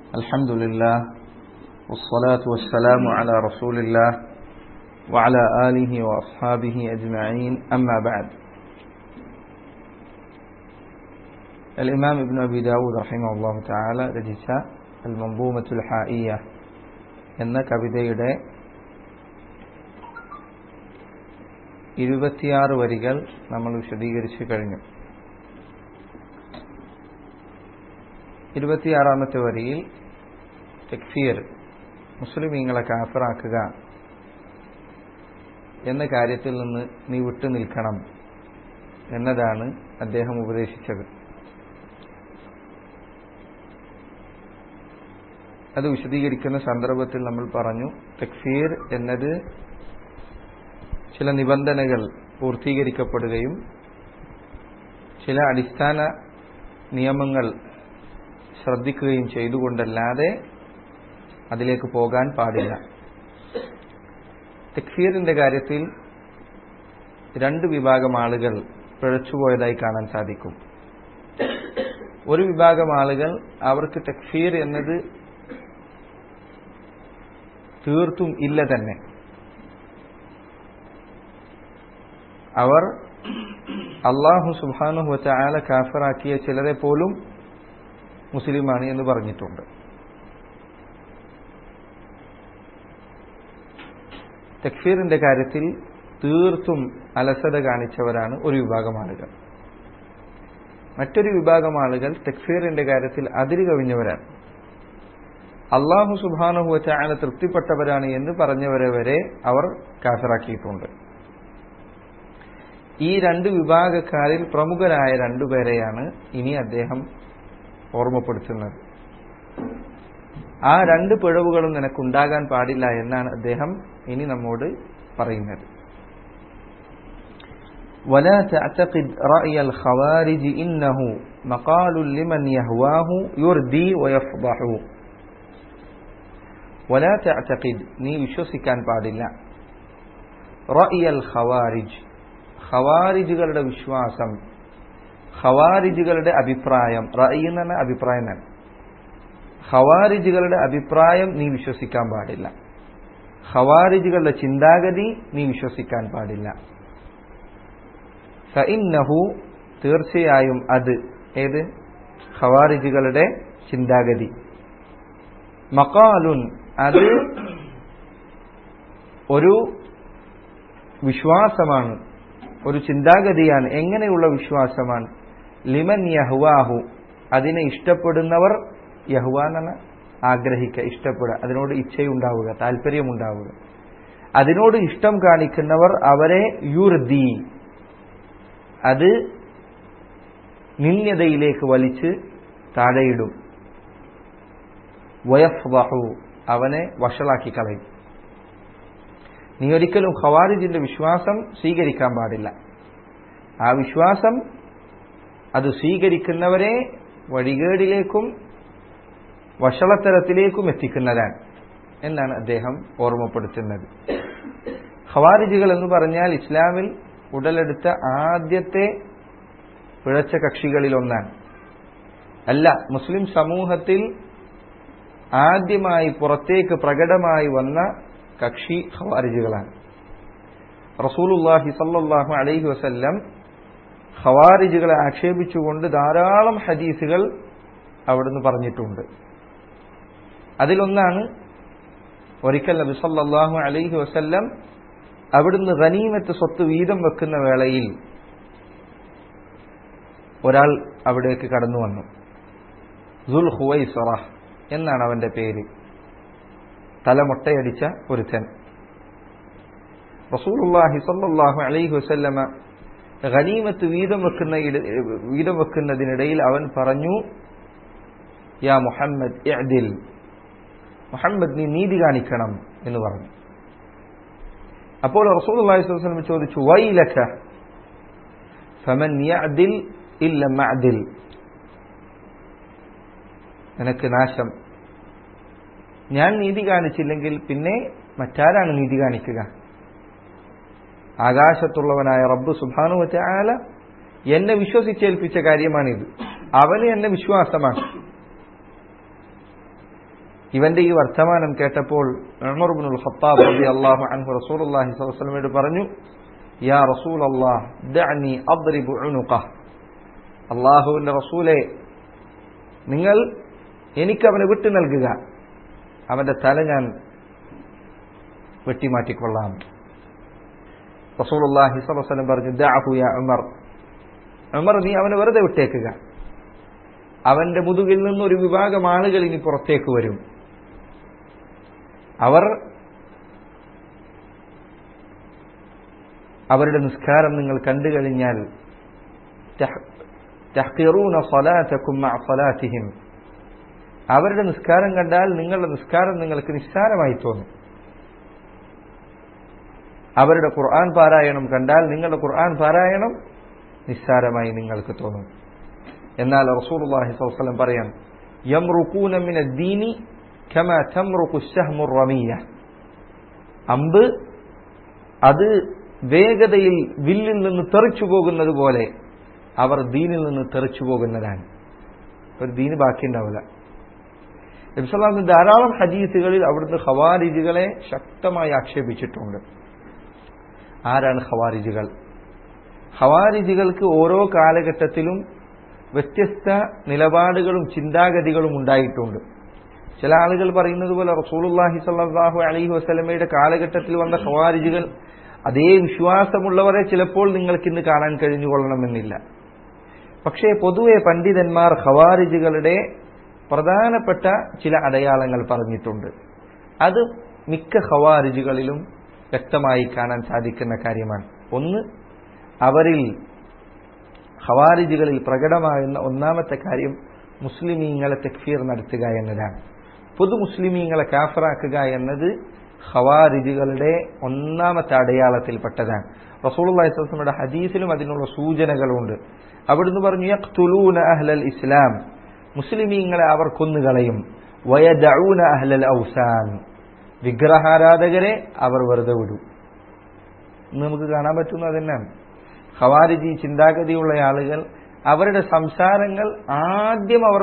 الحمد لله والصلاة والسلام على رسول الله وعلى آله وأصحابه أجمعين أما بعد الإمام ابن أبي داود رحمه الله تعالى രചിച്ച المنظومة الحائية എന്ന കവിതയുടെ ഇരുപത്തിയാറ് വരികൾ നമ്മൾ വിശദീകരിച്ചു കഴിഞ്ഞു ഇരുപത്തിയാറാമത്തെ വരിയിൽ തെക്ഫീർ മുസ്ലിമീങ്ങളെ കാഫറാക്കുക എന്ന കാര്യത്തിൽ നിന്ന് നീ വിട്ടു നിൽക്കണം എന്നതാണ് അദ്ദേഹം ഉപദേശിച്ചത് അത് വിശദീകരിക്കുന്ന സന്ദർഭത്തിൽ നമ്മൾ പറഞ്ഞു തെക്ഫീർ എന്നത് ചില നിബന്ധനകൾ പൂർത്തീകരിക്കപ്പെടുകയും ചില അടിസ്ഥാന നിയമങ്ങൾ ശ്രദ്ധിക്കുകയും ചെയ്തുകൊണ്ടല്ലാതെ അതിലേക്ക് പോകാൻ പാടില്ല തെക്ഫീറിന്റെ കാര്യത്തിൽ രണ്ട് വിഭാഗം ആളുകൾ പിഴച്ചുപോയതായി കാണാൻ സാധിക്കും ഒരു വിഭാഗം ആളുകൾ അവർക്ക് തെക്ഫീർ എന്നത് തീർത്തും ഇല്ല തന്നെ അവർ അള്ളാഹു സുബാനുഹു വച്ചാല കാഫറാക്കിയ ചിലരെ പോലും മുസ്ലിമാണ് എന്ന് പറഞ്ഞിട്ടുണ്ട് തക്ഫീറിന്റെ കാര്യത്തിൽ തീർത്തും അലസത കാണിച്ചവരാണ് ഒരു വിഭാഗം ആളുകൾ മറ്റൊരു വിഭാഗം ആളുകൾ തക്ഫീറിന്റെ കാര്യത്തിൽ അതിര് കവിഞ്ഞവരാണ് അള്ളാഹു സുബാനുഹു വച്ചാല തൃപ്തിപ്പെട്ടവരാണ് എന്ന് പറഞ്ഞവരെ വരെ അവർ കാഫറാക്കിയിട്ടുണ്ട് ഈ രണ്ട് വിഭാഗക്കാരിൽ പ്രമുഖരായ രണ്ടുപേരെയാണ് ഇനി അദ്ദേഹം ഓർമ്മപ്പെടുത്തുന്നത് ആ രണ്ട് പിഴവുകളും നിനക്കുണ്ടാകാൻ പാടില്ല എന്നാണ് അദ്ദേഹം ഇനി നമ്മോട് പറയുന്നത് ولا تعتقد رأي الخوارج إنه مقال لمن يهواه يردي ويفضح ولا تعتقد നീ വിശ്വസിക്കാൻ പാടില്ല رأي الخوارج ഖവാരിജുകളുടെ വിശ്വാസം ഖവാരിജുകളുടെ അഭിപ്രായം റഅയി എന്ന് പറഞ്ഞ അഭിപ്രായം തന്നെ ഖവാരിജുകളുടെ അഭിപ്രായം നീ വിശ്വസിക്കാൻ പാടില്ല ഖവാരിജുകളുടെ ചിന്താഗതി നീ വിശ്വസിക്കാൻ പാടില്ല ഫഇന്നഹു തീർച്ചയായും അത് ഏത് ഖവാരിജുകളുടെ ചിന്താഗതി മക്കാലുൻ അത് ഒരു വിശ്വാസമാണ് ഒരു ചിന്താഗതിയാണ് എങ്ങനെയുള്ള വിശ്വാസമാണ് ലിമൻ യഹ്വാഹു അതിനെ ഇഷ്ടപ്പെടുന്നവർ യഹ്വാനെന്ന് ആഗ്രഹിക്കുക ഇഷ്ടപ്പെടുക അതിനോട് ഇച്ഛയുണ്ടാവുക താല്പര്യമുണ്ടാവുക അതിനോട് ഇഷ്ടം കാണിക്കുന്നവർ അവരെ യുർദി അത് നിന്യതയിലേക്ക് വലിച്ച് താഴെയിടും വയഫ്വഹു അവനെ വഷളാക്കി കളയും നീ ഒരിക്കലും ഖവാരിജിന്റെ വിശ്വാസം സ്വീകരിക്കാൻ പാടില്ല ആ വിശ്വാസം അത് സ്വീകരിക്കുന്നവരെ വഴികേടിലേക്കും വഷളത്തരത്തിലേക്കും എത്തിക്കുന്നതാണ് എന്നാണ് അദ്ദേഹം ഓർമ്മപ്പെടുത്തുന്നത് ഖവാരിജികൾ എന്ന് പറഞ്ഞാൽ ഇസ്ലാമിൽ ഉടലെടുത്ത ആദ്യത്തെ പിഴച്ച കക്ഷികളിൽ ഒന്നാണ് അല്ല മുസ്ലിം സമൂഹത്തിൽ ആദ്യമായി പുറത്തേക്ക് പ്രകടമായി വന്ന കക്ഷി ഖവാരിജുകളാണ് റസൂലുല്ലാഹി സല്ലാഹു അലൈഹി വസല്ലം ഖവാരിജുകളെ ആക്ഷേപിച്ചുകൊണ്ട് ധാരാളം ഹദീസുകൾ അവിടുന്ന് പറഞ്ഞിട്ടുണ്ട് അതിലൊന്നാണ് ഒരിക്കൽ നബി സല്ലാഹു അലൈഹി വസല്ലം അവിടുന്ന് ഗനീമത്ത് സ്വത്ത് വീതം വെക്കുന്ന വേളയിൽ ഒരാൾ അവിടേക്ക് കടന്നു വന്നു സുൽ ഹുവൈസറ എന്നാണ് അവന്റെ പേര് തലമൊട്ടയടിച്ച ഒരുത്തൻ റസൂലുള്ളാഹി സ്വല്ലല്ലാഹു അലൈഹി വസല്ലമ ഗനീമത്ത് വീതം വെക്കുന്ന വീതം വെക്കുന്നതിനിടയിൽ അവൻ പറഞ്ഞു യാ മുഹമ്മദ് ഇഅ്ദിൽ മുഹമ്മദ് നീ നീതി കാണിക്കണം എന്ന് പറഞ്ഞു അപ്പോൾ റസൂലുള്ളാഹി സ്വല്ലല്ലാഹു അലൈഹി വസല്ലം ചോദിച്ചു വൈലക ഫമൻ യഅ്ദിൽ ഇല്ല മഅദിൽ നിനക്ക് നാശം ഞാൻ നീതി കാണിച്ചില്ലെങ്കിൽ പിന്നെ മറ്റാരാണ് നീതി കാണിക്കുക ആകാശത്തുള്ളവനായ റബ്ബ് സുബാനു ആല എന്നെ വിശ്വസിച്ചേൽപ്പിച്ച കാര്യമാണിത് അവന് എന്നെ വിശ്വാസമാണ് ഇവന്റെ ഈ വർത്തമാനം കേട്ടപ്പോൾ ഉമർ ഇബ്നുൽ ഖത്താബ് റളിയല്ലാഹു അൻഹു റസൂലുള്ളാഹി സ്വല്ലല്ലാഹു അലൈഹി വസല്ലമയോട് പറഞ്ഞു യാ റസൂലല്ലാഹ് ദഅനി അദ്രിബു ഉനുഖഹ് അള്ളാഹുവിന്റെ റസൂലെ നിങ്ങൾ എനിക്ക് അവനെ വിട്ടു നൽകുക അവന്റെ തല ഞാൻ വെട്ടിമാറ്റിക്കൊള്ളാം റസൂലുള്ളാഹി സ്വല്ലല്ലാഹു അലൈഹി വസല്ലം പറഞ്ഞു ദഅഹു യാ ഉമർ ഉമർ നീ അവനെ വെറുതെ വിട്ടേക്കുക അവന്റെ മുതുകിൽ നിന്ന് ഒരു വിഭാഗം ആളുകൾ ഇനി പുറത്തേക്ക് വരും അവർ അവരുടെ നിസ്കാരം നിങ്ങൾ കണ്ടു കഴിഞ്ഞാൽ തഹ്ഖിറൂന സ്വലാത്തക്കും മഅ സ്വലാത്തിഹിം അവരുടെ നിസ്കാരം കണ്ടാൽ നിങ്ങളുടെ നിസ്കാരം നിങ്ങൾക്ക് നിസ്സാരമായി തോന്നും അവരുടെ ഖുർആൻ പാരായണം കണ്ടാൽ നിങ്ങളുടെ ഖുർആൻ പാരായണം നിസ്സാരമായി നിങ്ങൾക്ക് തോന്നും എന്നാൽ റസൂലുള്ളാഹി സ്വല്ലല്ലാഹു അലൈഹി വസല്ലം പറയാം യംറുഖൂന മിന ദീനി കമാ തംറുഖു السهم الرمية അമ്പ് അത് വേഗതയിൽ വില്ലിൽ നിന്ന് തെറിച്ചു പോകുന്നത് പോലെ അവർ ദീനിൽ നിന്ന് തെറിച്ചു പോകുന്നതാണ് ഒരു ദീന് ബാക്കിയുണ്ടാവില്ല നബിസ്വല്ലാമിന് ധാരാളം ഹദീസുകളിൽ അവിടുന്ന് ഖവാരിജുകളെ ശക്തമായി ആക്ഷേപിച്ചിട്ടുണ്ട് ആരാണ് ഖവാരിജുകൾ ഖവാരിജുകൾക്ക് ഓരോ കാലഘട്ടത്തിലും വ്യത്യസ്ത നിലപാടുകളും ചിന്താഗതികളും ഉണ്ടായിട്ടുണ്ട് ചില ആളുകൾ പറയുന്നത് പോലെ റസൂലുല്ലാഹി സല്ലാഹു അലൈഹി വസ്ലമയുടെ കാലഘട്ടത്തിൽ വന്ന ഖവാരിജുകൾ അതേ വിശ്വാസമുള്ളവരെ ചിലപ്പോൾ നിങ്ങൾക്ക് ഇന്ന് കാണാൻ കഴിഞ്ഞുകൊള്ളണമെന്നില്ല പക്ഷേ പൊതുവെ പണ്ഡിതന്മാർ ഖവാരിജുകളുടെ പ്രധാനപ്പെട്ട ചില അടയാളങ്ങൾ പറഞ്ഞിട്ടുണ്ട് അത് മിക്ക ഖവാരിജുകളിലും വ്യക്തമായി കാണാൻ സാധിക്കുന്ന കാര്യമാണ് ഒന്ന് അവരിൽ ഖവാരിജുകളിൽ പ്രകടമാകുന്ന ഒന്നാമത്തെ കാര്യം മുസ്ലിമീങ്ങളെ തെക്ഫീർ നടത്തുക എന്നതാണ് പൊതു മുസ്ലിമീങ്ങളെ കാഫറാക്കുക എന്നത് ഖവാരിജുകളുടെ ഒന്നാമത്തെ അടയാളത്തിൽപ്പെട്ടതാണ് റസൂളുള്ളാഹിയുടെ ഹദീസിലും അതിനുള്ള സൂചനകളുണ്ട് അവിടുന്ന് പറഞ്ഞു യഖ്തുലൂന അഹ്ലൽ ഇസ്ലാം മുസ്ലിമീങ്ങളെ അവർ കൊന്നുകളയും വയദഊന അഹ്ലൽ ഔസാൻ വിഗ്രഹാരാധകരെ അവർ വെറുതെ വിടും ഇന്ന് നമുക്ക് കാണാൻ പറ്റുന്നത് തന്നെയാണ് ഖവാരിജി ചിന്താഗതിയുള്ള ആളുകൾ അവരുടെ സംസാരങ്ങൾ ആദ്യം അവർ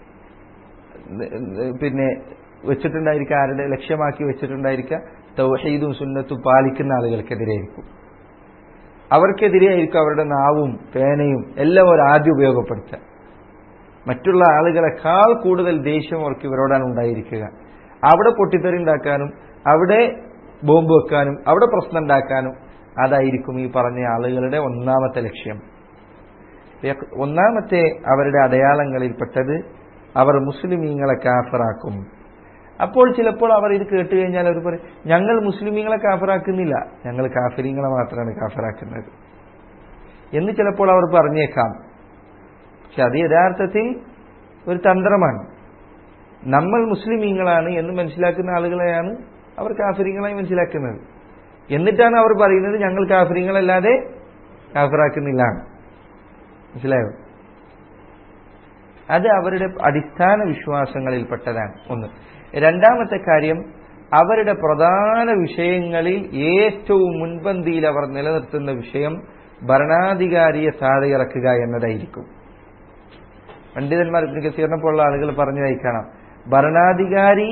പിന്നെ വെച്ചിട്ടുണ്ടായിരിക്കുക ആരുടെ ലക്ഷ്യമാക്കി വെച്ചിട്ടുണ്ടായിരിക്കുക തൗഹീദും സുന്നത്തും പാലിക്കുന്ന ആളുകൾക്കെതിരെയായിരിക്കും അവർക്കെതിരെയായിരിക്കും അവരുടെ നാവും പേനയും എല്ലാം അവർ ആദ്യം ഉപയോഗപ്പെടുത്തുക മറ്റുള്ള ആളുകളെക്കാൾ കൂടുതൽ ദേഷ്യം അവർക്ക് ഇവരോടാണ് ഉണ്ടായിരിക്കുക അവിടെ പൊട്ടിത്തെറി ഉണ്ടാക്കാനും അവിടെ ബോംബ് വെക്കാനും അവിടെ പ്രശ്നം ഉണ്ടാക്കാനും അതായിരിക്കും ഈ പറഞ്ഞ ആളുകളുടെ ഒന്നാമത്തെ ലക്ഷ്യം ഒന്നാമത്തെ അവരുടെ അടയാളങ്ങളിൽപ്പെട്ടത് അവർ മുസ്ലിമീങ്ങളെ കാഫറാക്കും അപ്പോൾ ചിലപ്പോൾ അവർ ഇത് കേട്ട് കഴിഞ്ഞാൽ അവർ പറയും ഞങ്ങൾ മുസ്ലിമീങ്ങളെ കാഫറാക്കുന്നില്ല ഞങ്ങൾ കാഫിരീങ്ങളെ മാത്രമാണ് കാഫറാക്കുന്നത് എന്ന് ചിലപ്പോൾ അവർ പറഞ്ഞേക്കാം പക്ഷെ അത് യഥാർത്ഥത്തിൽ ഒരു തന്ത്രമാണ് നമ്മൾ മുസ്ലിമീങ്ങളാണ് എന്ന് മനസ്സിലാക്കുന്ന ആളുകളെയാണ് അവർ കാഫിരിങ്ങളായി മനസ്സിലാക്കുന്നത് എന്നിട്ടാണ് അവർ പറയുന്നത് ഞങ്ങൾ കാഫിരിങ്ങളല്ലാതെ കാഫിറാക്കുന്നില്ല മനസ്സിലായോ അത് അവരുടെ അടിസ്ഥാന വിശ്വാസങ്ങളിൽപ്പെട്ടതാണ് ഒന്ന് രണ്ടാമത്തെ കാര്യം അവരുടെ പ്രധാന വിഷയങ്ങളിൽ ഏറ്റവും മുൻപന്തിയിൽ അവർ നിലനിർത്തുന്ന വിഷയം ഭരണാധികാരിയെ താഴെ ഇറക്കുക എന്നതായിരിക്കും പണ്ഡിതന്മാർ ഇബ്നു കസീറിനെ പോലുള്ള ആളുകൾ പറഞ്ഞതായി കാണാം ഭരണാധികാരി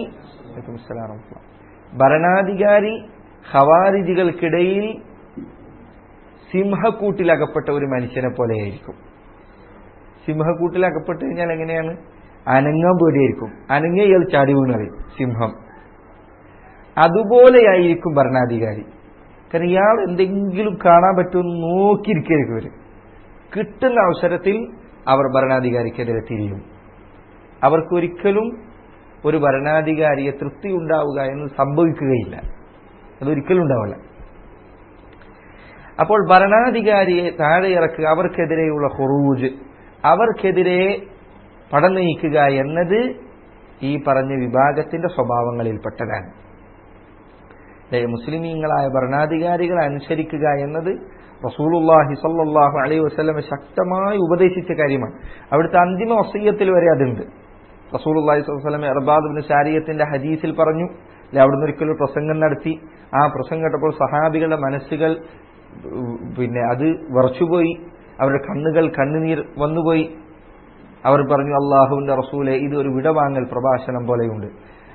ഭരണാധികാരി ഖവാരിജികൾക്കിടയിൽ സിംഹക്കൂട്ടിലകപ്പെട്ട ഒരു മനുഷ്യനെ പോലെയായിരിക്കും സിംഹക്കൂട്ടിലകപ്പെട്ട് കഴിഞ്ഞാൽ എങ്ങനെയാണ് അനങ്ങാൻ പേടിയായിരിക്കും അനങ്ങ ഇയാൾ ചാടി വീണറിയും സിംഹം അതുപോലെയായിരിക്കും ഭരണാധികാരി കാരണം ഇയാൾ എന്തെങ്കിലും കാണാൻ പറ്റുമെന്ന് നോക്കിയിരിക്കും ഇവര് കിട്ടുന്ന അവസരത്തിൽ അവർ ഭരണാധികാരിക്കെതിരെ തിരിയും അവർക്കൊരിക്കലും ഒരു ഭരണാധികാരിയെ തൃപ്തി ഉണ്ടാവുക എന്ന് സംഭവിക്കുകയില്ല അതൊരിക്കലും ഉണ്ടാവില്ല അപ്പോൾ ഭരണാധികാരിയെ താഴെ ഇറക്കുക അവർക്കെതിരെയുള്ള ഹുറൂജ് അവർക്കെതിരെ പടനയിക്കുക എന്നത് ഈ പറഞ്ഞ വിഭാഗത്തിന്റെ സ്വഭാവങ്ങളിൽപ്പെട്ടതാണ് മുസ്ലിമീങ്ങളായ ഭരണാധികാരികളെ അനുസരിക്കുക എന്നത് റസൂലുല്ലാഹി സല്ലാഹു അലൈഹി വസ്ലമെ ശക്തമായി ഉപദേശിച്ച കാര്യമാണ് അവിടുത്തെ അന്തിമ വസീയത്തിൽ വരെ അതുണ്ട് റസൂലുല്ലാഹി സ്വലമെ അർബാദ് ശാരീയത്തിന്റെ ഹദീസിൽ പറഞ്ഞു അല്ലെ അവിടുന്ന് ഒരിക്കലും പ്രസംഗം നടത്തി ആ പ്രസംഗം കേട്ടപ്പോൾ സഹാബികളുടെ മനസ്സുകൾ പിന്നെ അത് വിറച്ചുപോയി അവരുടെ കണ്ണുകൾ കണ്ണുനീർ വന്നുപോയി അവർ പറഞ്ഞു അള്ളാഹുവിന്റെ റസൂലെ ഇത് ഒരു വിടവാങ്ങൽ പ്രഭാഷണം പോലെയുണ്ട്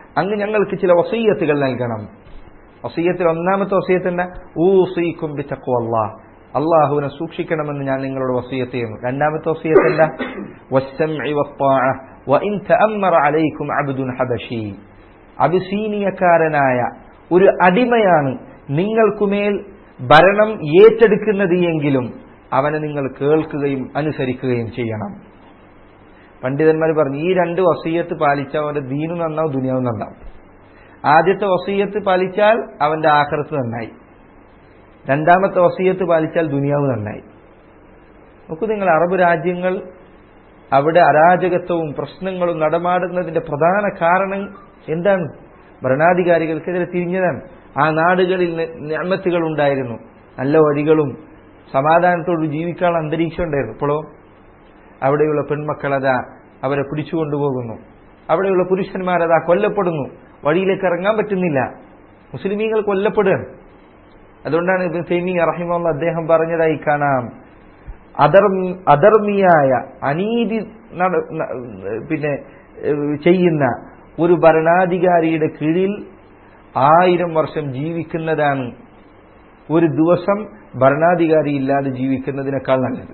അങ്ങ് ഞങ്ങൾക്ക് ചില വസീയത്തുകൾ നൽകണം വസീയത്തിൽ ഒന്നാമത്തെ വസീയത്ത് എന്താ ഊസീക്കും ബി തഖ്വല്ലാ അള്ളാഹുവിനെ സൂക്ഷിക്കണമെന്ന് ഞാൻ നിങ്ങളോട് വസീയത്ത് ചെയ്യുന്നു രണ്ടാമത്തെ വസീയത്ത് എന്താ വസ്സംഇ വത്താഅ വഇൻ തഅമ്മറ അലൈക്കും അബ്ദുൻ ഹബശി അബിസീനിയക്കാരനായ ഒരു അടിമയാണ് നിങ്ങൾക്കുമേൽ ഭരണം ഏറ്റെടുക്കുന്നത് എങ്കിലും അവനെ നിങ്ങൾ കേൾക്കുകയും അനുസരിക്കുകയും ചെയ്യണം പണ്ഡിതന്മാർ പറഞ്ഞു ഈ രണ്ട് വസീയത്ത് പാലിച്ചാൽ അവന്റെ ദീനു നന്നാവും ദുനിയാവും നന്നാവും ആദ്യത്തെ വസീയത്ത് പാലിച്ചാൽ അവന്റെ ആഖിറത്ത് നന്നായി രണ്ടാമത്തെ വസീയത്ത് പാലിച്ചാൽ ദുനിയാവ് നന്നായി നോക്കൂ നിങ്ങൾ അറബ് രാജ്യങ്ങൾ അവിടെ അരാജകത്വവും പ്രശ്നങ്ങളും നടമാടുന്നതിന്റെ പ്രധാന കാരണം എന്താണ് ഭരണാധികാരികൾക്കെതിരെ തിരിഞ്ഞതാണ് ആ നാടുകളിൽ ഞാമത്തുകൾ ഉണ്ടായിരുന്നു നല്ല വഴികളും സമാധാനത്തോട് ജീവിക്കാനുള്ള അന്തരീക്ഷം ഉണ്ടായിരുന്നു ഇപ്പോഴോ അവിടെയുള്ള പെൺമക്കളതാ അവരെ പിടിച്ചുകൊണ്ടുപോകുന്നു അവിടെയുള്ള പുരുഷന്മാരതാ കൊല്ലപ്പെടുന്നു വഴിയിലേക്ക് ഇറങ്ങാൻ പറ്റുന്നില്ല മുസ്ലിമീങ്ങൾ കൊല്ലപ്പെടുകയാണ് അതുകൊണ്ടാണ് ഇബ്നു തൈമിയ റഹിമുള്ള അദ്ദേഹം പറഞ്ഞതായി കാണാം അധർമ്മ അധർമ്മിയായ അനീതി നട- ന- പിന്നെ ഏഹ്, ചെയ്യുന്ന ഒരു ഭരണാധികാരിയുടെ കീഴിൽ ആയിരം വർഷം ജീവിക്കുന്നതാണ് ഒരു ദിവസം ഭരണാധികാരി ഇല്ലാതെ ജീവിക്കുന്നതിനേക്കാൾ നല്ലത്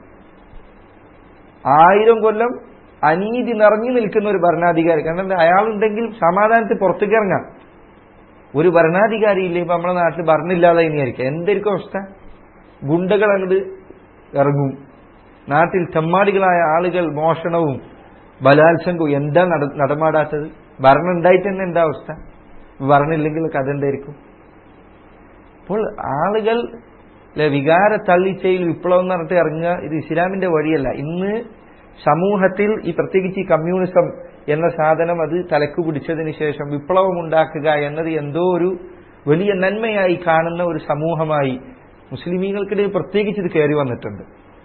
ആയിരം കൊല്ലം അനീതി നിറഞ്ഞു നിൽക്കുന്ന ഒരു ഭരണാധികാരി കാരണം എന്താ അയാളുണ്ടെങ്കിൽ സമാധാനത്തിൽ പുറത്തേക്ക് ഇറങ്ങാം ഒരു ഭരണാധികാരി ഇല്ലേ ഇപ്പൊ നമ്മുടെ നാട്ടിൽ ഭരണമില്ലാതെ ഇനിയായിരിക്കും എന്തായിരിക്കും അവസ്ഥ ഗുണ്ടകൾ അങ്ങോട്ട് ഇറങ്ങും നാട്ടിൽ തെമ്മാടികളായ ആളുകൾ മോഷണവും ബലാത്സംഗവും എന്താ നട- നടമാടാത്തത് ഭരണം ഉണ്ടായിട്ട് തന്നെ എന്താ അവസ്ഥ ഭരണമില്ലെങ്കിൽ കഥ എന്തായിരിക്കും അപ്പോൾ ആളുകൾ ലെ വികാര തള്ളിച്ചയിൽ വിപ്ലവം എന്ന് പറഞ്ഞിട്ട് ഇറങ്ങുക ഇത് ഇസ്ലാമിന്റെ വഴിയല്ല ഇന്ന് സമൂഹത്തിൽ ഈ പ്രത്യേകിച്ച് ഈ കമ്മ്യൂണിസം എന്ന സാധനം അത് തലക്ക് പിടിച്ചതിന് ശേഷം വിപ്ലവം ഉണ്ടാക്കുക എന്നത് എന്തോ ഒരു വലിയ നന്മയായി കാണുന്ന ഒരു സമൂഹമായി മുസ്ലിമീങ്ങൾക്കിടയിൽ പ്രത്യേകിച്ച് ഇത് കയറി വന്നിട്ടുണ്ട്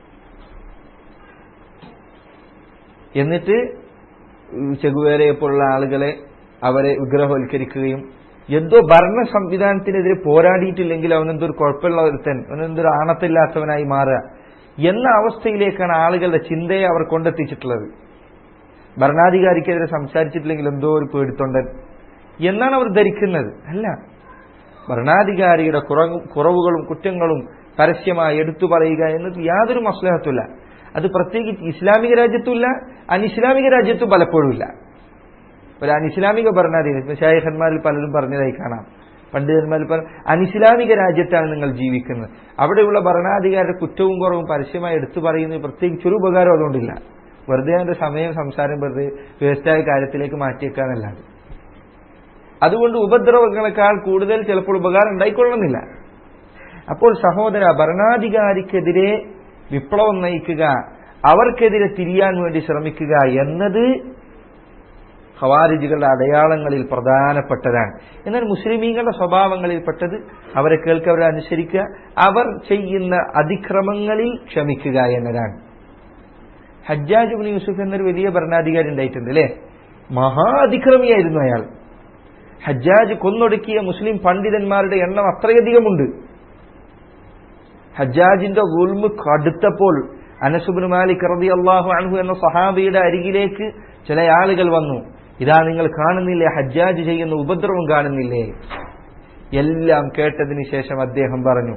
എന്നിട്ട് ചെകുവേരയെ പോലുള്ള ആളുകളെ അവരെ വിഗ്രഹവൽക്കരിക്കുകയും എന്തോ ഭരണ സംവിധാനത്തിനെതിരെ പോരാടിയിട്ടില്ലെങ്കിൽ അവനെന്തോ ഒരു കുഴപ്പമുള്ള ഒരുത്തൻ അവനെന്തോ ഒരു ആണത്തില്ലാത്തവനായി മാറുക എന്ന അവസ്ഥയിലേക്കാണ് ആളുകളുടെ ചിന്തയെ അവർ കൊണ്ടെത്തിച്ചിട്ടുള്ളത് ഭരണാധികാരിക്കെതിരെ സംസാരിച്ചിട്ടില്ലെങ്കിൽ എന്തോ ഒരു പേടിത്തൊണ്ടൻ എന്നാണ് അവർ ധരിക്കുന്നത് അല്ല ഭരണാധികാരിയുടെ കുറവ് കുറവുകളും കുറ്റങ്ങളും പരസ്യമായി എടുത്തു പറയുക എന്നത് യാതൊരു മസ്ലഹത്തുമില്ല അത് പ്രത്യേകിച്ച് ഇസ്ലാമിക രാജ്യത്തുമില്ല അനിസ്ലാമിക രാജ്യത്തും പലപ്പോഴുമില്ല ഒരു അനിസ്ലാമിക ഭരണാധികാരി ഷായഖന്മാരിൽ പലരും പറഞ്ഞതായി കാണാം പണ്ഡിതന്മാരിൽ പല അനിസ്ലാമിക രാജ്യത്താണ് നിങ്ങൾ ജീവിക്കുന്നത് അവിടെയുള്ള ഭരണാധികാരിയുടെ കുറ്റവും കുറവും പരസ്യമായി എടുത്തു പറയുന്നത് പ്രത്യേകിച്ച് ഒരു ഉപകാരം അതുകൊണ്ടില്ല വെറുതെ അതിന്റെ സമയം സംസാരം വെറുതെ വേസ്റ്റായ കാര്യത്തിലേക്ക് മാറ്റിയേക്കാന്നല്ലാതെ അതുകൊണ്ട് ഉപദ്രവങ്ങളെക്കാൾ കൂടുതൽ ചിലപ്പോൾ ഉപകാരം ഉണ്ടായിക്കൊള്ളുന്നില്ല അപ്പോൾ സഹോദര ഭരണാധികാരിക്കെതിരെ വിപ്ലവം നയിക്കുക അവർക്കെതിരെ തിരിയാൻ വേണ്ടി ശ്രമിക്കുക എന്നത് ഖവാരിജുകളുടെ അടയാളങ്ങളിൽ പ്രധാനപ്പെട്ടതാണ് എന്നാൽ മുസ്ലിമീങ്ങളുടെ സ്വഭാവങ്ങളിൽപ്പെട്ടത് അവരെ കേൾക്കുക അവരെ അനുസരിക്കുക അവർ ചെയ്യുന്ന അതിക്രമങ്ങളിൽ ക്ഷമിക്കുക എന്നതാണ് ഹജ്ജാജ് ബിൻ യൂസുഫ് എന്നൊരു വലിയ ഭരണാധികാരി ഉണ്ടായിട്ടുണ്ട് അല്ലേ മഹാ അതിക്രമിയായിരുന്നു അയാൾ ഹജ്ജാജ് കൊന്നൊടുക്കിയ മുസ്ലിം പണ്ഡിതന്മാരുടെ എണ്ണം അത്രയധികമുണ്ട് ഹജ്ജാജിന്റെ ഗുൽമ് കടുത്തപ്പോൾ അനസുബിൻ മാലിക് റബി അള്ളാഹു അൻഹു എന്ന സഹാബിയുടെ അരികിലേക്ക് ചില ആളുകൾ വന്നു ഇതാ നിങ്ങൾ കാണുന്നില്ലേ ഹജ്ജാജ് ചെയ്യുന്ന ഉപദ്രവം കാണുന്നില്ലേ എല്ലാം കേട്ടതിന് ശേഷം അദ്ദേഹം പറഞ്ഞു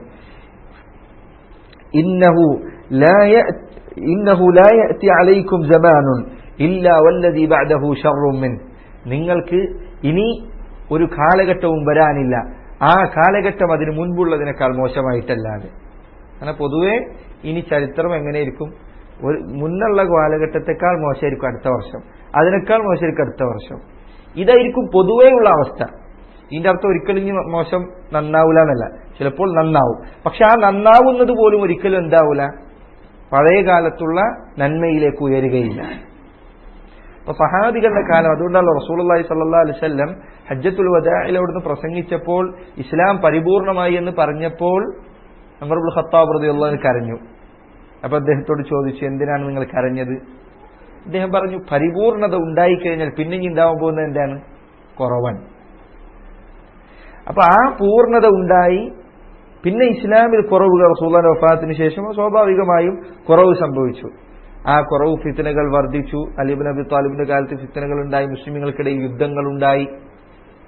ഇന്നഹു ലാ യഅ- ഇന്നഹു ലാ യഅതി അലൈക്കും സമാനുൻ ഇല്ലാ വല്ലദി ബഅദഹു ശർറും മിൻ നിങ്ങൾക്ക് ഇനി ഒരു കാലഘട്ടവും വരാനില്ല ആ കാലഘട്ടം അതിന് മുൻപുള്ളതിനേക്കാൾ മോശമായിട്ടല്ലാതെ അങ്ങനെ പൊതുവെ ഇനി ചരിത്രം എങ്ങനെയായിരിക്കും ഒരു മുന്നുള്ള കാലഘട്ടത്തെക്കാൾ മോശമായിരിക്കും അടുത്ത വർഷം അതിനേക്കാൾ മോശമായിരിക്കും അടുത്ത വർഷം ഇതായിരിക്കും പൊതുവേ ഉള്ള അവസ്ഥ ഇതിന്റെ അർത്ഥം ഒരിക്കലും ഇനി മോശം നന്നാവൂല എന്നല്ല ചിലപ്പോൾ നന്നാവും പക്ഷെ ആ നന്നാവുന്നത് പോലും ഒരിക്കലും എന്താവൂല പഴയ കാലത്തുള്ള നന്മയിലേക്ക് ഉയരുകയില്ല അപ്പൊ സഹാബികളുടെ കാലം അതുകൊണ്ടല്ലോ റസൂലി സല്ലാ അലിസ്ല്ലം ഹജ്ജത്തുൽ വദായിൽ അവിടുന്ന് പ്രസംഗിച്ചപ്പോൾ ഇസ്ലാം പരിപൂർണമായി എന്ന് പറഞ്ഞപ്പോൾ അമർബുൽ ഖത്താബ് റളിയല്ലാഹു കരഞ്ഞു അപ്പൊ അദ്ദേഹത്തോട് ചോദിച്ചു എന്തിനാണ് നിങ്ങൾ കരഞ്ഞത് അദ്ദേഹം പറഞ്ഞു പരിപൂർണത ഉണ്ടായിക്കഴിഞ്ഞാൽ പിന്നെ ഇനി ഉണ്ടാവാൻ പോകുന്നത് എന്താണ് കുറവൻ അപ്പൊ ആ പൂർണ്ണത ഉണ്ടായി പിന്നെ ഇസ്ലാമിൽ കുറവുകൾ റസൂല്ലാന്റെ വഫാത്തിന് ശേഷം സ്വാഭാവികമായും കുറവ് സംഭവിച്ചു ആ കുറവ് ഫിത്തനകൾ വർദ്ധിച്ചു അലിബിൻ അബി താലിബിന്റെ കാലത്ത് ഫിത്തനകൾ ഉണ്ടായി മുസ്ലിമുകൾക്കിടയിൽ യുദ്ധങ്ങൾ ഉണ്ടായി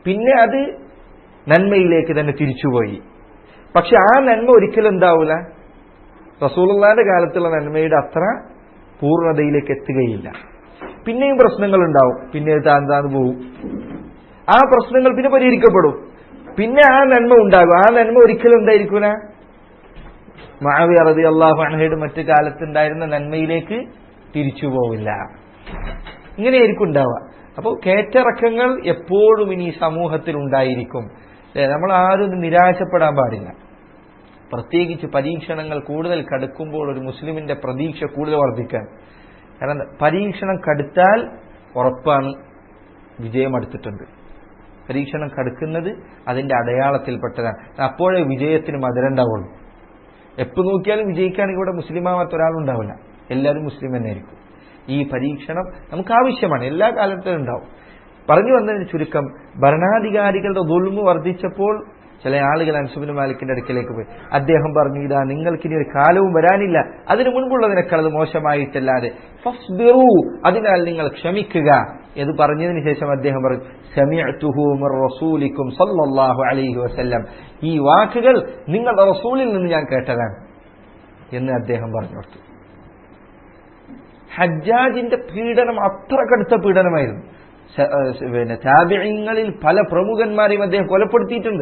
പിന്നെ അത് നന്മയിലേക്ക് തന്നെ തിരിച്ചുപോയി പക്ഷെ ആ നന്മ ഒരിക്കലും എന്താവൂല റസൂലുള്ളാന്റെ കാലത്തുള്ള നന്മയുടെ അത്ര പൂർണ്ണതയിലേക്ക് എത്തുകയില്ല പിന്നെയും പ്രശ്നങ്ങൾ ഉണ്ടാവും പിന്നെ താൻ താന്ന് പോവും ആ പ്രശ്നങ്ങൾ പിന്നെ പരിഹരിക്കപ്പെടും പിന്നെ ആ നന്മ ഉണ്ടാകും ആ നന്മ ഒരിക്കലും എന്തായിരിക്കൂല മാവിയ റതി അള്ളാഹു അണഹയുടെ മറ്റു കാലത്തുണ്ടായിരുന്ന നന്മയിലേക്ക് തിരിച്ചു പോവില്ല ഇങ്ങനെയായിരിക്കും ഉണ്ടാവുക അപ്പോൾ കയറ്റിറക്കങ്ങൾ എപ്പോഴും ഇനി സമൂഹത്തിൽ ഉണ്ടായിരിക്കും ഏ, നമ്മൾ ആരും നിരാശപ്പെടാൻ പാടില്ല പ്രത്യേകിച്ച് പരീക്ഷണങ്ങൾ കൂടുതൽ കടുക്കുമ്പോൾ ഒരു മുസ്ലിമിന്റെ പ്രതീക്ഷ കൂടുതൽ വർദ്ധിക്കാൻ കാരണം എന്താ? പരീക്ഷണം കടുത്താൽ ഉറപ്പാണ് വിജയം അടുത്തിട്ടുണ്ട് പരീക്ഷണം കടുക്കുന്നത് അതിന്റെ അടയാളത്തിൽപ്പെട്ടതാണ് അപ്പോഴേ വിജയത്തിന് മധുരം ഉണ്ടാവുള്ളൂ എപ്പോൾ നോക്കിയാലും വിജയിക്കുകയാണെങ്കിൽ ഇവിടെ മുസ്ലിമാവാത്ത ഒരാളുണ്ടാവില്ല എല്ലാവരും മുസ്ലിം തന്നെയായിരിക്കും ഈ പരീക്ഷണം നമുക്ക് ആവശ്യമാണ് എല്ലാ കാലത്തും ഉണ്ടാവും പറഞ്ഞു വന്നതിന് ചുരുക്കം ഭരണാധികാരികളുടെ ദുൽമു വർദ്ധിച്ചപ്പോൾ ചില ആളുകൾ അൻസുബിൻ മാലിക്കിന്റെ അടുക്കലേക്ക് പോയി അദ്ദേഹം പറഞ്ഞു ഇതാ നിങ്ങൾക്കിനി ഒരു കാലവും വരാനില്ല അതിനു മുൻപുള്ളതിനേക്കാൾ അത് മോശമായിട്ടല്ലാതെ ഫസ്ബിറു അതിനാൽ നിങ്ങൾ ക്ഷമിക്കുക എന്ന് പറഞ്ഞതിന് ശേഷം അദ്ദേഹം പറഞ്ഞു സമിഅ്തുഹു മിർ റസൂലിക്കും സല്ലല്ലാഹു അലൈഹി വസല്ലം ഈ വാക്കുകൾ നിങ്ങളുടെ റസൂലിൽ നിന്ന് ഞാൻ കേട്ടതാണ് എന്ന് അദ്ദേഹം പറഞ്ഞു കൊടുത്തു ഹജ്ജാജിന്റെ പീഡനം അത്ര കടുത്ത പീഡനമായിരുന്നു സ- ഏഹ് സ് പിന്നെ താബിഈങ്ങളിൽ പല പ്രമുഖന്മാരെയും അദ്ദേഹം കൊലപ്പെടുത്തിയിട്ടുണ്ട്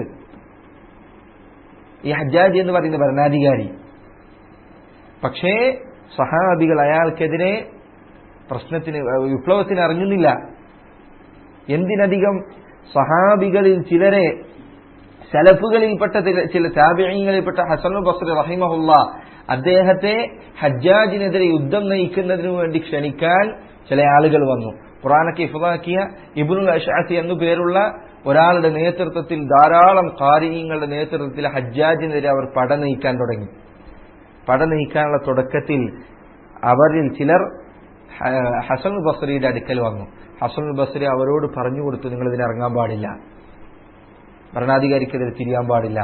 ഈ ഹജ്ജാജ് എന്ന് പറയുന്ന ഭരണാധികാരി പക്ഷേ സഹാബികൾ അയാൾക്കെതിരെ പ്രശ്നത്തിന് ഏഹ് വിപ്ലവത്തിന് ഇറങ്ങുന്നില്ല എന്തിനധികം സഹാബികളിൽ ചിലരെ സലഫുകളിൽപ്പെട്ട ചില- ചില താബിയങ്ങളിൽപ്പെട്ട ഹസനുൽ ബസ്രി റഹിമഹുല്ല അദ്ദേഹത്തെ ഹജ്ജാജിനെതിരെ യുദ്ധം നയിക്കുന്നതിനു വേണ്ടി ക്ഷണിക്കാൻ ചില ആളുകൾ വന്നു ഖുറാനൊക്കെ ഇഫാക്കിയ ഇബുനുൽ അഷാസി എന്നു പേരുള്ള ഒരാളുടെ നേതൃത്വത്തിൽ ധാരാളം കാരിയങ്ങളുടെ നേതൃത്വത്തിൽ ഹജ്ജാജിനെതിരെ അവർ പട നയിക്കാൻ തുടങ്ങി പട നയിക്കാനുള്ള തുടക്കത്തിൽ അവരിൽ ചിലർ ഹ- ഹസനുൽ ബസ്രിയുടെ അടുക്കൽ വന്നു ഹസനുൽ ബസ്രി അവരോട് പറഞ്ഞു കൊടുത്തു നിങ്ങൾ ഇതിന് ഇറങ്ങാൻ പാടില്ല ഭരണാധികാരിക്കെതിരെ തിരിയാൻ പാടില്ല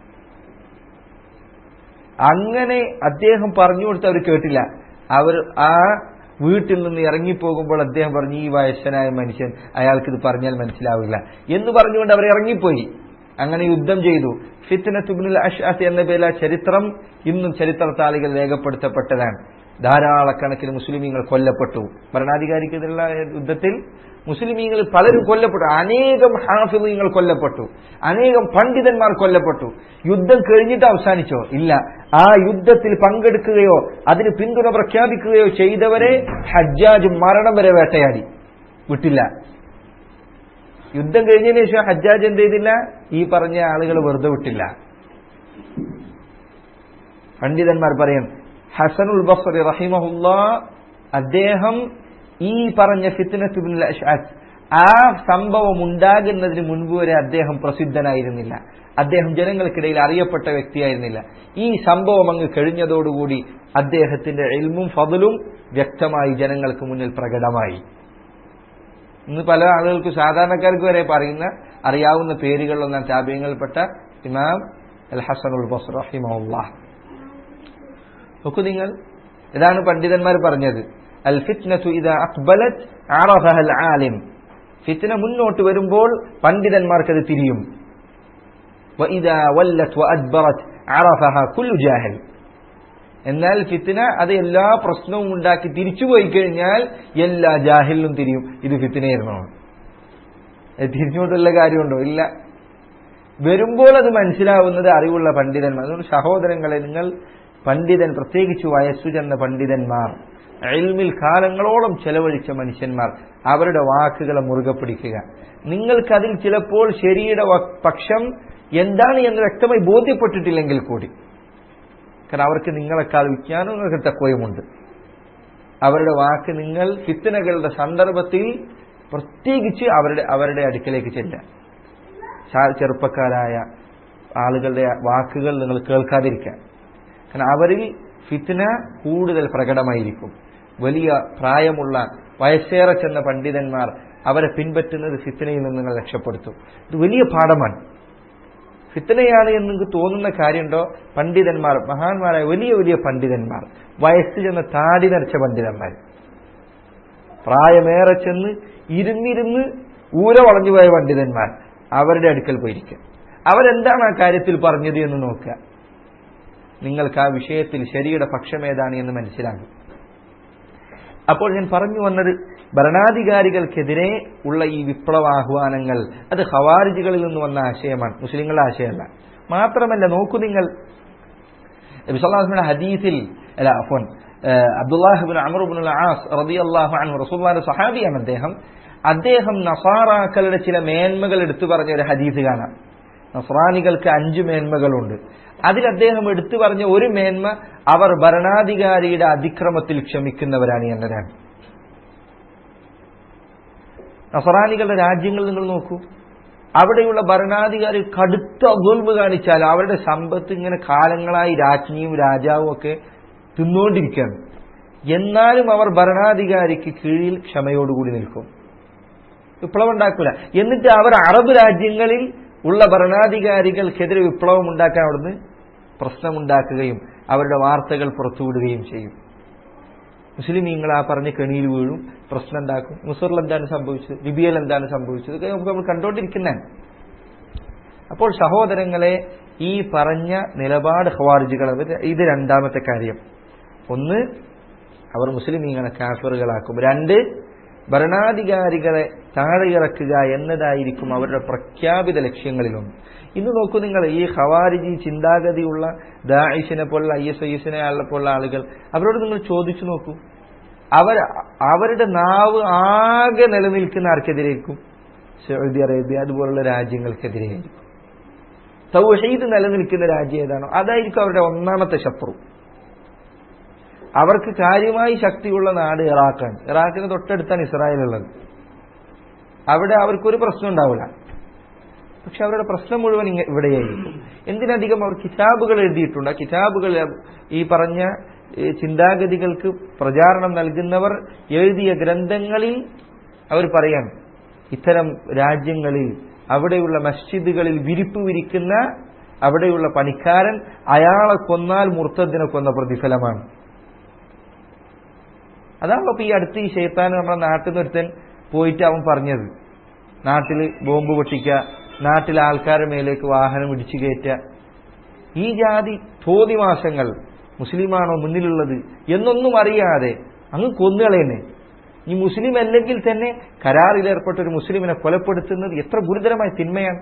അങ്ങനെ അദ്ദേഹം പറഞ്ഞു കൊടുത്ത് അവർ കേട്ടില്ല അവർ ആ വീട്ടിൽ നിന്ന് ഇറങ്ങിപ്പോകുമ്പോൾ അദ്ദേഹം പറഞ്ഞു ഈ വയസ്സനായ മനുഷ്യൻ അയാൾക്ക് ഇത് പറഞ്ഞാൽ മനസ്സിലാവില്ല എന്ന് പറഞ്ഞുകൊണ്ട് അവർ ഇറങ്ങിപ്പോയി അങ്ങനെ യുദ്ധം ചെയ്തു ഫിത്തന തുബിനുൽ അഷാസ് എന്ന പേരിൽ ആ ചരിത്രം ഇന്നും ചരിത്രത്താളികൾ രേഖപ്പെടുത്തപ്പെട്ടതാണ് ധാരാളക്കണക്കിന് മുസ്ലിമീങ്ങൾ കൊല്ലപ്പെട്ടു ഭരണാധികാരിക്കെതിരെയുള്ള യുദ്ധത്തിൽ മുസ്ലിമീങ്ങൾ പലരും കൊല്ലപ്പെട്ടു അനേകം ഹാഫിളീങ്ങൾ കൊല്ലപ്പെട്ടു അനേകം പണ്ഡിതന്മാർ കൊല്ലപ്പെട്ടു യുദ്ധം കഴിഞ്ഞിട്ട് അവസാനിച്ചോ ഇല്ല ആ യുദ്ധത്തിൽ പങ്കെടുക്കുകയോ അതിന് പിന്തുണ പ്രഖ്യാപിക്കുകയോ ചെയ്തവരെ ഹജ്ജാജ് മരണം വരെ വേട്ടയാടി വിട്ടില്ല യുദ്ധം കഴിഞ്ഞതിന് ശേഷം ഹജ്ജാജ് എന്ത് ചെയ്തില്ല ഈ പറഞ്ഞ ആളുകൾ വെറുതെ വിട്ടില്ല പണ്ഡിതന്മാർ പറയും ഹസനുൽ ബസ്രി റഹിമഹുല്ല അദ്ദേഹം ഈ പറഞ്ഞ ഫിത്നത്തുബിൻ അഷ്അസ് ആ സംഭവം ഉണ്ടാകുന്നതിന് മുൻപ് വരെ അദ്ദേഹം പ്രസിദ്ധനായിരുന്നില്ല അദ്ദേഹം ജനങ്ങൾക്കിടയിൽ അറിയപ്പെട്ട വ്യക്തിയായിരുന്നില്ല ഈ സംഭവം അങ്ങ് കഴിഞ്ഞതോടുകൂടി അദ്ദേഹത്തിന്റെ എൽമും ഫതലും വ്യക്തമായി ജനങ്ങൾക്ക് മുന്നിൽ പ്രകടമായി ഇന്ന് പല ആളുകൾക്ക് സാധാരണക്കാർക്ക് വരെ പറയുന്ന അറിയാവുന്ന പേരുകളിലൊന്നാണ് താപ്യങ്ങളിൽപ്പെട്ട ഇമാം അൽ ഹസനുൽ ബസ്ർ റഹിമഹുല്ലാഹ് നോക്കൂ നിങ്ങൾ ഇതാണ് പണ്ഡിതന്മാർ പറഞ്ഞത് അൽ ഫിത്നതു ഇദാ അഖ്ബലത് അറഫഹ അൽ ആലിം ഫിത്ന മുന്നോട്ട് വരുമ്പോൾ പണ്ഡിതന്മാർക്കത് തിരിയും വഇദാ വല്ലത് വഅദ്ബറത് അറഫഹ കുല്ലു ജാഹിൽ എന്നാൽ ഫിത്ന അത് എല്ലാ പ്രശ്നവും ഉണ്ടാക്കി തിരിച്ചുപോയി കഴിഞ്ഞാൽ എല്ലാ ജാഹിലിനും തിരിയും ഇത് ഫിത്തിനായിരുന്നു തിരിഞ്ഞുകൊണ്ടുള്ള കാര്യമുണ്ടോ ഇല്ല വരുമ്പോൾ അത് മനസ്സിലാവുന്നത് അറിവുള്ള പണ്ഡിതന്മാർ അതുകൊണ്ട് സഹോദരങ്ങളെ നിങ്ങൾ പണ്ഡിതൻ പ്രത്യേകിച്ച് വയസ്സു ചെന്ന പണ്ഡിതന്മാർ എൽമിൽ കാലങ്ങളോളം ചെലവഴിച്ച മനുഷ്യന്മാർ അവരുടെ വാക്കുകളെ മുറുകെ പിടിക്കുക നിങ്ങൾക്കതിൽ ചിലപ്പോൾ ശരിയുടെ വ- പക്ഷം എന്താണ് എന്ന് വ്യക്തമായി ബോധ്യപ്പെട്ടിട്ടില്ലെങ്കിൽ കൂടി കാരണം അവർക്ക് നിങ്ങളെക്കാൾ വിജ്ഞാനവും നിങ്ങൾക്ക് തക്കവയുമുണ്ട് അവരുടെ വാക്ക് നിങ്ങൾ ഫിത്തനകളുടെ സന്ദർഭത്തിൽ പ്രത്യേകിച്ച് അവരുടെ അവരുടെ അടുക്കലേക്ക് ചെല്ലുക ചാ- ചെറുപ്പക്കാരായ ആളുകളുടെ വാക്കുകൾ നിങ്ങൾ കേൾക്കാതിരിക്കാൻ കാരണം അവരിൽ ഫിത്ന കൂടുതൽ പ്രകടമായിരിക്കും വലിയ പ്രായമുള്ള വയസ്സേറെ ചെന്ന പണ്ഡിതന്മാർ അവരെ പിൻപറ്റുന്നത് ഫിത്തനയിൽ നിന്ന് നിങ്ങൾ രക്ഷപ്പെടുത്തും ഇത് വലിയ പാഠമാണ് ഫിത്തനയാണ് എന്ന് നിങ്ങൾക്ക് തോന്നുന്ന കാര്യമുണ്ടോ പണ്ഡിതന്മാർ മഹാന്മാരായ വലിയ വലിയ പണ്ഡിതന്മാർ വയസ്സ് ചെന്ന താടി നരച്ച പണ്ഡിതന്മാർ പ്രായമേറെ ചെന്ന് ഇരുന്നിരുന്ന് ഊര വളഞ്ഞുപോയ പണ്ഡിതന്മാർ അവരുടെ അടുക്കൽ പോയിരിക്കുക അവരെന്താണ് ആ കാര്യത്തിൽ പറഞ്ഞത് എന്ന് നോക്കുക നിങ്ങൾക്ക് ആ വിഷയത്തിൽ ശരിയുടെ പക്ഷമേതാണ് എന്ന് മനസ്സിലാകും അപ്പോൾ ഞാൻ പറഞ്ഞു വന്നത് ഭരണാധികാരികൾക്കെതിരെ ഉള്ള ഈ വിപ്ലവാഹ്വാനങ്ങൾ അത് ഹവാരിജികളിൽ നിന്ന് വന്ന ആശയമാണ് മുസ്ലിങ്ങളുടെ ആശയമല്ല മാത്രമല്ല നോക്കൂ നിങ്ങൾ നബിസ്വല്ലാസ്മിയുടെ ഹദീസിൽ അല്ല അഫോൻ അബ്ദുല്ലാഹിബിൻ അമറുബിൻ ആസ് റളിയല്ലാഹു അൻഹു റസൂലുള്ളാഹിന്റെ സഹാബിയാണ് അദ്ദേഹം അദ്ദേഹം നസാറാക്കളുടെ ചില മേന്മകൾ എടുത്തു പറഞ്ഞ ഒരു ഹദീസ് കാണാം നസ്രാനികൾക്ക് അഞ്ചു മേന്മകളുണ്ട് അതിൽ അദ്ദേഹം എടുത്തു പറഞ്ഞ ഒരു മേന്മ അവർ ഭരണാധികാരിയുടെ അതിക്രമത്തിൽ ക്ഷമിക്കുന്നവരാണ് എന്നതാണ് നസറാനികളുടെ രാജ്യങ്ങൾ നിങ്ങൾ നോക്കൂ അവിടെയുള്ള ഭരണാധികാരി കടുത്ത അഗോൽമ കാണിച്ചാൽ അവരുടെ സമ്പത്ത് ഇങ്ങനെ കാലങ്ങളായി രാജ്ഞിയും രാജാവും ഒക്കെ തിന്നുകൊണ്ടിരിക്കുകയാണ് എന്നാലും അവർ ഭരണാധികാരിക്ക് കീഴിൽ ക്ഷമയോടുകൂടി നിൽക്കും വിപ്ലവം ഉണ്ടാക്കില്ല എന്നിട്ട് അവർ അറബ് രാജ്യങ്ങളിൽ ഉള്ള ഭരണാധികാരികൾക്കെതിരെ വിപ്ലവം ഉണ്ടാക്കാൻ അവിടുന്ന് പ്രശ്നമുണ്ടാക്കുകയും അവരുടെ വാർത്തകൾ പുറത്തുവിടുകയും ചെയ്യും മുസ്ലിമീങ്ങൾ ആ പറഞ്ഞ കെണിയിൽ വീഴും പ്രശ്നം ഉണ്ടാക്കും മുസറിൽ എന്താണ് സംഭവിച്ചത് ലിബിയയിൽ എന്താണ് സംഭവിച്ചത് ഇതൊക്കെ നമുക്ക് നമ്മൾ കണ്ടുകൊണ്ടിരിക്കുന്നതാണ് അപ്പോൾ സഹോദരങ്ങളെ ഈ പറഞ്ഞ നിലപാട് ഹവാർജികൾ ഇത് രണ്ടാമത്തെ കാര്യം ഒന്ന് അവർ മുസ്ലിമീങ്ങളെ കാഫറുകളാക്കും രണ്ട് ഭരണാധികാരികളെ താഴെയിറക്കുക എന്നതായിരിക്കും അവരുടെ പ്രഖ്യാപിത ലക്ഷ്യങ്ങളിലൊന്ന് ഇന്ന് നോക്കൂ നിങ്ങൾ ഈ ഹവാരിജി ചിന്താഗതിയുള്ള ദായിഷിനെ പോലുള്ള ഐ എസ് ഐ എസിനെ പോലുള്ള ആളുകൾ അവരോട് നിങ്ങൾ ചോദിച്ചു നോക്കൂ അവർ അവരുടെ നാവ് ആകെ നിലനിൽക്കുന്ന ആർക്കെതിരെയായിരിക്കും സൗദി അറേബ്യ അതുപോലുള്ള രാജ്യങ്ങൾക്കെതിരെയായിരിക്കും തൗഹീദ് നിലനിൽക്കുന്ന രാജ്യം ഏതാണോ അതായിരിക്കും അവരുടെ ഒന്നാമത്തെ ശത്രു അവർക്ക് കാര്യമായി ശക്തിയുള്ള നാട് ഇറാഖാണ് ഇറാഖിന് തൊട്ടടുത്താണ് ഇസ്രായേൽ ഉള്ളത് അവിടെ അവർക്കൊരു പ്രശ്നം ഉണ്ടാവില്ല പക്ഷെ അവരുടെ പ്രശ്നം മുഴുവൻ ഇങ്ങ ഇവിടെയായിരിക്കും എന്തിനധികം അവർ കിതാബുകൾ എഴുതിയിട്ടുണ്ട് ആ കിതാബുകൾ ഈ പറഞ്ഞ ചിന്താഗതികൾക്ക് പ്രചാരണം നൽകുന്നവർ എഴുതിയ ഗ്രന്ഥങ്ങളിൽ അവർ പറയാം ഇത്തരം രാജ്യങ്ങളിൽ അവിടെയുള്ള മസ്ജിദുകളിൽ വിരിപ്പ് വിരിക്കുന്ന അവിടെയുള്ള പണിക്കാരൻ അയാളെ കൊന്നാൽ മുർത്തദിനെ കൊന്ന പ്രതിഫലമാണ് അതാണല്ലോ ഇപ്പൊ ഈ അടുത്ത് ഈ ഷെയ്ത്താൻ നമ്മുടെ നാട്ടിൽ നിന്ന് ഒരുത്തൻ പോയിട്ട് അവൻ പറഞ്ഞത് നാട്ടിൽ ബോംബ് പൊട്ടിക്കുക നാട്ടിലെ ആൾക്കാരുടെ മേലേക്ക് വാഹനം ഇടിച്ചു കയറ്റുക ഈ ജാതി തോന്നിവാസങ്ങൾ മുസ്ലിമാണോ മുന്നിലുള്ളത് എന്നൊന്നും അറിയാതെ അങ്ങ് കൊന്നുകളയുന്നേ ഈ മുസ്ലിം അല്ലെങ്കിൽ തന്നെ കരാറിൽ ഏർപ്പെട്ട ഒരു മുസ്ലിമിനെ കൊലപ്പെടുത്തുന്നത് എത്ര ഗുരുതരമായ തിന്മയാണ്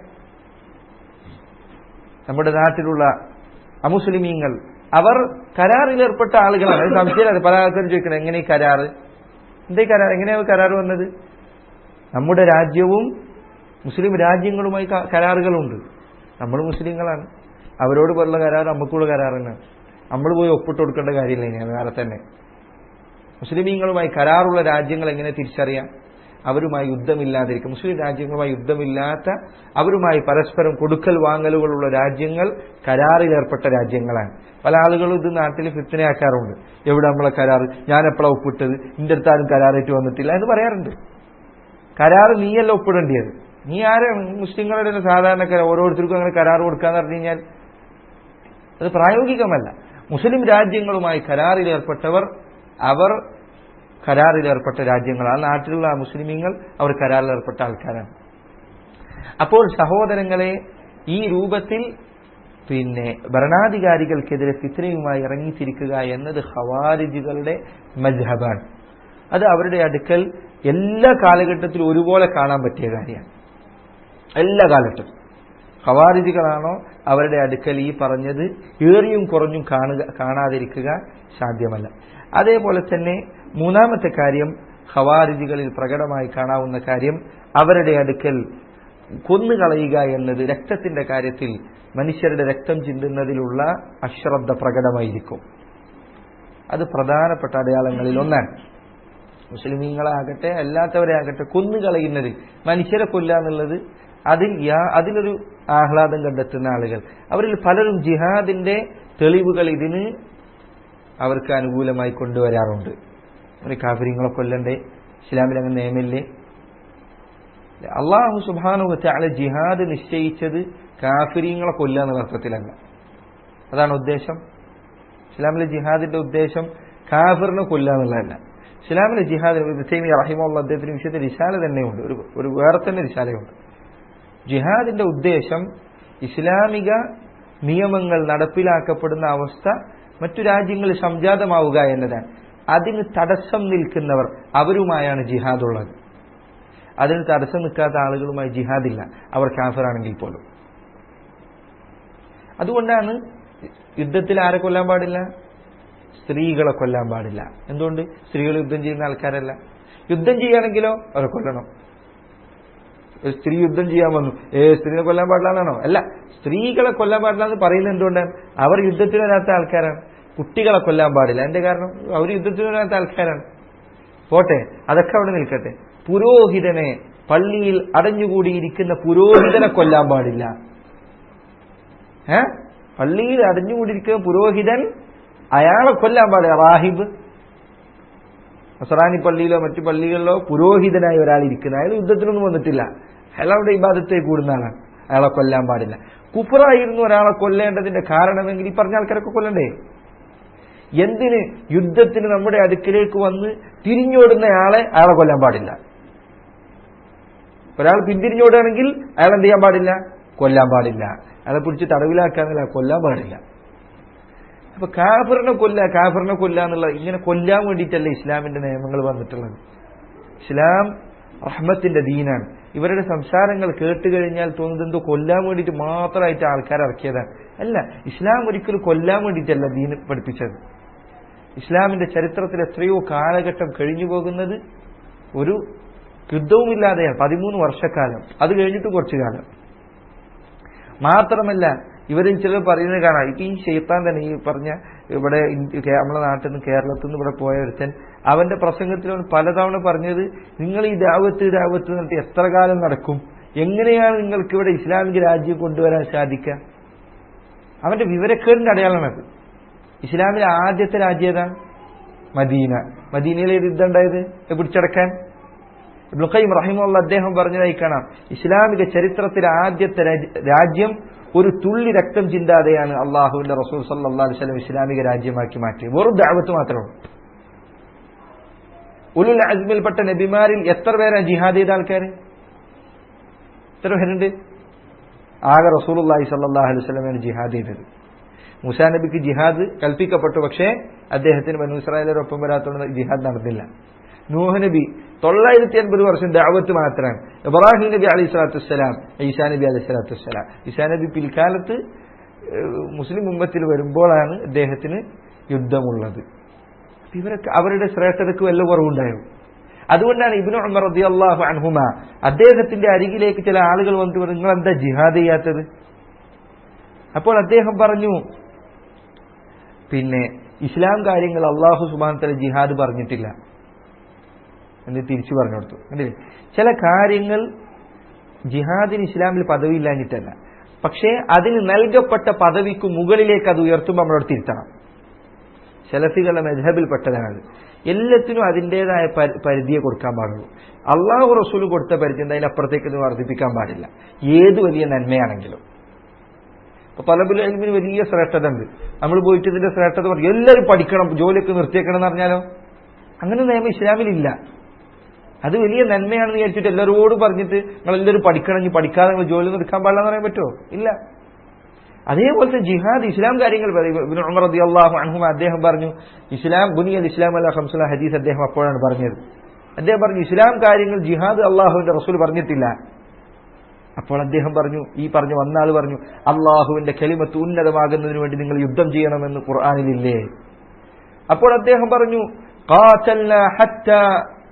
നമ്മുടെ നാട്ടിലുള്ള അമുസ്ലിമീങ്ങൾ അവർ കരാറിൽ ഏർപ്പെട്ട ആളുകളാണ് അത് സംശയമില്ല പല ആൾക്കാരും ചോദിക്കണം എങ്ങനെ ഈ കരാറ് എന്തേ കരാർ എങ്ങനെയാണ് കരാർ വന്നത് നമ്മുടെ രാജ്യവും മുസ്ലിം രാജ്യങ്ങളുമായി കരാറുകളുണ്ട് നമ്മൾ മുസ്ലിങ്ങളാണ് അവരോട് പോലുള്ള കരാർ നമുക്കുള്ള കരാർ തന്നെ നമ്മൾ പോയി ഒപ്പിട്ട് കൊടുക്കേണ്ട കാര്യമില്ല ഇനി വേറെ തന്നെ മുസ്ലിമീങ്ങളുമായി കരാറുള്ള രാജ്യങ്ങൾ എങ്ങനെ തിരിച്ചറിയാം അവരുമായി യുദ്ധമില്ലാതിരിക്കും മുസ്ലിം രാജ്യങ്ങളുമായി യുദ്ധമില്ലാത്ത അവരുമായി പരസ്പരം കൊടുക്കൽ വാങ്ങലുകളുള്ള രാജ്യങ്ങൾ കരാറിൽ ഏർപ്പെട്ട രാജ്യങ്ങളാണ് പല ആളുകളും ഇത് നാട്ടിൽ ഫിത്തിനയാക്കാറുണ്ട് എവിടെ നമ്മളെ കരാർ ഞാൻ എപ്പോഴാണ് ഒപ്പിട്ടത് ഇന്റെ അടുത്ത് ആരും കരാറേറ്റ് വന്നിട്ടില്ല എന്ന് പറയാറുണ്ട് കരാർ നീയല്ല ഒപ്പിടേണ്ടിയത് നീ ആരാണ് മുസ്ലിങ്ങളുടെ സാധാരണക്കാർ ഓരോരുത്തർക്കും അങ്ങനെ കരാർ കൊടുക്കാന്ന് പറഞ്ഞു കഴിഞ്ഞാൽ അത് പ്രായോഗികമല്ല മുസ്ലിം രാജ്യങ്ങളുമായി കരാറിൽ ഏർപ്പെട്ടവർ അവർ കരാറിൽ ഏർപ്പെട്ട രാജ്യങ്ങളാണ് നാട്ടിലുള്ള മുസ്ലിമീങ്ങൾ അവർ കരാറിൽ ഏർപ്പെട്ട ആൾക്കാരാണ് അപ്പോൾ സഹോദരങ്ങളെ ഈ രൂപത്തിൽ പിന്നെ ഭരണാധികാരികൾക്കെതിരെ ഫിത്രയുമായി ഇറങ്ങിത്തിരിക്കുക എന്നത് ഹവാരിജുകളുടെ മജ്ഹബാണ് അത് അവരുടെ അടുക്കൽ എല്ലാ കാലഘട്ടത്തിലും ഒരുപോലെ കാണാൻ പറ്റിയ കാര്യമാണ് എല്ലാ കാലത്തും ഹവാരിജികളാണോ അവരുടെ അടുക്കൽ ഈ പറഞ്ഞത് ഏറിയും കുറഞ്ഞും കാണുക കാണാതിരിക്കുക സാധ്യമല്ല അതേപോലെ തന്നെ മൂന്നാമത്തെ കാര്യം ഖവാരിജികളിൽ പ്രകടമായി കാണാവുന്ന കാര്യം അവരുടെ അടുക്കൽ കൊന്നുകളയുക എന്നത് രക്തത്തിന്റെ കാര്യത്തിൽ മനുഷ്യരുടെ രക്തം ചിന്തുന്നതിലുള്ള അശ്രദ്ധ പ്രകടമായിരിക്കും അത് പ്രധാനപ്പെട്ട അടയാളങ്ങളിൽ ഒന്നാണ് മുസ്ലിമീങ്ങളാകട്ടെ അല്ലാത്തവരെ ആകട്ടെ കൊന്നുകളയുന്നത് മനുഷ്യരെ കൊല്ലുക എന്നുള്ളത് അതിൽ യാ അതിലൊരു ആഹ്ലാദം കണ്ടെത്തുന്ന ആളുകൾ അവരിൽ പലരും ജിഹാദിന്റെ തെളിവുകൾ ഇതിന് അവർക്ക് അനുകൂലമായി കൊണ്ടുവരാറുണ്ട് ഒരു കാഫര്യങ്ങളെ കൊല്ലണ്ടേ ഇസ്ലാമിൽ അങ്ങനെ നിയമില്ലേ അള്ളാഹു സുബാനുവത്തെ ആളെ ജിഹാദ് നിശ്ചയിച്ചത് കാഫര്യങ്ങളെ കൊല്ലുക എന്നുള്ള അർത്ഥത്തിലല്ല അതാണ് ഉദ്ദേശം ഇസ്ലാമിലെ ജിഹാദിന്റെ ഉദ്ദേശം കാഫിറിനെ കൊല്ലുക എന്നുള്ളതല്ല ഇസ്ലാമിലെ ജിഹാദ് തൈമി റഹിമുള്ള അദ്ദേഹത്തിന് വിഷയത്തിൽ റിശാല തന്നെയുണ്ട് ഒരു ഒരു വേറെ തന്നെ റിശാലയുണ്ട് ജിഹാദിന്റെ ഉദ്ദേശം ഇസ്ലാമിക നിയമങ്ങൾ നടപ്പിലാക്കപ്പെടുന്ന അവസ്ഥ മറ്റു രാജ്യങ്ങളിൽ സംജാതമാവുക എന്നതാണ് അതിന് തടസ്സം നിൽക്കുന്നവർ അവരുമായാണ് ജിഹാദ് ഉള്ളത് അതിന് തടസ്സം നിൽക്കാത്ത ആളുകളുമായി ജിഹാദില്ല അവർ കാഫറാണെങ്കിൽ പോലും അതുകൊണ്ടാണ് യുദ്ധത്തിൽ ആരെ കൊല്ലാൻ പാടില്ല സ്ത്രീകളെ കൊല്ലാൻ പാടില്ല എന്തുകൊണ്ട് സ്ത്രീകൾ യുദ്ധം ചെയ്യുന്ന ആൾക്കാരല്ല യുദ്ധം ചെയ്യുകയാണെങ്കിലോ അവരെ കൊല്ലണം ഒരു സ്ത്രീ യുദ്ധം ചെയ്യാൻ വന്നു ഏ സ്ത്രീനെ കൊല്ലാൻ പാടില്ല എന്നാണോ അല്ല സ്ത്രീകളെ കൊല്ലാൻ പാടില്ല എന്ന് പറയുന്നത് എന്തുകൊണ്ടാണ് അവർ യുദ്ധത്തിന് വരാത്ത ആൾക്കാരാണ് കുട്ടികളെ കൊല്ലാൻ പാടില്ല എന്റെ കാരണം അവർ യുദ്ധത്തിന് വരാത്ത ആൾക്കാരാണ് പോട്ടെ അതൊക്കെ അവിടെ നിൽക്കട്ടെ പുരോഹിതനെ പള്ളിയിൽ അടഞ്ഞുകൂടിയിരിക്കുന്ന പുരോഹിതനെ കൊല്ലാൻ പാടില്ല ഏ പള്ളിയിൽ അടഞ്ഞുകൂടിയിരിക്കുന്ന പുരോഹിതൻ അയാളെ കൊല്ലാൻ പാടില്ല റാഹിബ് നസറാനി പള്ളിയിലോ മറ്റു പള്ളികളിലോ പുരോഹിതനായി ഒരാൾ ഇരിക്കുന്ന അയാൾ യുദ്ധത്തിനൊന്നും വന്നിട്ടില്ല അയാൾ അവിടെ ഇബാദത്തെ കൂടുന്ന ആളാണ് അയാളെ കൊല്ലാൻ പാടില്ല കുഫറായിരുന്നു ഒരാളെ കൊല്ലേണ്ടതിന്റെ കാരണമെങ്കിൽ ഈ പറഞ്ഞ ആൾക്കാരൊക്കെ കൊല്ലണ്ടേ എന്തിന് യുദ്ധത്തിന് നമ്മുടെ അടുക്കിലേക്ക് വന്ന് തിരിഞ്ഞോടുന്നയാളെ അയാളെ കൊല്ലാൻ പാടില്ല ഒരാൾ പിന്തിരിഞ്ഞോടുകയാണെങ്കിൽ അയാൾ എന്ത് ചെയ്യാൻ പാടില്ല കൊല്ലാൻ പാടില്ല അയാളെ പിടിച്ച് തടവിലാക്കാന്നില്ല കൊല്ലാൻ പാടില്ല അപ്പൊ കാഫറിനെ കൊല്ല കാഫറിനെ കൊല്ല എന്നുള്ള ഇങ്ങനെ കൊല്ലാൻ വേണ്ടിയിട്ടല്ല ഇസ്ലാമിന്റെ നിയമങ്ങൾ വന്നിട്ടുള്ളത് ഇസ്ലാം റഹ്മത്തിന്റെ ദീനാണ് ഇവരുടെ സംസാരങ്ങൾ കേട്ട് കഴിഞ്ഞാൽ തോന്നുന്നത് എന്തോ കൊല്ലാൻ വേണ്ടിയിട്ട് മാത്രമായിട്ട് ആൾക്കാർ ഇറക്കിയതാണ് അല്ല ഇസ്ലാം ഒരിക്കലും കൊല്ലാൻ വേണ്ടിയിട്ടല്ല ദീൻ പഠിപ്പിച്ചത് ഇസ്ലാമിന്റെ ചരിത്രത്തിൽ എത്രയോ കാലഘട്ടം കഴിഞ്ഞു പോകുന്നത് ഒരു യുദ്ധവുമില്ലാതെയാണ് പതിമൂന്ന് വർഷക്കാലം അത് കഴിഞ്ഞിട്ട് കുറച്ചു കാലം മാത്രമല്ല ഇവരും ചിലർ പറയുന്നത് കാണാം ഇപ്പൊ ഈ ഷെയ്ത്താൻ തന്നെ ഈ പറഞ്ഞ ഇവിടെ ഇന്ത്യ- നമ്മുടെ നാട്ടിൽ നിന്ന് കേരളത്തിൽ നിന്ന് ഇവിടെ പോയ ഒരുത്തൻ അവന്റെ പ്രസംഗത്തിൽ അവൻ പലതവണ പറഞ്ഞത് നിങ്ങൾ ഈ ദാവത്ത് ദാവത്ത് എന്നിട്ട് എത്ര കാലം നടക്കും എങ്ങനെയാണ് നിങ്ങൾക്ക് ഇവിടെ ഇസ്ലാമിക രാജ്യം കൊണ്ടുവരാൻ സാധിക്കുക അവന്റെ വിവരക്കേടിന്റെ അടയാളമാണത് ഇസ്ലാമിലെ ആദ്യത്തെ രാജ്യം ഏതാണ് മദീന മദീനയിൽ ഏത് യുദ്ധം ഉണ്ടായത് ഇത് പിടിച്ചടക്കാൻ ബ്ലുഖൈം റഹിമുള്ള അദ്ദേഹം പറഞ്ഞതായി കാണാം ഇസ്ലാമിക ചരിത്രത്തിലെ ആദ്യത്തെ രാജ്യ- രാജ്യം ഒരു തുള്ളി രക്തം ചിന്താതെയാണ് അള്ളാഹുവിന്റെ റസൂൽ സല്ലാ അലൈഹി സ്വലം ഇസ്ലാമിക രാജ്യമാക്കി മാറ്റിയത് വെറും ദാവത്ത് മാത്രമേ ഉലുൽ അസ്മിൽപ്പെട്ട നബിമാരിൽ എത്ര പേരാ ജിഹാദ് ചെയ്ത ആൾക്കാർ എത്ര പേരുണ്ട് ആകെ റസൂലുള്ളാഹി സല്ലല്ലാഹു അലൈഹി വസല്ലമയാണ് ജിഹാദ് ചെയ്തത് മൂസാ നബിക്ക് ജിഹാദ് കൽപ്പിക്കപ്പെട്ടു പക്ഷേ അദ്ദേഹത്തിന് ബനു ഇസ്രായേലൊപ്പം വരാത്തോണ്ട് ജിഹാദ് നടന്നില്ല നൂഹ് നബി തൊള്ളായിരത്തി അൻപത് വർഷം ദാവത്ത് മാത്രമാണ് ഇബ്രാഹിം നബി അലൈഹി സ്വലാത്തു വസ്സലാം ഈസാ നബി അലൈഹി സ്വലാത്തു വസ്സലാം ഈസാ നബി പിൽക്കാലത്ത് ഏഹ്, മുസ്ലിം ഉമ്മത്തിൽ വരുമ്പോഴാണ് അദ്ദേഹത്തിന് യുദ്ധമുള്ളത് അപ്പൊ ഇവരൊക്കെ അവരുടെ ശ്രേഷ്ഠതയ്ക്ക് വല്ല കുറവുണ്ടായോ അതുകൊണ്ടാണ് ഇബ്നു ഉമർ റളിയല്ലാഹു അൻഹുമ അദ്ദേഹത്തിന്റെ അരികിലേക്ക് ചില ആളുകൾ വന്നിട്ട് പറഞ്ഞു നിങ്ങൾ എന്താ ജിഹാദ് ചെയ്യാത്തത് അപ്പോൾ അദ്ദേഹം പറഞ്ഞു പിന്നെ ഇസ്ലാം കാര്യങ്ങൾ അള്ളാഹു സുബാൻ തല ജിഹാദ് പറഞ്ഞിട്ടില്ല എന്ന് തിരിച്ചു പറഞ്ഞു കൊടുത്തു കണ്ടില്ലേ ചില കാര്യങ്ങൾ ജിഹാദിന് ഇസ്ലാമിൽ പദവി ഇല്ലാഞ്ഞിട്ടല്ല പക്ഷേ അതിന് നൽകപ്പെട്ട പദവിക്ക് മുകളിലേക്ക് അത് ഉയർത്തുമ്പോൾ നമ്മളോട് തിരുത്തണം സെലഫികളുടെ മെജഹബിൽപ്പെട്ടതാണ് അത് എല്ലാത്തിനും അതിൻ്റെതായ പരി- പരിധിയെ കൊടുക്കാൻ പാടുള്ളൂ അള്ളാഹു റസൂൽ കൊടുത്ത പരിധി എന്തായാലും അപ്പുറത്തേക്ക് ഇത് വർദ്ധിപ്പിക്കാൻ പാടില്ല ഏത് വലിയ നന്മയാണെങ്കിലും ഇപ്പൊ തലബുൽ എൽമിന് വലിയ ശ്രേഷ്ഠത ഉണ്ട് നമ്മൾ പോയിട്ട് ഇതിന്റെ ശ്രേഷ്ഠത പറയും എല്ലാവരും പഠിക്കണം ജോലിയൊക്കെ നിർത്തിയേക്കണം എന്ന് പറഞ്ഞാലോ അങ്ങനെ നിയമം ഇസ്ലാമിലില്ല അത് വലിയ നന്മയാണെന്ന് വിചാരിച്ചിട്ട് എല്ലാവരോടും പറഞ്ഞിട്ട് നിങ്ങൾ എല്ലാവരും പഠിക്കണം ഇനി പഠിക്കാതെ നിങ്ങൾ ജോലി എടുക്കാൻ പാടില്ല എന്ന് പറയാൻ പറ്റുമോ ഇല്ല അതേപോലത്തെ ജിഹാദ് ഇസ്ലാം കാര്യങ്ങൾ പറയും. ഇബ്നു ഉമർ റളിയല്ലാഹു അൻഹുമ അദ്ദേഹം പറഞ്ഞു ഇസ്ലാം ബുനിയൽ ഇസ്ലാം അല്ല ഹംസുല ഹദീസ് അദ്ദേഹം അപ്പോഴാണ് പറഞ്ഞത് അദ്ദേഹം പറഞ്ഞു ഇസ്ലാം കാര്യങ്ങൾ ജിഹാദ് അള്ളാഹുവിന്റെ റസൂൽ പറഞ്ഞിട്ടില്ല അപ്പോൾ അദ്ദേഹം പറഞ്ഞു ഈ പറഞ്ഞു വന്നാൾ പറഞ്ഞു അള്ളാഹുവിന്റെ കലിമത്ത് ഉന്നതമാകുന്നതിന് വേണ്ടി നിങ്ങൾ യുദ്ധം ചെയ്യണമെന്ന് ഖുർആാനിലില്ലേ അപ്പോൾ അദ്ദേഹം പറഞ്ഞു "ഖാതൽനാ ഹത്താ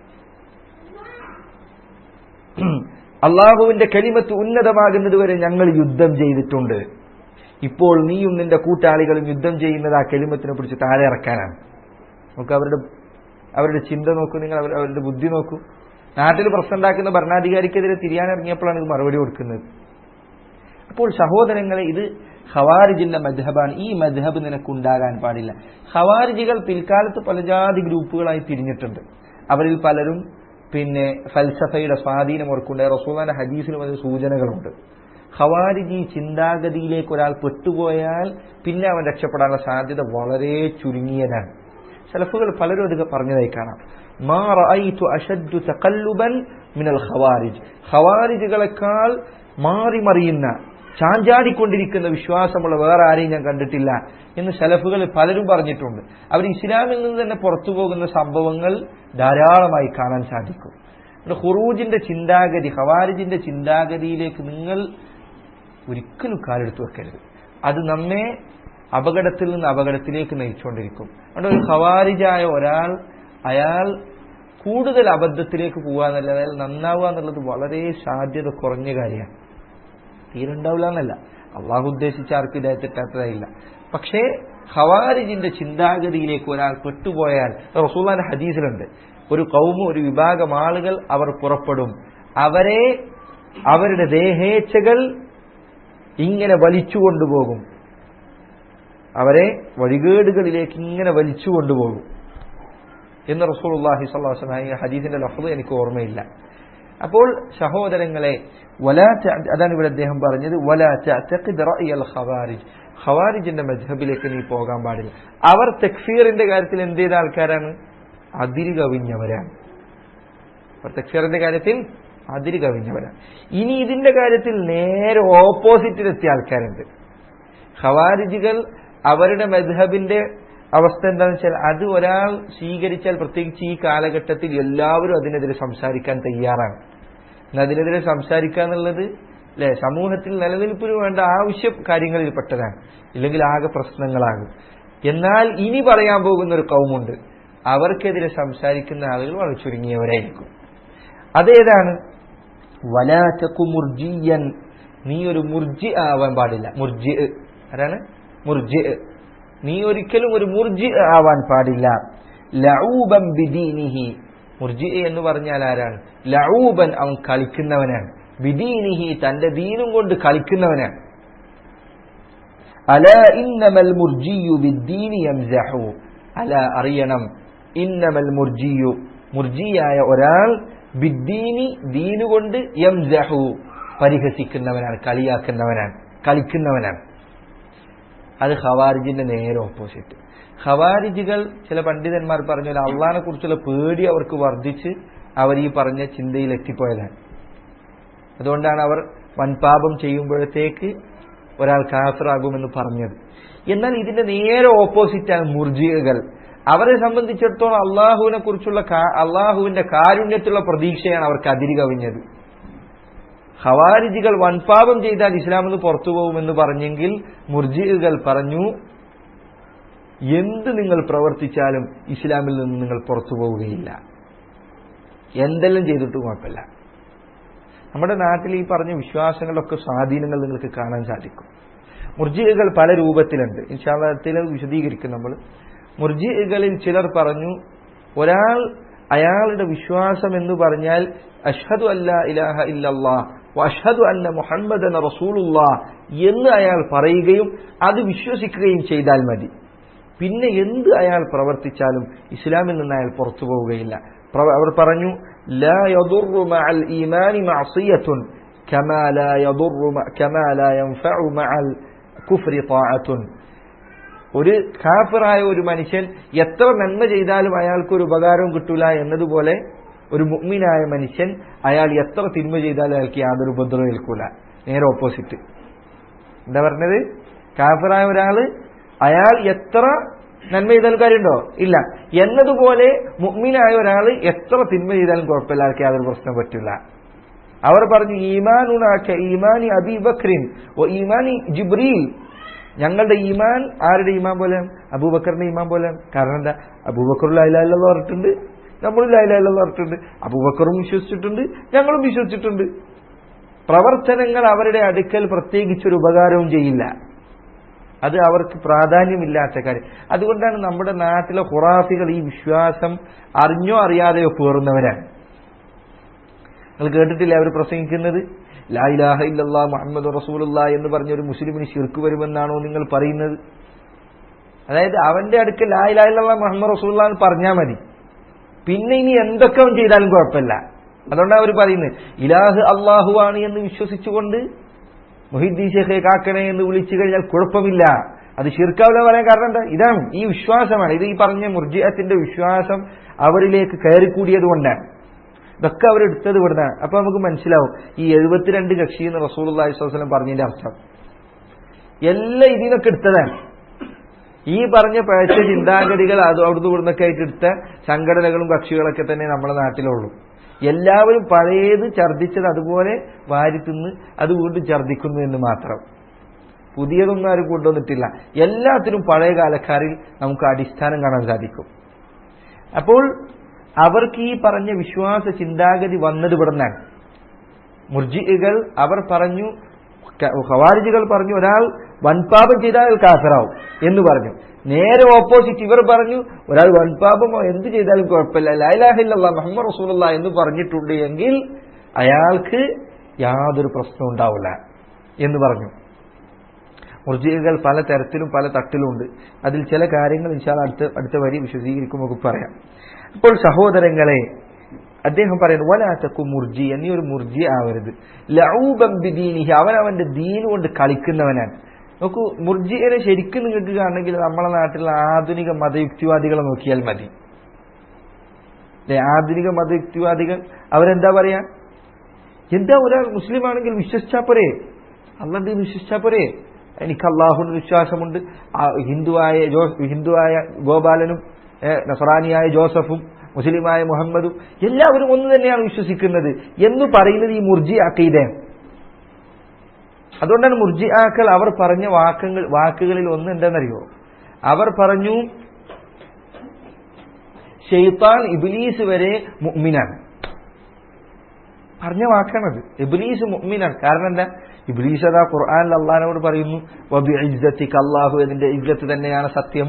അള്ളാഹുവിന്റെ കലിമത്ത് ഉന്നതമാകുന്നത് വരെ ഞങ്ങൾ യുദ്ധം ചെയ്തിട്ടുണ്ട് ഇപ്പോൾ നീയും നിന്റെ കൂട്ടാളികളും യുദ്ധം ചെയ്യുന്നത് ആ കലിമത്തിനെ പിടിച്ച് താഴെ ഇറക്കാനാണ് നമുക്ക് അവരുടെ അവരുടെ ചിന്ത നോക്കൂ നിങ്ങൾ അവർ- അവരുടെ ബുദ്ധി നോക്കൂ നാട്ടിൽ പ്രശ്നം ഉണ്ടാക്കുന്ന ഭരണാധികാരിക്കെതിരെ തിരിയാനിറങ്ങിയപ്പോഴാണ് ഇത് മറുപടി കൊടുക്കുന്നത് അപ്പോൾ സഹോദരങ്ങളെ ഇത് ഖവാരിജിന്റെ മദ്ഹബാണ് ഈ മദ്ഹബ് നിനക്കുണ്ടാകാൻ പാടില്ല ഖവാരിജികൾ പിൽക്കാലത്ത് പല ജാതി ഗ്രൂപ്പുകളായി തിരിഞ്ഞിട്ടുണ്ട് അവരിൽ പലരും പിന്നെ ഫൽസഫയുടെ സ്വാധീനം ഓർക്കുണ്ട് റസൂലാന്റെ ഹദീസിലും അതിന് സൂചനകളുണ്ട് ഖവാരിജി ചിന്താഗതിയിലേക്ക് ഒരാൾ പെട്ടുപോയാൽ പിന്നെ അവൻ രക്ഷപ്പെടാനുള്ള സാധ്യത വളരെ ചുരുങ്ങിയതാണ് സലഫുകൾ പലരും അത് പറഞ്ഞതായി കാണാം മാ റഅയ്തു അഷദ്ദു തഖല്ലുബൻ മിനൽ ഖവാരിജ് ഖവാരിജുകളെക്കാൾ മാറി മറിയുന്ന ചാഞ്ചാടിക്കൊണ്ടിരിക്കുന്ന വിശ്വാസമുള്ള വേറെ ആരെയും ഞാൻ കണ്ടിട്ടില്ല എന്ന് സലഫുകൾ പലരും പറഞ്ഞിട്ടുണ്ട് അവർ ഇസ്ലാമിൽ നിന്ന് തന്നെ പുറത്തു പോകുന്ന സംഭവങ്ങൾ ധാരാളമായി കാണാൻ സാധിക്കും ഇവിടെ ഹുറൂജിന്റെ ചിന്താഗതി ഹവാരിജിന്റെ ചിന്താഗതിയിലേക്ക് നിങ്ങൾ ഒരിക്കലും കാലെടുത്ത് വെക്കരുത് അത് നമ്മെ അപകടത്തിൽ നിന്ന് അപകടത്തിലേക്ക് നയിച്ചുകൊണ്ടിരിക്കും അതുകൊണ്ട് ഒരു ഹവാരിജായ ഒരാൾ അയാൾ കൂടുതൽ അബദ്ധത്തിലേക്ക് പോകാന്നല്ല അയാൾ നന്നാവുക എന്നുള്ളത് വളരെ സാധ്യത കുറഞ്ഞ കാര്യമാണ് തീരുണ്ടാവില്ല എന്നല്ല അള്ളാഹു ഉദ്ദേശിച്ച ആർക്ക് ഇതായിട്ടില്ല പക്ഷേ ഖവാരിജിന്റെ ചിന്താഗതിയിലേക്ക് ഒരാൾ പെട്ടുപോയാൽ റസൂലാന്റെ ഹദീസിലുണ്ട് ഒരു കൗമ ഒരു വിഭാഗം ആളുകൾ അവർ പുറപ്പെടും അവരെ അവരുടെ ദേഹേച്ഛകൾ ഇങ്ങനെ വലിച്ചു കൊണ്ടുപോകും അവരെ വഴികേടുകളിലേക്ക് ഇങ്ങനെ വലിച്ചു കൊണ്ടുപോകും എന്ന് റസൂലുള്ളാഹി സ്വല്ലല്ലാഹു അലൈഹി വസല്ലം ഈ ഹദീസിന്റെ ലഫ്ദ് എനിക്ക് ഓർമ്മയില്ല അപ്പോൾ സഹോദരങ്ങളെ വലാ ത- അതാണ് ഇവിടെ അദ്ദേഹം പറഞ്ഞത് വലാ തഅ്തഖിദ് റഅയൽ ഖവാരിജ് ഖവാരിജിന്റെ മദ്ഹബിലേക്ക് നീ പോകാൻ പാടില്ല അവർ തക്ഫീറിന്റെ കാര്യത്തിൽ എന്ത് ചെയ്ത ആൾക്കാരാണ് അതിര് കവിഞ്ഞവരാണ് അവർ തക്ഫീറിന്റെ കാര്യത്തിൽ അതിര് കവിഞ്ഞവരാണ് ഇനി ഇതിന്റെ കാര്യത്തിൽ നേരെ ഓപ്പോസിറ്റിലെത്തിയ ആൾക്കാരുണ്ട് ഖവാരിജികൾ അവരുടെ മദ്ഹബിന്റെ അവസ്ഥ എന്താണെന്ന് വെച്ചാൽ അത് ഒരാൾ സ്വീകരിച്ചാൽ പ്രത്യേകിച്ച് ഈ കാലഘട്ടത്തിൽ എല്ലാവരും അതിനെതിരെ സംസാരിക്കാൻ തയ്യാറാണ് എന്നാൽ അതിനെതിരെ സംസാരിക്കുക എന്നുള്ളത് അല്ലെ സമൂഹത്തിൽ നിലനിൽപ്പിന് വേണ്ട ആവശ്യ കാര്യങ്ങളിൽ പെട്ടതാണ് ഇല്ലെങ്കിൽ ആകെ പ്രശ്നങ്ങളാകും എന്നാൽ ഇനി പറയാൻ പോകുന്ന ഒരു കൗമുണ്ട് അവർക്കെതിരെ സംസാരിക്കുന്ന ആളുകൾ വളരെ ചുരുങ്ങിയവരായിരിക്കും അതേതാണ് വലാറ്റക്കു മുർജിയൻ നീ ഒരു മുർജി ആവാൻ പാടില്ല മുർജി ആരാണ് മുർജി നീ ഒരിക്കലും ഒരു മുർജി ആവാൻ പാടില്ല ലഊബൻ ബിദീനിഹി മുർജി എന്ന് പറഞ്ഞാൽ ആരാണ് ലഊബൻ അവൻ കളിക്കുന്നവനാണ് ബിദീനിഹി തന്റെ ദീനും കൊണ്ട് കളിക്കുന്നവനാണ് അല ഇന്നമൽ മുർജിയു ബിദ്ദീനി യംസഹു അല അറിയണം ഇന്നമൽ മുർജിയു മുർജിയായ ഒരാൾ ബിദ്ദീനി ദീനുകൊണ്ട് യംസഹു പരിഹസിക്കുന്നവനാണ് കളിയാക്കുന്നവനാണ് കളിക്കുന്നവനാണ് അത് ഖവാരിജിന്റെ നേരെ ഓപ്പോസിറ്റ് ഖവാരിജികൾ ചില പണ്ഡിതന്മാർ പറഞ്ഞ അള്ളഹാനെ കുറിച്ചുള്ള പേടി അവർക്ക് വർദ്ധിച്ച് അവർ ഈ പറഞ്ഞ ചിന്തയിൽ എത്തിപ്പോയതാണ് അതുകൊണ്ടാണ് അവർ വൻപാപം ചെയ്യുമ്പോഴത്തേക്ക് ഒരാൾ കാഫറാകുമെന്ന് പറഞ്ഞത് എന്നാൽ ഇതിന്റെ നേരെ ഓപ്പോസിറ്റാണ് മുർജികൾ അവരെ സംബന്ധിച്ചിടത്തോളം അള്ളാഹുവിനെ കുറിച്ചുള്ള അള്ളാഹുവിന്റെ കാരുണ്യത്തിലുള്ള പ്രതീക്ഷയാണ് അവർക്ക് അതിരി കവിഞ്ഞത് ഖവാരിജികൾ വൻപാപം ചെയ്താൽ ഇസ്ലാമിൽ നിന്ന് പുറത്തു പോകുമെന്ന് പറഞ്ഞെങ്കിൽ മുർജികൾ പറഞ്ഞു എന്ത് നിങ്ങൾ പ്രവർത്തിച്ചാലും ഇസ്ലാമിൽ നിന്ന് നിങ്ങൾ പുറത്തു പോവുകയില്ല എന്തെല്ലാം ചെയ്തിട്ടും കുഴപ്പമില്ല നമ്മുടെ നാട്ടിൽ ഈ പറഞ്ഞ വിശ്വാസങ്ങളിലൊക്കെ സ്വാധീനങ്ങൾ നിങ്ങൾക്ക് കാണാൻ സാധിക്കും മുർജികൾ പല രൂപത്തിലുണ്ട് ഇൻഷാല്ലത്തിൽ വിശദീകരിക്കും നമ്മൾ മുർജികളിൽ ചിലർ പറഞ്ഞു ഒരാൾ അയാളുടെ വിശ്വാസം എന്ന് പറഞ്ഞാൽ അഷ്ഹദു അല്ല ഇലാഹ ഇല്ലല്ലാ അഷ്ഹദു അന്ന മുഹമ്മദ് റസൂലുള്ള എന്ന് അയാൾ പറയുകയും അത് വിശ്വസിക്കുകയും ചെയ്താൽ മതി പിന്നെ എന്ത് അയാൾ പ്രവർത്തിച്ചാലും ഇസ്ലാമിൽ നിന്ന് അയാൾ പുറത്തു പോവുകയില്ല അവർ പറഞ്ഞു ലാ യദുറു മഅൽ ഈമാനി മഅസിയത്തുൻ കമാ ലാ യദുറു കമാ ലാ യൻഫഉ മഅൽ കുഫ്രി ത്വാഅത്തുൻ ഒരു കാഫിറായ ഒരു മനുഷ്യൻ എത്ര നന്മ ചെയ്താലും അയാൾക്ക് ഒരു ഉപകാരവും കിട്ടൂല എന്നതുപോലെ ഒരു മുഗ്മിനായ മനുഷ്യൻ അയാൾ എത്ര തിന്മ ചെയ്താലും അയാൾക്ക് യാതൊരു ഉപദ്രവം ഏൽക്കൂല നേരെ ഓപ്പോസിറ്റ് എന്താ പറഞ്ഞത് കാഫിറായ ഒരാള് അയാൾ എത്ര നന്മ ചെയ്താലും കാര്യമുണ്ടോ ഇല്ല എന്നതുപോലെ മുഗ്മിനായ ഒരാൾ എത്ര തിന്മ ചെയ്താലും കുഴപ്പമില്ല അയാൾക്ക് യാതൊരു പ്രശ്നം പറ്റില്ല അവർ പറഞ്ഞു ഈമാനുനാക്ക ഈമാനി അബിബക്രിൻ ഓ ഈമാനി ജിബ്രീൽ ഞങ്ങളുടെ ഈമാൻ ആരുടെ ഈമാൻ പോലെ അബൂബക്കറിന്റെ ഈമാൻ പോലെ കാരണം എന്താ അബൂബക്കറും ലൈലാലെന്ന് പറഞ്ഞിട്ടുണ്ട് നമ്മളും ലൈലാലെന്ന് പറഞ്ഞിട്ടുണ്ട് അബൂബക്കറും വിശ്വസിച്ചിട്ടുണ്ട് ഞങ്ങളും വിശ്വസിച്ചിട്ടുണ്ട് പ്രവർത്തനങ്ങൾ അവരുടെ അടുക്കൽ പ്രത്യേകിച്ചൊരു ഉപകാരവും ചെയ്യില്ല അത് അവർക്ക് പ്രാധാന്യമില്ലാത്ത കാര്യം അതുകൊണ്ടാണ് നമ്മുടെ നാട്ടിലെ ഖുറാഫികൾ ഈ വിശ്വാസം അറിഞ്ഞോ അറിയാതെയോ പേറുന്നവരാണ് നിങ്ങൾ കേട്ടിട്ടില്ല അവർ പ്രസംഗിക്കുന്നത് ലായിലാഹ ഇല്ലല്ലാ മുഹമ്മദ് റസൂലുള്ള എന്ന് പറഞ്ഞ ഒരു മുസ്ലിമിന് ശിർക്ക് വരുമെന്നാണോ നിങ്ങൾ പറയുന്നത് അതായത് അവന്റെ അടുക്ക് ലായിലാഹില്ല മുഹമ്മദ് റസൂള്ള എന്ന് പറഞ്ഞാൽ മതി പിന്നെ ഇനി എന്തൊക്കെ അവൻ ചെയ്താലും കുഴപ്പമില്ല അതുകൊണ്ടാണ് അവർ പറയുന്നത് ഇലാഹ് അള്ളാഹു ആണ് എന്ന് വിശ്വസിച്ചുകൊണ്ട് മൊഹിദ്ദീൻ ഷെഖെ കാക്കണേ എന്ന് വിളിച്ചു കഴിഞ്ഞാൽ കുഴപ്പമില്ല അത് ഷിർക്കാവില്ല പറയാൻ കാരണം എന്താ ഇതാണ് ഈ വിശ്വാസമാണ് ഇത് ഈ പറഞ്ഞ മുർജിയത്തിന്റെ വിശ്വാസം അവരിലേക്ക് കയറിക്കൂടിയത് കൊണ്ടാണ് ഇതൊക്കെ അവരെടുത്തത് ഇവിടുന്നാണ് അപ്പൊ നമുക്ക് മനസ്സിലാവും ഈ എഴുപത്തിരണ്ട് കക്ഷി എന്ന് റസൂൽ അള്ളാഹി സ്വലം പറഞ്ഞതിന്റെ അർത്ഥം എല്ലാം ഇതിനൊക്കെ എടുത്തതാണ് ഈ പറഞ്ഞ പഴച്ച ചിന്താഗതികൾ അത് അവിടുന്ന് ഇവിടുന്നൊക്കെ ആയിട്ട് എടുത്ത സംഘടനകളും കക്ഷികളൊക്കെ തന്നെ നമ്മുടെ നാട്ടിലുള്ളൂ എല്ലാവരും പഴയത് ഛർദ്ദിച്ചത് അതുപോലെ വാരി തിന്ന് അത് വീണ്ടും ഛർദ്ദിക്കുന്നു എന്ന് മാത്രം പുതിയതൊന്നും ആരും കൊണ്ടുവന്നിട്ടില്ല എല്ലാത്തിനും പഴയ കാലക്കാരിൽ നമുക്ക് അടിസ്ഥാനം കാണാൻ സാധിക്കും അപ്പോൾ അവർക്ക് ഈ പറഞ്ഞ വിശ്വാസ ചിന്താഗതി വന്നത് ഇവിടുന്നാണ് മുർജികൾ അവർ പറഞ്ഞു ഖവാരിജികൾ പറഞ്ഞു ഒരാൾ വൻപാപം ചെയ്താൽ കാഫറാവും എന്ന് പറഞ്ഞു നേരെ ഓപ്പോസിറ്റ് ഇവർ പറഞ്ഞു ഒരാൾ വൻപാപമോ എന്ത് ചെയ്താലും കുഴപ്പമില്ല ലൈലാഹില്ല മുഹമ്മദ് റസൂലുള്ള എന്ന് പറഞ്ഞിട്ടുണ്ട് എങ്കിൽ അയാൾക്ക് യാതൊരു പ്രശ്നവും ഉണ്ടാവില്ല എന്ന് പറഞ്ഞു മുർജികൾ പല തരത്തിലും പല തട്ടിലുമുണ്ട് അതിൽ ചില കാര്യങ്ങൾ ഇൻഷാ അടുത്ത അടുത്ത വരി വിശദീകരിക്കുമ്പോൾ പറയാം അപ്പോൾ സഹോദരങ്ങളെ അദ്ദേഹം പറയുന്നു വലാത്തക്കു മുർജി എന്നീ ഒരു മുർജി ആവരുത് ലൗബം ബിദീനിഹി അവൻ അവന്റെ ദീൻ കൊണ്ട് കളിക്കുന്നവനാണ് നോക്കൂ മുർജിയെ ശരിക്കും നിങ്ങൾക്ക് കാണണമെങ്കിൽ നമ്മളെ നാട്ടിലുള്ള ആധുനിക മതയുക്തിവാദികളെ നോക്കിയാൽ മതി അല്ലെ ആധുനിക മതയുക്തിവാദികൾ അവരെന്താ പറയാ എന്താ ഒരാൾ മുസ്ലിം ആണെങ്കിൽ വിശ്വസിച്ചാ പോരെ അള്ളാന്റെ വിശ്വസിച്ചാ പോരെ എനിക്ക് അള്ളാഹുവിന് വിശ്വാസമുണ്ട് ഹിന്ദുവായ ജോ ഹിന്ദുവായ ഗോപാലനും നസറാനിയായ ജോസഫും മുസ്ലിമായ മുഹമ്മദും എല്ലാവരും ഒന്ന് തന്നെയാണ് വിശ്വസിക്കുന്നത് എന്ന് പറയുന്നത് ഈ മുർജി അക്കീദയാണ് അതുകൊണ്ടാണ് മുർജി ആക്കൾ അവർ പറഞ്ഞ വാക്കുകൾ വാക്കുകളിൽ ഒന്ന് എന്താണെന്നറിയോ അവർ പറഞ്ഞു ഷെയ്ത്താൻ ഇബിലീസ് വരെ മുഅ്മിനാണ് പറഞ്ഞ വാക്കാണത് ഇബിലീസ് മുഅ്മിനാണ് കാരണം എന്താ ഇബിലീസ് അതാ ഖുർആാനിൽ അള്ളഹാനോട് പറയുന്നു വബി ഇജ്ജത്തിക്ക് അള്ളാഹു അതിന്റെ ഇജ്ജത്ത് തന്നെയാണ് സത്യം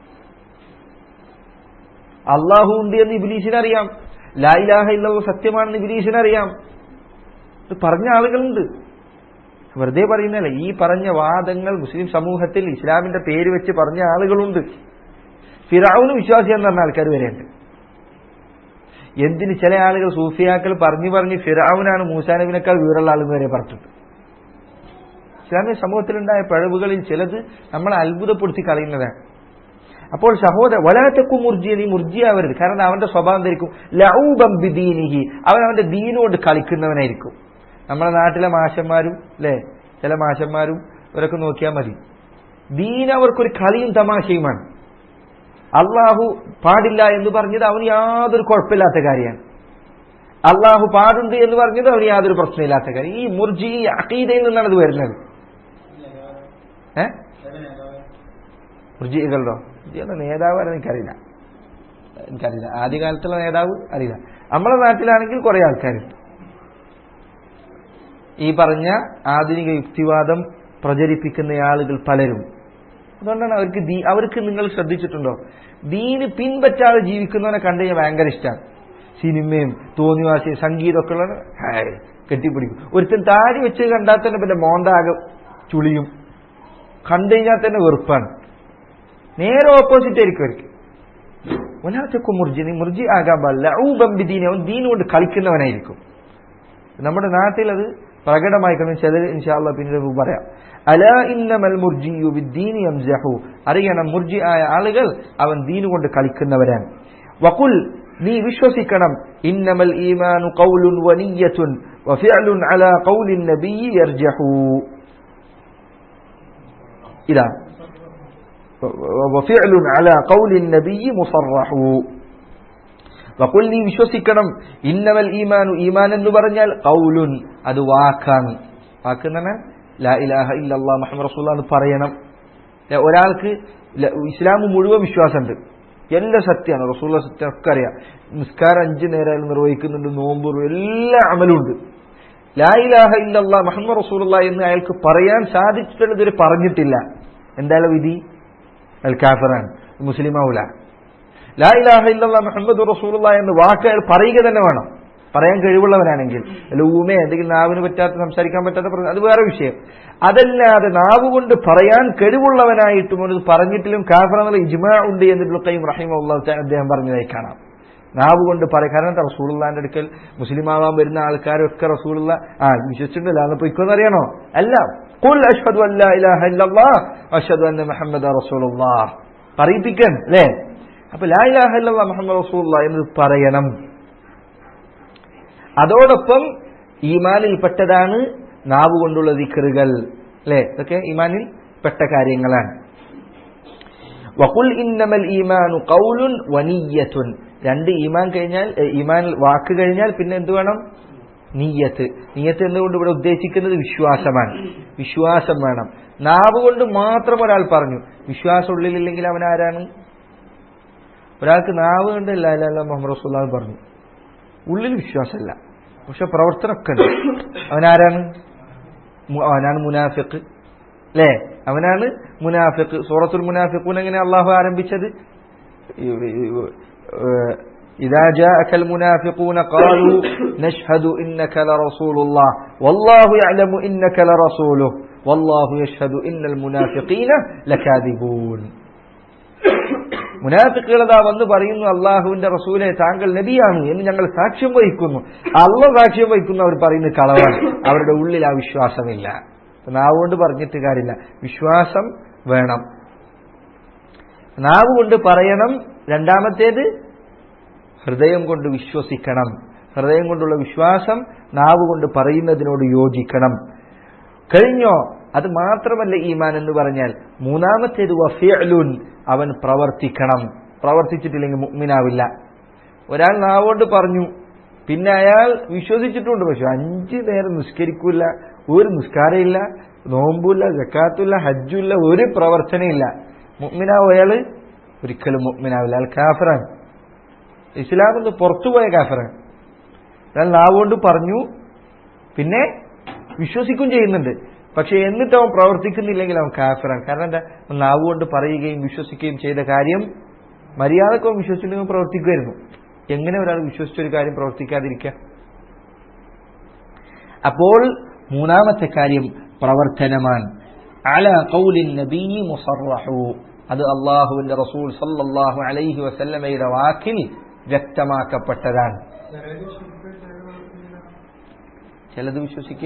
അള്ളാഹു ഉണ്ട് എന്ന് ഇബിലീസിനറിയാം ലായിലാഹ ഇല്ലവ സത്യമാണെന്ന് ഇബിലീസിനറിയാം ഇത് പറഞ്ഞ ആളുകളുണ്ട് വെറുതെ പറയുന്നല്ല ഈ പറഞ്ഞ വാദങ്ങൾ മുസ്ലിം സമൂഹത്തിൽ ഇസ്ലാമിന്റെ പേര് വെച്ച് പറഞ്ഞ ആളുകളുണ്ട് ഫിറാവുന് വിശ്വാസി എന്ന് പറഞ്ഞ ആൾക്കാർ വരെയുണ്ട് എന്തിന് ചില ആളുകൾ സൂഫിയാക്കൾ പറഞ്ഞു പറഞ്ഞ് ഫിറാവുനാണ് മൂസാനബിനേക്കാൾ വീറുള്ള ആളെന്ന് വരെ പറഞ്ഞിട്ടുണ്ട് ഇസ്ലാമിക സമൂഹത്തിലുണ്ടായ പിഴവുകളിൽ ചിലത് നമ്മളെ അത്ഭുതപ്പെടുത്തി കളയുന്നതാണ് അപ്പോൾ സഹോദര വലാത്തക്കു മുർജിയ നീ മുർജിയാവരുത് കാരണം അവന്റെ സ്വഭാവം ധരിക്കും ലൗബം ബിദീനിഹി അവൻ അവന്റെ ദീനോട് കളിക്കുന്നവനായിരിക്കും നമ്മുടെ നാട്ടിലെ മാഷന്മാരും അല്ലെ ചില മാഷന്മാരും ഇവരൊക്കെ നോക്കിയാൽ മതി ദീൻ അവർക്കൊരു കളിയും തമാശയുമാണ് അള്ളാഹു പാടില്ല എന്ന് പറഞ്ഞത് അവന് യാതൊരു കുഴപ്പമില്ലാത്ത കാര്യമാണ് അള്ളാഹു പാടുണ്ട് എന്ന് പറഞ്ഞത് അവന് യാതൊരു പ്രശ്നമില്ലാത്ത കാര്യം ഈ മുർജി ഈ അക്കീദയിൽ നിന്നാണ് ഇത് വരുന്നത് ഏ മുർജികളുടെ മുർജിയുടെ നേതാവ് ആരെന്ന് എനിക്കറിയില്ല എനിക്കറിയില്ല ആദ്യകാലത്തുള്ള നേതാവ് അറിയില്ല നമ്മളെ നാട്ടിലാണെങ്കിൽ കുറെ ആൾക്കാരുണ്ട് ഈ പറഞ്ഞ ആധുനിക യുക്തിവാദം പ്രചരിപ്പിക്കുന്ന ആളുകൾ പലരും അതുകൊണ്ടാണ് അവർക്ക് ദീ അവർക്ക് നിങ്ങൾ ശ്രദ്ധിച്ചിട്ടുണ്ടോ ദീന് പിൻപറ്റാതെ ജീവിക്കുന്നവനെ കണ്ടു കഴിഞ്ഞാൽ ഭയങ്കര ഇഷ്ടമാണ് സിനിമയും തോന്നിവാസയും സംഗീതമൊക്കെ ഉള്ള ഹായ് കെട്ടിപ്പിടിക്കും ഒരുത്തൻ താടി വെച്ച് കണ്ടാൽ തന്നെ പിന്നെ മോന്താകെ ചുളിയും കണ്ടു കഴിഞ്ഞാൽ തന്നെ വെറുപ്പാണ് നേരെ ഓപ്പോസിറ്റ് ആയിരിക്കും അവർക്ക് ഒലാച്ചക്കും മുർജി നീ മുർജി ആകാൻ പാടില്ല ഊബംബിദീനെ അവൻ ദീൻ കൊണ്ട് കളിക്കുന്നവനായിരിക്കും നമ്മുടെ നാട്ടിൽ അത് പ്രകടമായി കാണും ചിലർ ഇൻഷാല്ല പിന്നീട് പറയാം അല ഇന്നമൽ മുർജിയു ബിദ്ദീനി യംസഹു അറിയണം മുർജി ആയ ആളുകൾ അവൻ ദീൻ കൊണ്ട് കളിക്കുന്നവരാണ് വകുൽ നീ വിശ്വസിക്കണം ഇന്നമൽ ഈമാനു ഖൗലുൻ വനിയ്യത്തുൻ വഫിഅലുൻ അലാ ഖൗലിൻ നബിയ്യി യർജഹു ഇതാ وفعل على قول النبي مصرح വക്കുൽ നീ വിശ്വസിക്കണം ഇന്നവൽ ഈമാനു ഈമാൻ എന്ന് പറഞ്ഞാൽ കൗലുൻ അത് വാക്കാണ് വാക്ക് എന്ന് പറഞ്ഞാൽ ലാ ഇലാഹ ഇല്ലല്ലാ മുഹമ്മദ് റസൂല എന്ന് പറയണം ഒരാൾക്ക് ഇസ്ലാം മുഴുവൻ വിശ്വാസമുണ്ട് എല്ലാം സത്യമാണ് റസൂള്ള സത്യം ഒക്കെ അറിയാം നിസ്കാരം അഞ്ചു നേരം നിർവഹിക്കുന്നുണ്ട് നോമ്പ് എല്ലാ അമലുണ്ട് ലാ ഇലാഹ ഇല്ലല്ലാ മുഹമ്മദ് റസൂലുള്ള എന്ന് അയാൾക്ക് പറയാൻ സാധിച്ചിട്ടുള്ളത് ഇതുവരെ പറഞ്ഞിട്ടില്ല എന്തായാലും വിധി അൽ കാഫറാണ് മുസ്ലിമാവൂല ലാ ഇലാഹ ഇല്ലല്ലാ മുഹമ്മദ് റസൂലുള്ള എന്ന് വാക്ക് അയാൾ പറയുക തന്നെ വേണം പറയാൻ കഴിവുള്ളവനാണെങ്കിൽ അല്ല ഊമേ എന്തെങ്കിലും നാവിന് പറ്റാത്ത സംസാരിക്കാൻ പറ്റാത്ത അത് വേറെ വിഷയം അതല്ലാതെ നാവ് കൊണ്ട് പറയാൻ കഴിവുള്ളവനായിട്ടും അത് പറഞ്ഞിട്ടിലും കാഫർ എന്നുള്ള ഇജ്മാ ഉണ്ട് എന്ന് കൈം റഹിമ അദ്ദേഹം പറഞ്ഞതായി കാണാം നാവ് കൊണ്ട് പറയും കാരണം എന്താ റസൂളുള്ളാന്റെ അടുക്കൽ മുസ്ലിം ആവാൻ വരുന്ന ആൾക്കാരൊക്കെ റസൂലുള്ള ആ വിശ്വസിച്ചിട്ടില്ല അന്ന് പൊയ്ക്കോന്ന് അറിയണോ അല്ല കുൽ അഷ്ഹദു അല്ലാ ഇലാഹ ഇല്ലല്ലാഹ് അഷ്ഹദു അന്ന മുഹമ്മദ റസൂലുള്ളാഹ് പറയിപ്പിക്കാൻ അല്ലേ അപ്പൊ ലാ ഇലാഹ ഇല്ലല്ലാഹ് മുഹമ്മദ് റസൂലുള്ള എന്ന് പറയണം അതോടൊപ്പം ഈമാനിൽപ്പെട്ടതാണ് നാവ് കൊണ്ടുള്ള ദിക്കറുകൾ അല്ലെ ഇതൊക്കെ ഈമാനിൽ പെട്ട കാര്യങ്ങളാണ് വഖുൽ ഇന്നമൽ ഈമാനു ഖൗലുൻ വനിയ്യത്തുൻ രണ്ട് ഈമാൻ കഴിഞ്ഞാൽ ഏ, ഈമാൻ വാക്ക് കഴിഞ്ഞാൽ പിന്നെ എന്ത് വേണം നീയത്ത് നീയത്ത് എന്നുകൊണ്ട് ഇവിടെ ഉദ്ദേശിക്കുന്നത് വിശ്വാസമാണ് വിശ്വാസം വേണം നാവ് കൊണ്ട് മാത്രം ഒരാൾ പറഞ്ഞു വിശ്വാസം ഉള്ളിലില്ലെങ്കിൽ അവൻ ആരാണ് ഒരാൾക്ക് നാവ് കൊണ്ട് അല്ല അല്ല അല്ല മുഹമ്മദ് റസൂല്ലാ പറഞ്ഞു ഉള്ളിൽ വിശ്വാസമല്ല പക്ഷെ പ്രവർത്തനമൊക്കെ ഉണ്ട് അവനാരാണ് മു- അവനാണ് മുനാഫിഖ് അല്ലേ അവനാണ് മുനാഫിഖ് സൂറത്തുൽ മുനാഫിഖൂൻ എങ്ങനെ അള്ളാഹു ആരംഭിച്ചത് إذا جاءك المنافقون قالوا نشهد إنك لرسول الله والله يعلم إنك لرسوله والله يشهد إن المنافقين لكاذبون മുനാഫിക്കുകൾ അതാ വന്ന് പറയുന്നു അള്ളാഹുവിന്റെ റസൂലെ താങ്കൾ നബിയാണ് എന്ന് ഞങ്ങൾ സാക്ഷ്യം വഹിക്കുന്നു അള്ള സാക്ഷ്യം വഹിക്കുന്നു അവർ പറയുന്നത് കളവാണ് അവരുടെ ഉള്ളിൽ ആ വിശ്വാസമില്ല നാവ് കൊണ്ട് പറഞ്ഞിട്ട് കാര്യമില്ല വിശ്വാസം വേണം നാവ് കൊണ്ട് പറയണം രണ്ടാമത്തേത് ഹൃദയം കൊണ്ട് വിശ്വസിക്കണം ഹൃദയം കൊണ്ടുള്ള വിശ്വാസം നാവ് കൊണ്ട് പറയുന്നതിനോട് യോജിക്കണം കഴിഞ്ഞോ അത് മാത്രമല്ല ഈമാൻ എന്ന് പറഞ്ഞാൽ മൂന്നാമത്തേത് വഫിയലുൻ അവൻ പ്രവർത്തിക്കണം പ്രവർത്തിച്ചിട്ടില്ലെങ്കിൽ മുഗ്മിനാവില്ല ഒരാൾ നാവുകൊണ്ട് പറഞ്ഞു പിന്നെ അയാൾ വിശ്വസിച്ചിട്ടുണ്ട് പക്ഷെ അഞ്ച് നേരം നിസ്കരിക്കൂല ഒരു നിസ്കാരമില്ല നോമ്പുമില്ല ജക്കാത്തുമില്ല ഹജ്ജുമില്ല ഒരു പ്രവർത്തനമില്ല മുഗ്മിനാവും അയാൾ ഒരിക്കലും മുഗ്മിനാവില്ല അയാൾ കാഫറാണ് ഇസ്ലാമിൽ നിന്ന് പുറത്തുപോയ കാഫറാണ് അയാൾ നാവുകൊണ്ട് പറഞ്ഞു പിന്നെ വിശ്വസിക്കും ചെയ്യുന്നുണ്ട് പക്ഷെ എന്നിട്ട് അവൻ പ്രവർത്തിക്കുന്നില്ലെങ്കിൽ അവൻ കാഫറാണ് കാരണം എന്താ അവൻ നാവ് കൊണ്ട് പറയുകയും വിശ്വസിക്കുകയും ചെയ്ത കാര്യം മര്യാദക്ക് അവൻ വിശ്വസിച്ചിട്ടുണ്ടെങ്കിൽ പ്രവർത്തിക്കുമായിരുന്നു എങ്ങനെ ഒരാൾ വിശ്വസിച്ചൊരു കാര്യം പ്രവർത്തിക്കാതിരിക്കുക അപ്പോൾ മൂന്നാമത്തെ കാര്യം പ്രവർത്തനമാണ് അല കൗലിൻ നബീ മുസറഹു അത് അള്ളാഹുവിന്റെ റസൂൽ സല്ലല്ലാഹു അലൈഹി വസല്ലമയുടെ വാക്കിൽ വ്യക്തമാക്കപ്പെട്ടതാണ് ചിലത് വിശ്വസിക്കുക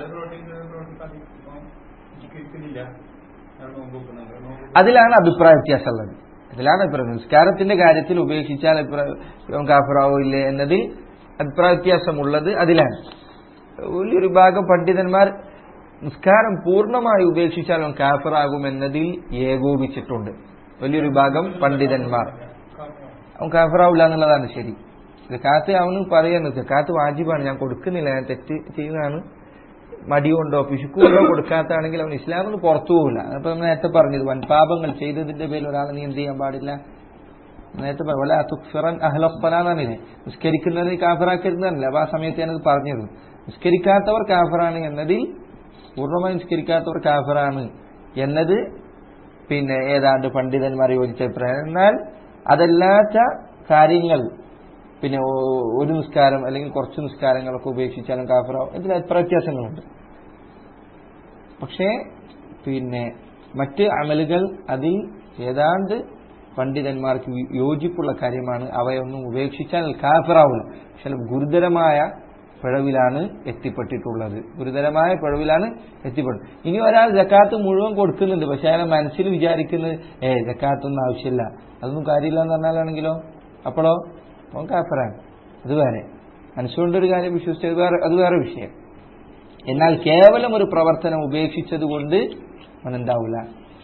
അതിലാണ് അഭിപ്രായ വ്യത്യാസമുള്ളത് അതിലാണ് അഭിപ്രായം നിസ്കാരത്തിന്റെ കാര്യത്തിൽ ഉപേക്ഷിച്ചാൽ അഭിപ്രായം കാഫറാവോ ഇല്ലേ എന്നതിൽ അഭിപ്രായ വ്യത്യാസമുള്ളത് അതിലാണ് വലിയൊരു ഭാഗം പണ്ഡിതന്മാർ നിസ്കാരം പൂർണ്ണമായി ഉപേക്ഷിച്ചാൽ അവൻ കാഫറാകുമെന്നതിൽ ഏകോപിച്ചിട്ടുണ്ട് വലിയൊരു ഭാഗം പണ്ഡിതന്മാർ അവൻ കാഫറാവില്ല എന്നുള്ളതാണ് ശരി കാത്ത് അവന് പറയുന്നത് കാത്ത് വാജിബാണ് ഞാൻ കൊടുക്കുന്നില്ല ഞാൻ തെറ്റ് ചെയ്യുന്നതാണ് മടികൊണ്ടോ പിശുക്കുകൊണ്ടോ കൊടുക്കാത്താണെങ്കിൽ അവൻ ഇസ്ലാമിൽ നിന്ന് പുറത്തു പോകില്ല അപ്പൊ നമ്മൾ നേരത്തെ പറഞ്ഞത് വൻപാപങ്ങൾ ചെയ്തതിന്റെ പേരിൽ ഒരാളെ നീ എന്ത് ചെയ്യാൻ പാടില്ല നേരത്തെ വല തുക്ഫിറൻ അഹ്ലപ്പനാന്നില്ലേ നിസ്കരിക്കുന്നത് കാഫറാക്കരുതല്ല അപ്പൊ ആ സമയത്ത് ഞാനത് പറഞ്ഞത് നിസ്കരിക്കാത്തവർ കാഫറാണ് എന്നതിൽ പൂർണ്ണമായി നിസ്കരിക്കാത്തവർ കാഫറാണ് എന്നത് പിന്നെ ഏതാണ്ട് പണ്ഡിതന്മാർ യോജിച്ച അഭിപ്രായം എന്നാൽ അതല്ലാത്ത കാര്യങ്ങൾ പിന്നെ ഒ- ഒരു നിസ്കാരം അല്ലെങ്കിൽ കുറച്ച് നിസ്കാരങ്ങളൊക്കെ ഉപേക്ഷിച്ചാലും കാഫറാവും ഇതിൽ അഭിപ്രായ വ്യത്യാസങ്ങളുണ്ട് പക്ഷേ പിന്നെ മറ്റ് അമലുകൾ അതിൽ ഏതാണ്ട് പണ്ഡിതന്മാർക്ക് വി- യോജിപ്പുള്ള കാര്യമാണ് അവയൊന്നും ഉപേക്ഷിച്ചാൽ കാഫറാവില്ല പക്ഷെ ഗുരുതരമായ പിഴവിലാണ് എത്തിപ്പെട്ടിട്ടുള്ളത് ഗുരുതരമായ പിഴവിലാണ് എത്തിപ്പെട്ടത് ഇനി ഒരാൾ ജക്കാത്ത് മുഴുവൻ കൊടുക്കുന്നുണ്ട് പക്ഷെ അയാളെ മനസ്സിൽ വിചാരിക്കുന്നത് ഏ ജക്കാത്തൊന്നും ആവശ്യമില്ല അതൊന്നും കാര്യമില്ല എന്ന് പറഞ്ഞാലാണെങ്കിലോ അപ്പോഴോ അവൻ കാഫറാണ് അത് വേറെ മനസ്സുകൊണ്ടൊരു കാര്യം വിശ്വസിച്ചത് വേറെ അത് വേറെ വിഷയം എന്നാൽ കേവലം ഒരു പ്രവർത്തനം ഉപേക്ഷിച്ചത് കൊണ്ട് അവൻ എന്താവൂല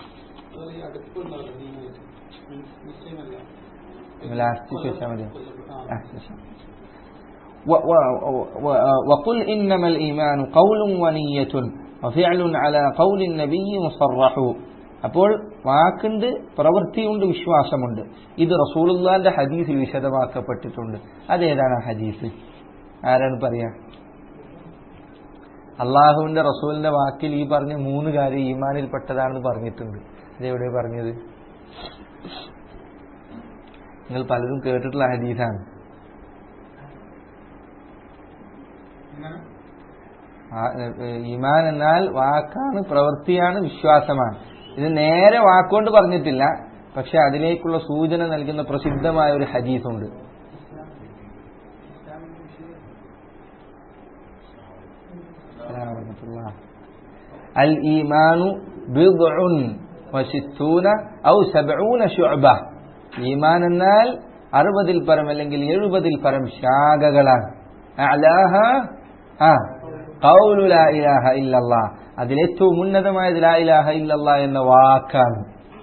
ലാസ്റ്റ് ചോദിച്ചാൽ മതി ആ, ചോദിച്ചാ. و- و- و- وقل إنما الإيمان قول ونية وفعل على قول النبي مصرح അപ്പോൾ വാക്കുണ്ട് പ്രവൃത്തിയുണ്ട് വിശ്വാസമുണ്ട് ഇത് റസൂലുള്ളാന്റെ ഹദീസിൽ വിശദമാക്കപ്പെട്ടിട്ടുണ്ട് അതേതാണ് ആ ഹദീസ് ആരാണ് പറയാ അള്ളാഹുവിന്റെ റസൂലിന്റെ വാക്കിൽ ഈ പറഞ്ഞ മൂന്ന് കാര്യം ഈമാനിൽപ്പെട്ടതാണെന്ന് പറഞ്ഞിട്ടുണ്ട് ഇതെവിടെ പറഞ്ഞത് നിങ്ങൾ പലരും കേട്ടിട്ടുള്ള ഹദീസാണ് ആ- ഏ- ഏ- ഈമാൻ എന്നാൽ വാക്കാണ് പ്രവൃത്തിയാണ് വിശ്വാസമാണ് ഇത് നേരെ വാക്കുകൊണ്ട് പറഞ്ഞിട്ടില്ല പക്ഷെ അതിലേക്കുള്ള സൂചന നൽകുന്ന പ്രസിദ്ധമായ ഒരു ഹദീസുണ്ട് അൽ ഈമാനു ബിദ്ഉൻ വസിത്തൂന ഔ സബ്ഊന ശുഅബ ഈമാൻ എന്നാൽ അറുപതിൽ പരം അല്ലെങ്കിൽ എഴുപതിൽ പരം ശാഖകളാണ് അലാഹ ആ ഖൗലു ലാ ഇലാഹ ഇല്ലല്ലാ അതിലേറ്റവും ഉന്നതമായത് ലാ ഇലാഹ ഇല്ലല്ലാ എന്ന വാക്കാണ്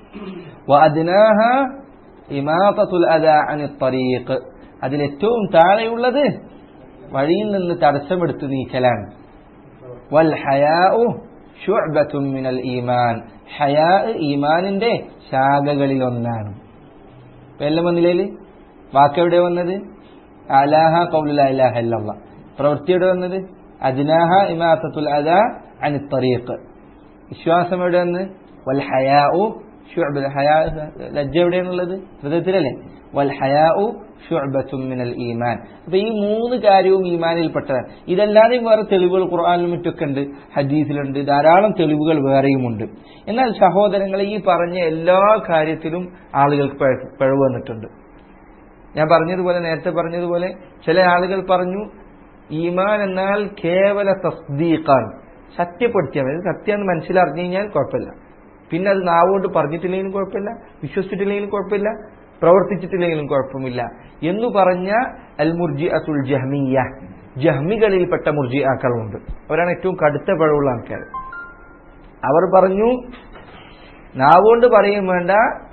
വഅദ്നാഹ ഇമാതത്തുൽ അദാ അനി ത്വരീഖ് അതിലേറ്റവും താഴെയുള്ളത് വഴിയിൽ നിന്ന് തടസ്സമെടുത്ത് നീക്കലാണ് വൽ ഹയാഉ ശുഅബത്തും മിനൽ ഈമാൻ ഹയാ ഈമാനിന്റെ ശാഖകളിൽ ഒന്നാണ് എല്ലാം വന്നില്ലേ വാക്കെവിടെ വന്നത് അലാഹ കൗലുല ഇലാഹ ഇല്ലല്ലാ പ്രവൃത്തി എവിടെ വന്നത് അദ്നാഹ ഇമാത്തത്തുൽ അദാ അനി തറീഖ് വിശ്വാസം എവിടെ വന്ന് വൽ ഹയാഉ ഷുഅബ ഹയാ ലജ്ജ എവിടെയാണുള്ളത് ഹൃദയത്തിലല്ലേ വൽ ഹയാഉ ഷുഅബത്തും മിനൽ ഈമാൻ അപ്പൊ ഈ മൂന്ന് കാര്യവും ഈമാനിൽപ്പെട്ടതാണ് ഇതല്ലാതെയും വേറെ തെളിവുകൾ ഖുർആാനിലും മറ്റൊക്കെ ഉണ്ട് ഹദീസിലുണ്ട് ധാരാളം തെളിവുകൾ വേറെയുമുണ്ട് എന്നാൽ സഹോദരങ്ങളെ ഈ പറഞ്ഞ എല്ലാ കാര്യത്തിലും ആളുകൾക്ക് പിഴ- പിഴവ് വന്നിട്ടുണ്ട് ഞാൻ പറഞ്ഞതുപോലെ നേരത്തെ പറഞ്ഞതുപോലെ ചില ആളുകൾ പറഞ്ഞു ഈമാൻ എന്നാൽ കേവല തസ്ദീഖാണ് സത്യപ്പെടുത്തിയാൽ മതി സത്യം മനസ്സിലറിഞ്ഞു കഴിഞ്ഞാൽ കുഴപ്പമില്ല പിന്നെ അത് നാവുകൊണ്ട് പറഞ്ഞിട്ടില്ലെങ്കിലും കുഴപ്പമില്ല വിശ്വസിച്ചിട്ടില്ലെങ്കിലും കുഴപ്പമില്ല പ്രവർത്തിച്ചിട്ടില്ലെങ്കിലും കുഴപ്പമില്ല എന്ന് പറഞ്ഞ അൽ മുർജി അസുൽ ജഹ്മിയ ജഹ്മികളിൽപ്പെട്ട മുർജി ആക്കളുണ്ട് അവരാണ് ഏറ്റവും കടുത്ത പിഴവുള്ള ആൾക്കാർ അവർ പറഞ്ഞു നാവുകൊണ്ട് പറയും വേണ്ട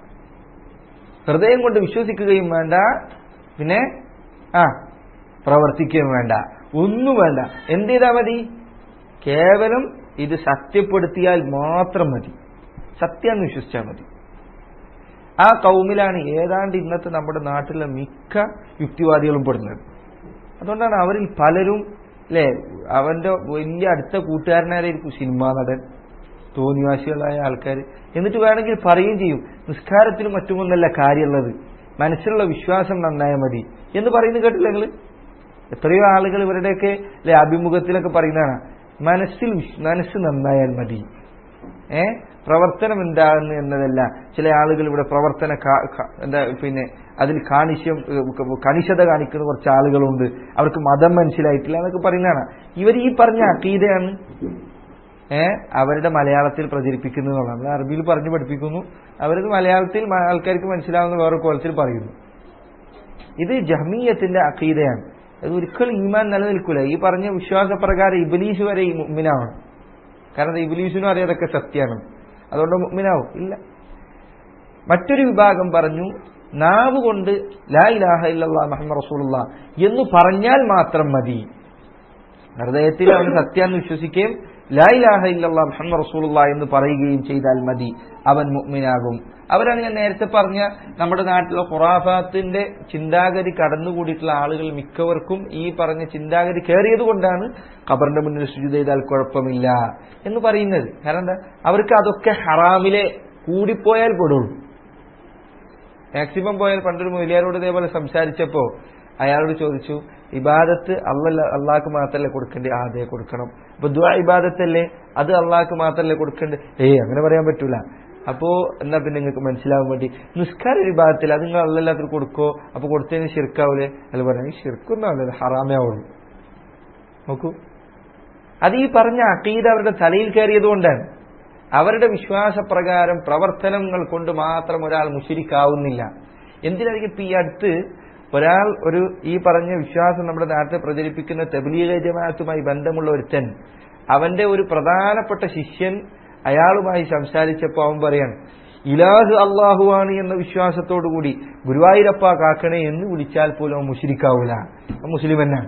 ഹൃദയം കൊണ്ട് വിശ്വസിക്കുകയും വേണ്ട പിന്നെ ആ പ്രവർത്തിക്കുകയും വേണ്ട ഒന്നും വേണ്ട എന്ത് ചെയ്താൽ മതി കേവലം ഇത് സത്യപ്പെടുത്തിയാൽ മാത്രം മതി സത്യം വിശ്വസിച്ചാൽ മതി ആ കൗമിലാണ് ഏതാണ്ട് ഇന്നത്തെ നമ്മുടെ നാട്ടിലെ മിക്ക യുക്തിവാദികളും പെടുന്നത് അതുകൊണ്ടാണ് അവരിൽ പലരും അല്ലെ അവന്റെ വലിയ അടുത്ത കൂട്ടുകാരനായിരിക്കും സിനിമാ നടൻ തോന്നിവാസികളായ ആൾക്കാർ എന്നിട്ട് വേണമെങ്കിൽ പറയുകയും ചെയ്യും നിസ്കാരത്തിനും മറ്റുമൊന്നല്ല കാര്യമുള്ളത് മനസ്സിലുള്ള വിശ്വാസം നന്നായാൽ മതി എന്ന് പറയുന്നത് കേട്ടില്ല നിങ്ങൾ എത്രയോ ആളുകൾ ഇവരുടെയൊക്കെ അല്ലെ അഭിമുഖത്തിലൊക്കെ പറയുന്നതാണ് മനസ്സിൽ വിശ്- മനസ്സ് നന്നായാൽ മതി ഏ പ്രവർത്തനം എന്താകുന്നു എന്നതല്ല ചില ആളുകൾ ഇവിടെ പ്രവർത്തന കാ- കാ- എന്താ പിന്നെ അതിൽ കാണിശ്യം ഏഹ്, കണിശത കാണിക്കുന്ന കുറച്ച് ആളുകളുണ്ട് അവർക്ക് മതം മനസ്സിലായിട്ടില്ല എന്നൊക്കെ പറയുന്നതാണ് ഇവർ ഈ പറഞ്ഞ അക്കീതയാണ് ഏ അവരുടെ മലയാളത്തിൽ പ്രചരിപ്പിക്കുന്നത് നമ്മൾ അറബിയിൽ പറഞ്ഞു പഠിപ്പിക്കുന്നു അവരത് മലയാളത്തിൽ മ- ആൾക്കാർക്ക് മനസ്സിലാവുന്ന വേറെ കോലത്തിൽ പറയുന്നു ഇത് ജഹ്മീയത്തിന്റെ അക്കീതയാണ് അത് ഒരിക്കലും ഈമാൻ നിലനിൽക്കില്ല ഈ പറഞ്ഞ വിശ്വാസപ്രകാരം ഇബലീസ് വരെ ഈ മുമ്മിനാവണം കാരണം ഇബലീസിനും അറിയാതൊക്കെ സത്യമാണ് അതുകൊണ്ട് മുമ്മിനാവും ഇല്ല മറ്റൊരു വിഭാഗം പറഞ്ഞു നാവ് കൊണ്ട് ലാ ഇലാഹ ഇല്ലല്ലാ മുഹമ്മദ് റസൂലുള്ള എന്ന് പറഞ്ഞാൽ മാത്രം മതി ഹൃദയത്തിൽ അവൻ സത്യാന്ന് വിശ്വസിക്കുകയും ലാ ഇലാഹ ഇല്ലല്ലാ മുഹമ്മദ് റസൂലുള്ള എന്ന് പറയുകയും ചെയ്താൽ മതി അവൻ മുഅ്മിനാകും അവരാണ് ഞാൻ നേരത്തെ പറഞ്ഞ നമ്മുടെ നാട്ടിലെ ഖുറാഫാത്തിന്റെ ചിന്താഗതി കടന്നുകൂടിയിട്ടുള്ള ആളുകൾ മിക്കവർക്കും ഈ പറഞ്ഞ ചിന്താഗതി കയറിയത് കൊണ്ടാണ് ഖബറിന്റെ മുന്നിൽ സുജുത ചെയ്താൽ കുഴപ്പമില്ല എന്ന് പറയുന്നത് കാരണം എന്താ അവർക്ക് അതൊക്കെ ഹറാമിലെ കൂടിപ്പോയാൽ പെടുള്ളൂ മാക്സിമം പോയാൽ പണ്ടൊരു മൊയിലിയാരോട് ഇതേപോലെ സംസാരിച്ചപ്പോ അയാളോട് ചോദിച്ചു ഇബാദത്ത് അല്ല അള്ളാഹ്ക്ക് മാത്രമല്ലേ കൊടുക്കേണ്ടത് ആ അതെ കൊടുക്കണം അപ്പൊ ദുആ ഇബാദത്തല്ലേ അത് അള്ളാഹ്ക്ക് മാത്രമല്ലേ കൊടുക്കേണ്ടത് ഏയ് അങ്ങനെ പറയാൻ പറ്റൂല അപ്പോ എന്നാ പിന്നെ നിങ്ങൾക്ക് മനസ്സിലാവാൻ വേണ്ടി നിസ്കാര വിഭാഗത്തിൽ അത് നിങ്ങൾ അല്ലല്ലാത്തവർ കൊടുക്കോ അപ്പൊ കൊടുത്തതിന് ശിർക്കാവൂലേ അല്ല പറയാം ശിർക്കൊന്നും ആവില്ല ഹറാമേ ആവുള്ളൂ നോക്കൂ അത് ഈ പറഞ്ഞ അക്കീദ അവരുടെ തലയിൽ കയറിയത് കൊണ്ടാണ് അവരുടെ വിശ്വാസപ്രകാരം പ്രവർത്തനങ്ങൾ കൊണ്ട് മാത്രം ഒരാൾ മുഷിരിക്കാവുന്നില്ല എന്തിനായിരിക്കും ഇപ്പൊ ഈ അടുത്ത് ഒരാൾ ഒരു ഈ പറഞ്ഞ വിശ്വാസം നമ്മുടെ നാട്ടിൽ പ്രചരിപ്പിക്കുന്ന തബ്ലീഗ ജമാഅത്തുമായി ബന്ധമുള്ള ഒരുത്തൻ അവന്റെ ഒരു പ്രധാനപ്പെട്ട ശിഷ്യൻ അയാളുമായി സംസാരിച്ചപ്പോൾ അവൻ പറയാണ് ഇലാഹ് അള്ളാഹുവാണ് എന്ന വിശ്വാസത്തോടു കൂടി ഗുരുവായൂരപ്പ കാക്കണേ എന്ന് വിളിച്ചാൽ പോലും അവൻ മുഷിരിക്കാവൂല അവൻ മുസ്ലിം എന്നാണ്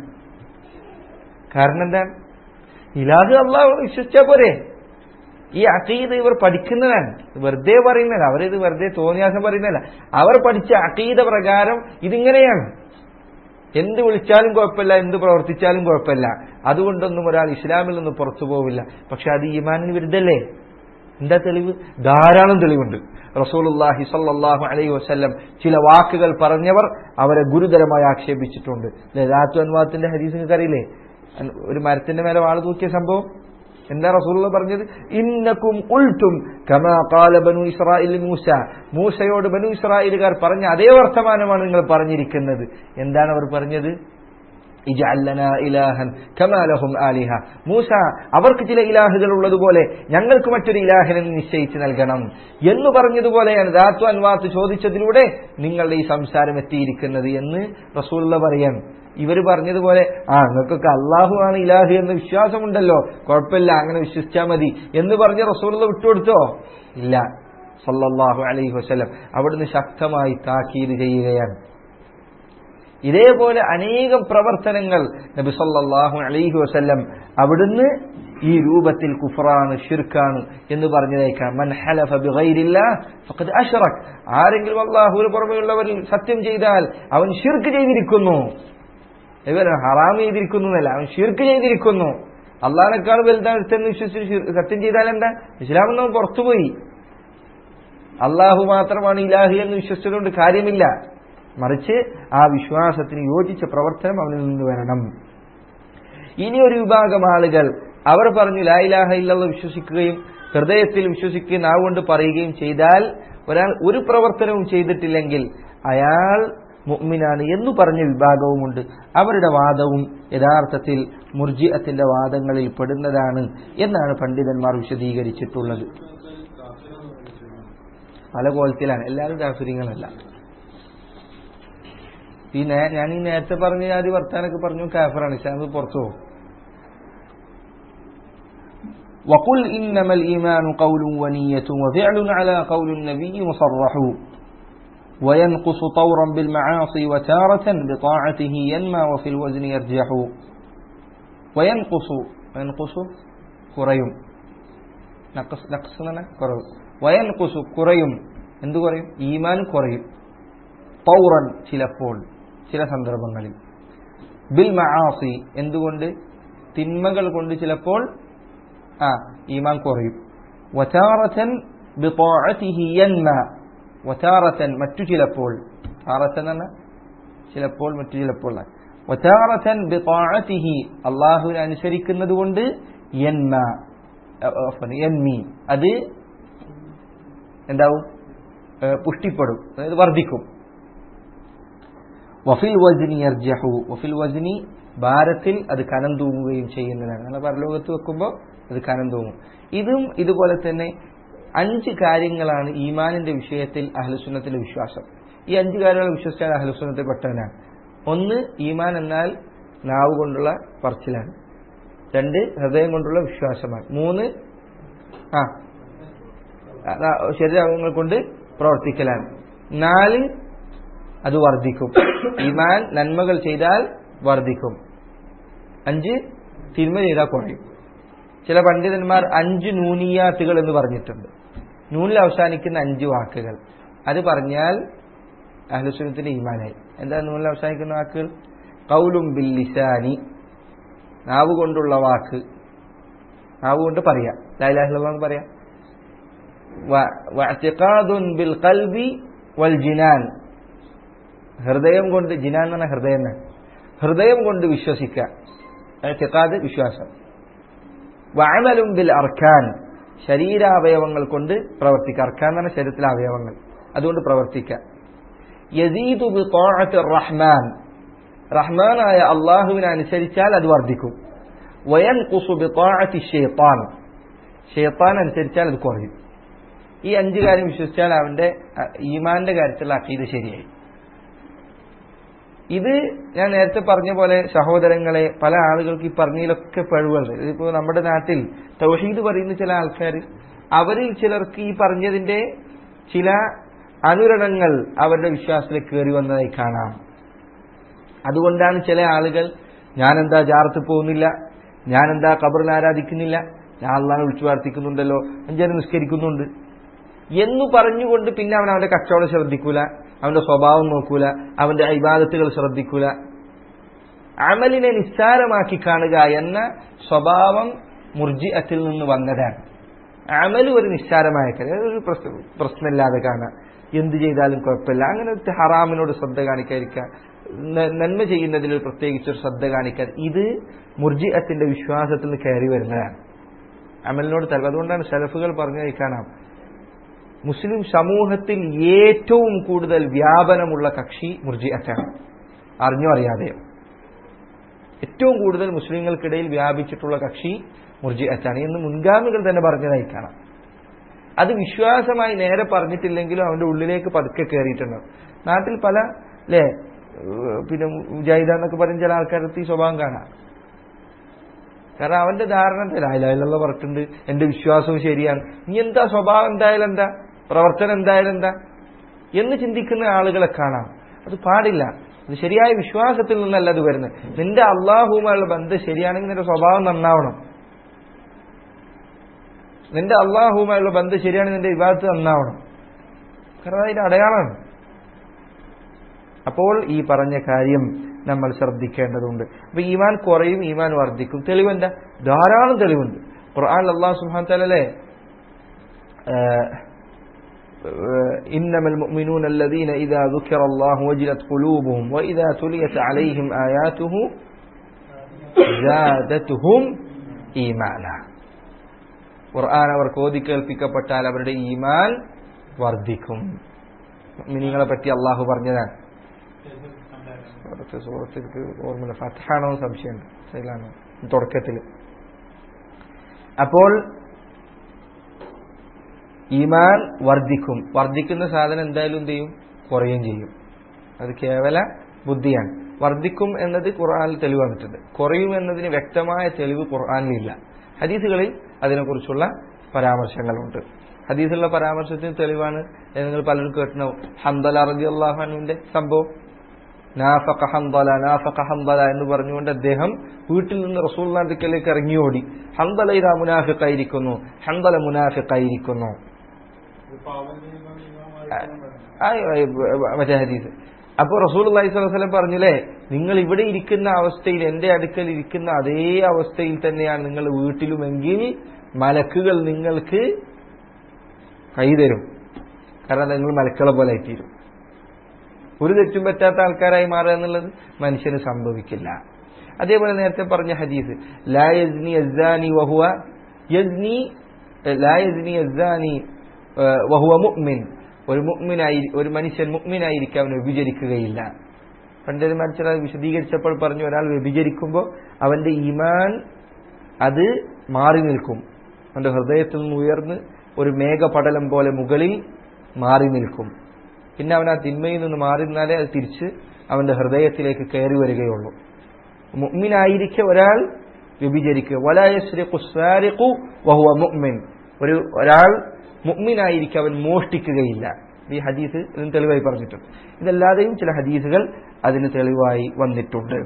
കാരണം എന്താണ് ഇലാഹ് അള്ളാഹു വിശ്വസിച്ചാ പോരെ ഈ അക്കീദ് ഇവർ പഠിക്കുന്നതാണ് വെറുതെ പറയുന്നതല്ല അവരിത് വെറുതെ തോന്നിയാസം പറയുന്നതല്ല അവർ പഠിച്ച അക്കീദ പ്രകാരം ഇതിങ്ങനെയാണ് എന്ത് വിളിച്ചാലും കുഴപ്പമില്ല എന്ത് പ്രവർത്തിച്ചാലും കുഴപ്പമില്ല അതുകൊണ്ടൊന്നും ഒരാൾ ഇസ്ലാമിൽ നിന്ന് പുറത്തു പോവില്ല പക്ഷെ അത് ഈമാനിന് വിരുദ്ധല്ലേ എന്താ തെളിവ് ധാരാളം തെളിവുണ്ട് റസൂലുള്ളാഹി സ്വല്ലല്ലാഹു അലൈഹി വസല്ലം ചില വാക്കുകൾ പറഞ്ഞവർ അവരെ ഗുരുതരമായി ആക്ഷേപിച്ചിട്ടുണ്ട് ലാത്തു അൻവാത്തിന്റെ ഹദീസ് നിങ്ങൾക്ക് അറിയില്ലേ ഒരു മരത്തിന്റെ മേലെ വാള് തൂക്കിയ സംഭവം എന്താ റസൂലുള്ള പറഞ്ഞത് ഇന്നക്കും ഉൾട്ടും കമാ ഖാല ബനു ഇസ്രായേൽ മൂസ മൂസയോട് ബനു ഇസ്രായേലുകാർ പറഞ്ഞ അതേ വർത്തമാനമാണ് നിങ്ങൾ പറഞ്ഞിരിക്കുന്നത് എന്താണ് അവർ പറഞ്ഞത് ഇജഅല്ലന ഇലാഹൻ കമാ ലഹും ആലിഹ മൂസ അവർക്ക് ചില ഇലാഹുകൾ ഉള്ളതുപോലെ ഞങ്ങൾക്ക് മറ്റൊരു ഇലാഹിനെ നിശ്ചയിച്ച് നൽകണം എന്ന് പറഞ്ഞതുപോലെയാണ് ദാത്തു അൻവാത്ത് ചോദിച്ചതിലൂടെ നിങ്ങളുടെ ഈ സംസാരം എത്തിയിരിക്കുന്നത് എന്ന് റസൂലുള്ള പറയാൻ ഇവർ പറഞ്ഞതുപോലെ ആ നിങ്ങൾക്കൊക്കെ അള്ളാഹു ആണ് ഇലാഹി എന്ന വിശ്വാസമുണ്ടല്ലോ കുഴപ്പമില്ല അങ്ങനെ വിശ്വസിച്ചാൽ മതി എന്ന് പറഞ്ഞ് റസൂലുള്ള വിട്ടുകൊടുത്തോ ഇല്ല സല്ലല്ലാഹു അലൈഹി വസല്ലം അവിടുന്ന് ശക്തമായി താക്കീത് ചെയ്യുകയാണ് ഇതേപോലെ അനേകം പ്രവർത്തനങ്ങൾ നബി സല്ലല്ലാഹു അലൈഹി വസല്ലം അവിടുന്ന് ഈ രൂപത്തിൽ കുഫറാണ് ഷിർക്കാണ് എന്ന് പറഞ്ഞതേക്കാം മൻ ഹലഫ ബിഗൈരില്ലാ ഫഖദ് അഷ്റക് ആരെങ്കിലും അല്ലാഹുവിന് പുറമെയുള്ളവരിൽ സത്യം ചെയ്താൽ അവൻ ഷിർക്ക് ചെയ്തിരിക്കുന്നു ഇവർ ഹറാം ചെയ്തിരിക്കുന്നു എന്നല്ല അവൻ ഷിർക്ക് ചെയ്തിരിക്കുന്നു അള്ളാഹിനേക്കാൾ വലുതാണ് അടുത്തെന്ന് വിശ്വസിച്ച് ഷിർ- സത്യം ചെയ്താൽ എന്താ ഇസ്ലാമിൽ നിന്ന് പുറത്തുപോയി അള്ളാഹു മാത്രമാണ് ഇലാഹി എന്ന് വിശ്വസിച്ചതുകൊണ്ട് കാര്യമില്ല മറിച്ച് ആ വിശ്വാസത്തിന് യോജിച്ച പ്രവർത്തനം അവനിൽ നിന്ന് വരണം ഇനി ഒരു വിഭാഗം ആളുകൾ അവർ പറഞ്ഞു ലാ ഇലാഹ ഇല്ലല്ല വിശ്വസിക്കുകയും ഹൃദയത്തിൽ വിശ്വസിക്കുകയും നാവുകൊണ്ട് പറയുകയും ചെയ്താൽ ഒരാൾ ഒരു പ്രവർത്തനവും ചെയ്തിട്ടില്ലെങ്കിൽ അയാൾ മുഅ്മിനാണ് എന്ന് പറഞ്ഞ വിഭാഗവുമുണ്ട് അവരുടെ വാദവും യഥാർത്ഥത്തിൽ മുർജിഅത്തിന്റെ വാദങ്ങളിൽ പെടുന്നതാണ് എന്നാണ് പണ്ഡിതന്മാർ വിശദീകരിച്ചിട്ടുള്ളത് പല കോലത്തിലാണ് എല്ലാവരും രാസുര്യങ്ങളല്ല ഈ നേ- ഞാൻ ഈ നേരത്തെ പറഞ്ഞ ആദ്യ വർത്താനൊക്കെ പറഞ്ഞു കാഫറാണ് ഇസ്ലാം പുറത്തു പോകും وقل إنما الإيمان قول ونية وفعل على قول النبي مصرح وينقص طورا بالمعاصي وتارة بطاعته ينمى وفي الوزن يرجح وينقص وينقص കുറയും നഖസ് നഖസ് എന്ന് പറഞ്ഞാൽ കുറവ് വയൻകുസു കുറയും എന്ത് കുറയും ഈമാൻ കുറയും പൗറൻ ചിലപ്പോൾ ചില സന്ദർഭങ്ങളിൽ ബിൽ മആസി എന്തുകൊണ്ട് തിന്മകൾ കൊണ്ട് ചിലപ്പോൾ ആ ഈമാൻ കുറയും വതാറത്തൻ ബിതാഅതിഹി യൻമ വതാറത്തൻ മറ്റു ചിലപ്പോൾ താറത്തൻ എന്ന് പറഞ്ഞാൽ ചിലപ്പോൾ മറ്റു ചിലപ്പോൾ വതാറത്തൻ ബിതാഅതിഹി അള്ളാഹുവിനെ അനുസരിക്കുന്നത് കൊണ്ട് യൻമ അ, അഫ്വൻ, യൻമി അത് എന്താവും ഏ, പുഷ്ടിപ്പെടും അതായത് വർദ്ധിക്കും വഫിൽ വസ്നി യർജഹു വഫിൽ വസ്നി ഭാരത്തിൽ അത് കനം തൂങ്ങുകയും ചെയ്യുന്നതാണ് അങ്ങനെ പരലോകത്ത് വെക്കുമ്പോൾ അത് കനം തൂങ്ങും ഇതും ഇതുപോലെ തന്നെ അഞ്ച് കാര്യങ്ങളാണ് ഈമാനിന്റെ വിഷയത്തിൽ അഹ്ലുസുന്നത്തിന്റെ വിശ്വാസം ഈ അഞ്ച് കാര്യങ്ങൾ വിശ്വസിച്ചാൽ അഹ്ലുസുന്നത്തിൽ പെട്ടവനാണ് ഒന്ന് ഈമാൻ എന്നാൽ നാവ് കൊണ്ടുള്ള പറച്ചിലാണ് രണ്ട് ഹൃദയം കൊണ്ടുള്ള വിശ്വാസമാണ് മൂന്ന് ആ ആ, ശരീരാംഗങ്ങൾ കൊണ്ട് പ്രവർത്തിക്കലാണ് നാല് അത് വർദ്ധിക്കും ഈമാൻ നന്മകൾ ചെയ്താൽ വർദ്ധിക്കും അഞ്ച് തിന്മ ചെയ്താൽ കുറയും ചില പണ്ഡിതന്മാർ അഞ്ച് നൂനിയാത്തുകൾ എന്ന് പറഞ്ഞിട്ടുണ്ട് നൂനിൽ അവസാനിക്കുന്ന അഞ്ച് വാക്കുകൾ അത് പറഞ്ഞാൽ അഹ്ലുസുനത്തിന്റെ ഈമാനായി എന്താ നൂനിൽ അവസാനിക്കുന്ന വാക്കുകൾ കൗലും ബിൽ ലിസാനി നാവ് കൊണ്ടുള്ള വാക്ക് നാവ് കൊണ്ട് പറയാം ലായിലാഹിള്ള പറയാം വ- വഅ്തിഖാദുൻ ബിൽ ഖൽബി വൽ ജിനാൻ ഹൃദയം കൊണ്ട് ജിനാൻ എന്ന് പറഞ്ഞാൽ ഹൃദയം എന്നാണ്. ഹൃദയം കൊണ്ട് വിശ്വസിക്കുക ഇഅ്തിഖാദ് വിശ്വാസം വഅമലും ബിൽ അർക്കാൻ ശരീരാവയവങ്ങൾ കൊണ്ട് പ്രവർത്തിക്കുക അർക്കാൻ എന്ന് പറഞ്ഞാൽ ശരീരത്തിലെ അവയവങ്ങൾ അതുകൊണ്ട് പ്രവർത്തിക്കുക യസീദു ബി ത്വാഅത്തി റഹ്മാൻ റഹ്മാനായ അള്ളാഹുവിനെ അനുസരിച്ചാൽ അത് വർദ്ധിക്കും വയൻ കുസു ബി ത്വാഅത്തി ഷെയ്ത്താൻ ഷെയ്ത്താൻ അനുസരിച്ചാൽ അത് കുറയും ഈ അഞ്ച് കാര്യം വിശ്വസിച്ചാൽ അവന്റെ അഹ്, ഈമാന്റെ കാര്യത്തിലുള്ള അക്കീത് ശരിയായി ഇത് ഞാൻ നേരത്തെ പറഞ്ഞ പോലെ സഹോദരങ്ങളെ പല ആളുകൾക്ക് ഈ പറഞ്ഞതിലൊക്കെ പഴുവുണ്ട് ഇതിപ്പോ നമ്മുടെ നാട്ടിൽ തൗഹീദ് പറയുന്ന ചില ആൾക്കാർ അവരിൽ ചിലർക്ക് ഈ പറഞ്ഞതിന്റെ ചില അനുരണങ്ങൾ അവരുടെ വിശ്വാസത്തിലേക്ക് കയറി വന്നതായി കാണാം അതുകൊണ്ടാണ് ചില ആളുകൾ ഞാനെന്താ ജാറത്ത് പോകുന്നില്ല ഞാനെന്താ ഖബറിൽ ആരാധിക്കുന്നില്ല ഞാൻ അള്ളാഹെ വിളിച്ചു പ്രാർത്ഥിക്കുന്നുണ്ടല്ലോ അഞ്ചാറ് നിസ്കരിക്കുന്നുണ്ട് എന്ന് പറഞ്ഞുകൊണ്ട് പിന്നെ അവൻ അവന്റെ കച്ചവടം ശ്രദ്ധിക്കൂല അവന്റെ സ്വഭാവം നോക്കൂല അവന്റെ ഇബാദത്തുകൾ ശ്രദ്ധിക്കൂല അമലിനെ നിസ്സാരമാക്കി കാണുക എന്ന സ്വഭാവം മുർജിഅത്തിൽ നിന്ന് വന്നതാണ് അമൽ ഒരു നിസ്സാരമായ കാര്യം ഒരു പ്രശ്ന പ്രശ്നമില്ലാതെ കാണുക എന്ത് ചെയ്താലും കുഴപ്പമില്ല അങ്ങനെ ഒരു ഹറാമിനോട് ശ്രദ്ധ കാണിക്കാതിരിക്കുക ന- നന്മ ചെയ്യുന്നതിൽ പ്രത്യേകിച്ച് ഒരു ശ്രദ്ധ കാണിക്കാതെ ഇത് മുർജിഅത്തിന്റെ വിശ്വാസത്തിൽ നിന്ന് കയറി വരുന്നതാണ് അമലിനോട് താല്പര്യം അതുകൊണ്ടാണ് സലഫുകൾ പറഞ്ഞതായി കാണാം മുസ്ലിം സമൂഹത്തിൽ ഏറ്റവും കൂടുതൽ വ്യാപനമുള്ള കക്ഷി മുർജിഅത്താണ് അറിഞ്ഞോ അറിയാതെയോ ഏറ്റവും കൂടുതൽ മുസ്ലിങ്ങൾക്കിടയിൽ വ്യാപിച്ചിട്ടുള്ള കക്ഷി മുർജിഅത്താണ് എന്ന് മുൻഗാമികൾ തന്നെ പറഞ്ഞതായി കാണാം അത് വിശ്വാസമായി നേരെ പറഞ്ഞിട്ടില്ലെങ്കിലും അവന്റെ ഉള്ളിലേക്ക് പതുക്കെ കയറിയിട്ടുണ്ട് നാട്ടിൽ പല അല്ലേ ഏഹ് പിന്നെ മുജാഹിദ എന്നൊക്കെ പറയുന്ന ചില ആൾക്കാരത്ത് ഈ സ്വഭാവം കാണാം കാരണം അവന്റെ ധാരണ ലായിലുള്ള പറഞ്ഞിട്ടുണ്ട് എന്റെ വിശ്വാസവും ശരിയാണ് നീ എന്താ സ്വഭാവം എന്തായാലും എന്താ പ്രവർത്തനം എന്തായാലും എന്താ എന്ന് ചിന്തിക്കുന്ന ആളുകളെ കാണാം അത് പാടില്ല അത് ശരിയായ വിശ്വാസത്തിൽ നിന്നല്ല അത് വരുന്നത് നിന്റെ അള്ളാഹുമായുള്ള ബന്ധം ശരിയാണെങ്കിൽ നിന്റെ സ്വഭാവം നന്നാവണം നിന്റെ അള്ളാഹുമായുള്ള ബന്ധം ശരിയാണെങ്കിൽ നിന്റെ വിവാദത്ത് നന്നാവണം കാരണം അതിന്റെ അടയാളമാണ് അപ്പോൾ ഈ പറഞ്ഞ കാര്യം നമ്മൾ ശ്രദ്ധിക്കേണ്ടതുണ്ട് അപ്പൊ ഈമാൻ കുറയും ഈമാൻ വർദ്ധിക്കും തെളിവെന്താ ധാരാളം തെളിവുണ്ട് ഖുർആൻ അള്ളാഹു സുബ്ഹാൻ തആലല്ലേ إنما المؤمنون الذين إذا ذكر الله وجلت قلوبهم وإذا تليت عليهم آياته زادتهم إيمانا ഖുർആൻ അവർക്ക് ഓതി കേൾപ്പിക്കപ്പെട്ടാൽ അവരുടെ ഈമാൻ വർദ്ധിക്കും മിനിങ്ങളെ പറ്റി അള്ളാഹു പറഞ്ഞതാണ് സൂറത്ത് സൂറത്തിലേക്ക് ഓർമ്മയില്ല ഫത്താണോ സംശയമുണ്ട് ശരിയാണോ തുടക്കത്തിൽ അപ്പോൾ ഈമാൻ വർദ്ധിക്കും വർദ്ധിക്കുന്ന സാധനം എന്തായാലും എന്ത് ചെയ്യും കുറയുകയും ചെയ്യും അത് കേവല ബുദ്ധിയാണ് വർദ്ധിക്കും എന്നത് ഖുർആനിൽ തെളിവ് വന്നിട്ടുണ്ട് കുറയും എന്നതിന് വ്യക്തമായ തെളിവ് ഖുർആനിലില്ല ഹദീസുകളിൽ അതിനെക്കുറിച്ചുള്ള പരാമർശങ്ങളുണ്ട് ഹദീസിലുള്ള പരാമർശത്തിന് തെളിവാണ് നിങ്ങൾ പലരും കേട്ടിട്ടുണ്ടാവും ഹംദല റബി അള്ളാഹുവിന്റെ സംഭവം നാഫക ഹംദല നാഫക ഹംദല എന്ന് പറഞ്ഞുകൊണ്ട് അദ്ദേഹം വീട്ടിൽ നിന്ന് റസൂൽ നാട്ടിലേക്ക് ഇറങ്ങി ഓടി ഹംദല ഇതാ മുനാഫിക്കായിരിക്കുന്നു ഹംദല മുനാഫിക്കായിരിക്കുന്നു മറ്റേ ഹദീസ് അപ്പോൾ റസൂൽ അള്ളഹി സ്വലം പറഞ്ഞില്ലേ നിങ്ങൾ ഇവിടെ ഇരിക്കുന്ന അവസ്ഥയിൽ എന്റെ അടുക്കൽ ഇരിക്കുന്ന അതേ അവസ്ഥയിൽ തന്നെയാണ് നിങ്ങൾ വീട്ടിലുമെങ്കിൽ മലക്കുകൾ നിങ്ങൾക്ക് കൈതരും കാരണം നിങ്ങൾ മലക്കളെ പോലെ ആയിത്തീരും ഒരു തെറ്റും പറ്റാത്ത ആൾക്കാരായി മാറുക എന്നുള്ളത് മനുഷ്യന് സംഭവിക്കില്ല അതേപോലെ നേരത്തെ പറഞ്ഞ ഹദീസ് ലായസ്നി അസ്സാനി വഹുവ യസ്നി ലായസ്നി അസ്സാനി വഹുവ മുഅ്മിൻ ഒരു മുഅ്മിനായി ഒരു മനുഷ്യൻ മുഅ്മിനായിരിക്കും അവൻ വ്യഭിചരിക്കുകയില്ല പണ്ഡിതന്മാർ ചില വിശദീകരിച്ചപ്പോൾ പറഞ്ഞു ഒരാൾ വ്യഭിചരിക്കുമ്പോൾ അവന്റെ ഈമാൻ അത് മാറി നിൽക്കും അവന്റെ ഹൃദയത്തിൽ നിന്ന് ഉയർന്ന് ഒരു മേഘപടലം പോലെ മുകളിൽ മാറി നിൽക്കും പിന്നെ അവൻ ആ തിന്മയിൽ നിന്ന് മാറി നിന്നാലേ അത് തിരിച്ച് അവന്റെ ഹൃദയത്തിലേക്ക് കയറി വരികയുള്ളൂ മുഅ്മിനായിരിക്കെ ഒരാൾ വ്യഭിചരിക്കുക വലായു വഹുവ മുഅ്മിൻ ഒരു ഒരാൾ മുഅ്മിനായിരിക്കെ അവൻ മോഷ്ടിക്കുകയില്ല ഈ ഹദീസ് ഇതിന് തെളിവായി പറഞ്ഞിട്ടുണ്ട് ഇതല്ലാതെയും ചില ഹദീസുകൾ അതിന് തെളിവായി വന്നിട്ടുണ്ട്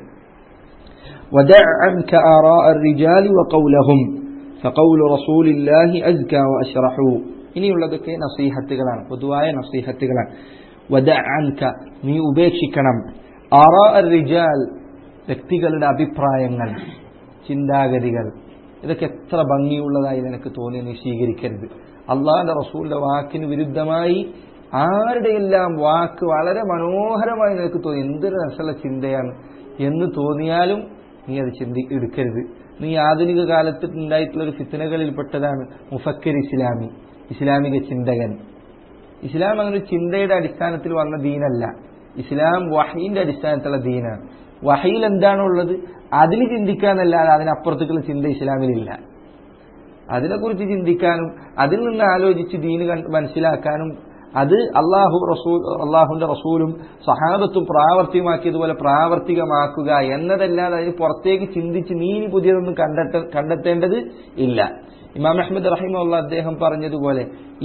ودع عنك آراء الرجال وقولهم فقول رسول الله أزكى وأشرح ഇനിയുള്ളതൊക്കെ നസീഹത്തുകളാണ് പൊതുവായ നസീഹത്തുകളാണ് വദ അൻക നീ ഉപേക്ഷിക്കണം ആറാ റിജാൽ വ്യക്തികളുടെ അഭിപ്രായങ്ങൾ ചിന്താഗതികൾ ഇതൊക്കെ എത്ര ഭംഗിയുള്ളതായി നിനക്ക് തോന്നി നീ സ്വീകരിക്കരുത് അള്ളാഹിന്റെ റസൂലിന്റെ വാക്കിന് വിരുദ്ധമായി ആരുടെയെല്ലാം വാക്ക് വളരെ മനോഹരമായി നിനക്ക് തോന്നി എന്തൊരു രസമുള്ള ചിന്തയാണ് എന്ന് തോന്നിയാലും നീ അത് ചിന്തി എടുക്കരുത് നീ ആധുനിക കാലത്ത് ഉണ്ടായിട്ടുള്ള ഒരു ഫിത്തനകളിൽപ്പെട്ടതാണ് മുഫക്കർ ഇസ്ലാമി ഇസ്ലാമിക ചിന്തകൻ ഇസ്ലാം അങ്ങനെ ഒരു ചിന്തയുടെ അടിസ്ഥാനത്തിൽ വന്ന ദീനല്ല ഇസ്ലാം വഹീന്റെ അടിസ്ഥാനത്തിലുള്ള ദീനാണ് വഹയിൽ എന്താണുള്ളത് അതിൽ ചിന്തിക്കാന്നല്ലാതെ അതിനപ്പുറത്തേക്കുള്ള ചിന്ത ഇസ്ലാമിലില്ല അതിനെക്കുറിച്ച് ചിന്തിക്കാനും അതിൽ നിന്ന് ആലോചിച്ച് ദീന് മനസ്സിലാക്കാനും അത് അള്ളാഹു റസൂൽ അള്ളാഹുന്റെ റസൂലും സഹാബത്തും പ്രാവർത്തികമാക്കിയതുപോലെ പ്രാവർത്തികമാക്കുക എന്നതല്ലാതെ അതിന് പുറത്തേക്ക് ചിന്തിച്ച് നീ ഇനി പുതിയതൊന്നും കണ്ടെത്ത കണ്ടെത്തേണ്ടത് ഇല്ല ഇമാം അഹമ്മദ് റഹിമുള്ള അദ്ദേഹം പറഞ്ഞതുപോലെ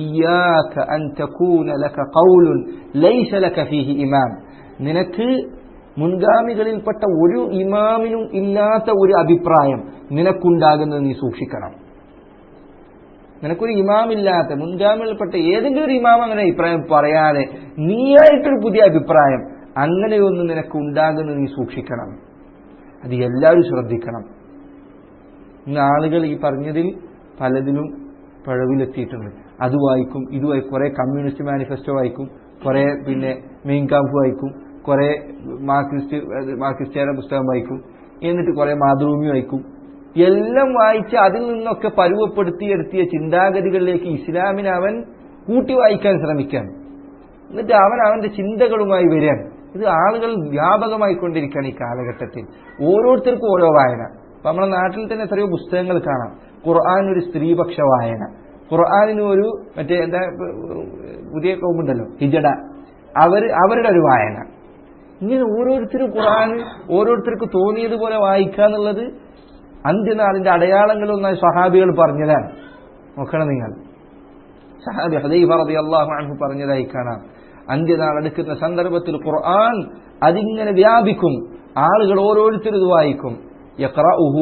ഇമാം നിനക്ക് മുൻഗാമികളിൽപ്പെട്ട ഒരു ഇമാമിനും ഇല്ലാത്ത ഒരു അഭിപ്രായം നിനക്കുണ്ടാകുന്നത് നീ സൂക്ഷിക്കണം നിനക്കൊരു ഇമാമില്ലാത്ത മുൻഗാമികളിൽപ്പെട്ട ഏതെങ്കിലും ഒരു ഇമാം അങ്ങനെ അഭിപ്രായം പറയാതെ നീയായിട്ടൊരു പുതിയ അഭിപ്രായം അങ്ങനെയൊന്നും നിനക്ക് ഉണ്ടാകുന്നത് നീ സൂക്ഷിക്കണം അത് എല്ലാവരും ശ്രദ്ധിക്കണം ഇന്ന് ആളുകൾ ഈ പറഞ്ഞതിൽ പലതിലും പഴവിലെത്തിയിട്ടുണ്ട് അത് വായിക്കും ഇത് വായിക്കും കുറെ കമ്മ്യൂണിസ്റ്റ് മാനിഫെസ്റ്റോ വായിക്കും കുറെ പിന്നെ മെയിൻ ക്യാമ്പ് വായിക്കും കുറെ മാർക്സിസ്റ്റ് മാർക്സിസ്റ്റുകാരുടെ പുസ്തകം വായിക്കും എന്നിട്ട് കുറെ മാതൃഭൂമി വായിക്കും എല്ലാം വായിച്ച് അതിൽ നിന്നൊക്കെ പരുവപ്പെടുത്തിയെടുത്തിയ ചിന്താഗതികളിലേക്ക് ഇസ്ലാമിനെ അവൻ കൂട്ടി വായിക്കാൻ ശ്രമിക്കാൻ എന്നിട്ട് അവൻ അവന്റെ ചിന്തകളുമായി വരികയാണ് ഇത് ആളുകൾ വ്യാപകമായി കൊണ്ടിരിക്കുകയാണ് ഈ കാലഘട്ടത്തിൽ ഓരോരുത്തർക്കും ഓരോ വായന അപ്പൊ നമ്മുടെ നാട്ടിൽ തന്നെ എത്രയോ പുസ്തകങ്ങൾ കാണാം ഖുർആൻ ഒരു സ്ത്രീപക്ഷ വായന ഖുർആാനിന് ഒരു മറ്റേ എന്താ പുതിയ കോമുണ്ടല്ലോ ഹിജഡ അവർ അവരുടെ ഒരു വായന ഇങ്ങനെ ഓരോരുത്തരും ഖുർആൻ ഓരോരുത്തർക്ക് തോന്നിയതുപോലെ വായിക്കുക എന്നുള്ളത് അന്ത്യനാളിന്റെ അടയാളങ്ങളൊന്നായി സഹാബികൾ പറഞ്ഞതാണ് നോക്കണം നിങ്ങൾ സഹാബി ഹദൈഫ റളിയല്ലാഹു അൻഹു പറഞ്ഞതായി കാണാം അന്ത്യനാൾ അടുക്കുന്ന സന്ദർഭത്തിൽ ഖുർആൻ അതിങ്ങനെ വ്യാപിക്കും ആളുകൾ ഓരോരുത്തരും ഇത് വായിക്കും യഖറഉഹു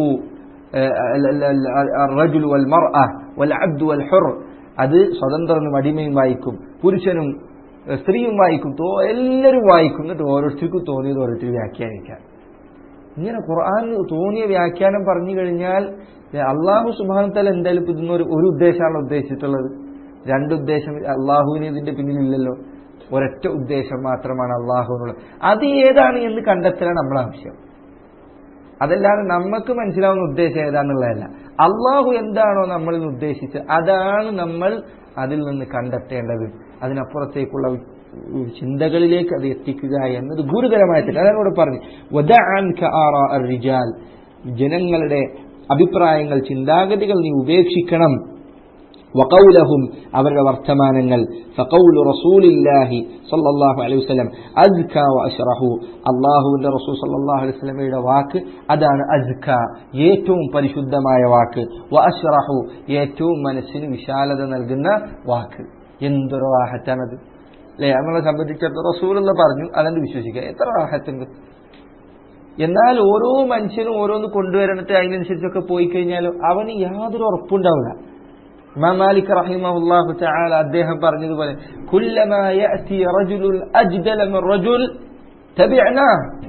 الرجل والمرأة والعبد والحر അത് സ്വതന്ത്രനും അടിമയും വായിക്കും പുരുഷനും ഏഹ്, സ്ത്രീയും വായിക്കും തോ- എല്ലാവരും വായിക്കും എന്നിട്ട് ഓരോരുത്തർക്കും തോന്നിയത് ഓരോരുത്തർ വ്യാഖ്യാനിക്കാം ഇങ്ങനെ ഖുർആൻ തോന്നിയ വ്യാഖ്യാനം പറഞ്ഞു കഴിഞ്ഞാൽ ഏഹ്, അള്ളാഹു സുബാൻ തല എന്തായാലും ഇപ്പൊ ഇതിന്ന് ഒരു ഒരു ഉദ്ദേശമാണ് ഉദ്ദേശിച്ചിട്ടുള്ളത് രണ്ടുദ്ദേശം അള്ളാഹുവിന് ഇതിന്റെ പിന്നിലില്ലല്ലോ ഒരൊറ്റ ഉദ്ദേശം മാത്രമാണ് അള്ളാഹുവിനുള്ളത് അത് ഏതാണ് എന്ന് കണ്ടെത്തലാണ് നമ്മളെ ആവശ്യം അതല്ലാതെ നമുക്ക് മനസ്സിലാവുന്ന ഉദ്ദേശം ഏതാന്നുള്ളതല്ല അള്ളാഹു എന്താണോ നമ്മളിൽ നിന്ന് ഉദ്ദേശിച്ചത് അതാണ് നമ്മൾ അതിൽ നിന്ന് കണ്ടെത്തേണ്ടത് അതിനപ്പുറത്തേക്കുള്ള ഉ- ചിന്തകളിലേക്ക് അത് എത്തിക്കുക എന്നത് ഗുരുതരമായ തെറ്റ് അതാണ് ഇവിടെ പറഞ്ഞു "വദഅ അൻക ആറാ അർ-റിജാൽ." ജനങ്ങളുടെ അഭിപ്രായങ്ങൾ ചിന്താഗതികൾ നീ ഉപേക്ഷിക്കണം വഖൗലഹും അവരുടെ വർത്തമാനങ്ങൾ ഫഖൗലു റസൂലില്ലാഹി സല്ലല്ലാഹു അലൈഹി വസല്ലം അസ്ക വഅശ്റഹു അല്ലാഹുവിന്റെ റസൂൽ സല്ലല്ലാഹു അലൈഹി വസല്ലമയുടെ വാക്ക് അതാണ് അസ്ക ഏറ്റവും പരിശുദ്ധമായ വാക്ക് വഅശ്റഹു ഏറ്റവും മനസ്സിന് വിശാലത നൽകുന്ന വാക്ക് എന്തൊരു റാഹത്താണത് അല്ലെ നമ്മളെ സംബന്ധിച്ചിടത്തോളം റസൂലുള്ള പറഞ്ഞു അതെന്ത് വിശ്വസിക്കുക എത്ര റാഹത്തുണ്ട് എന്നാൽ ഓരോ മനുഷ്യനും ഓരോന്ന് കൊണ്ടുവരണിട്ട് അതിനനുസരിച്ചൊക്കെ പോയി കഴിഞ്ഞാൽ അവന് യാതൊരു ഉറപ്പുണ്ടാവില്ല ഇമാം മാലിക് റഹിമഹുല്ലാഹു തആല അദ്ദേഹം പറഞ്ഞതുപോലെ കുല്ലമാ യഅതി റജുലുൻ അജ്ദല മിൻ റജുൽ തബിഅനാ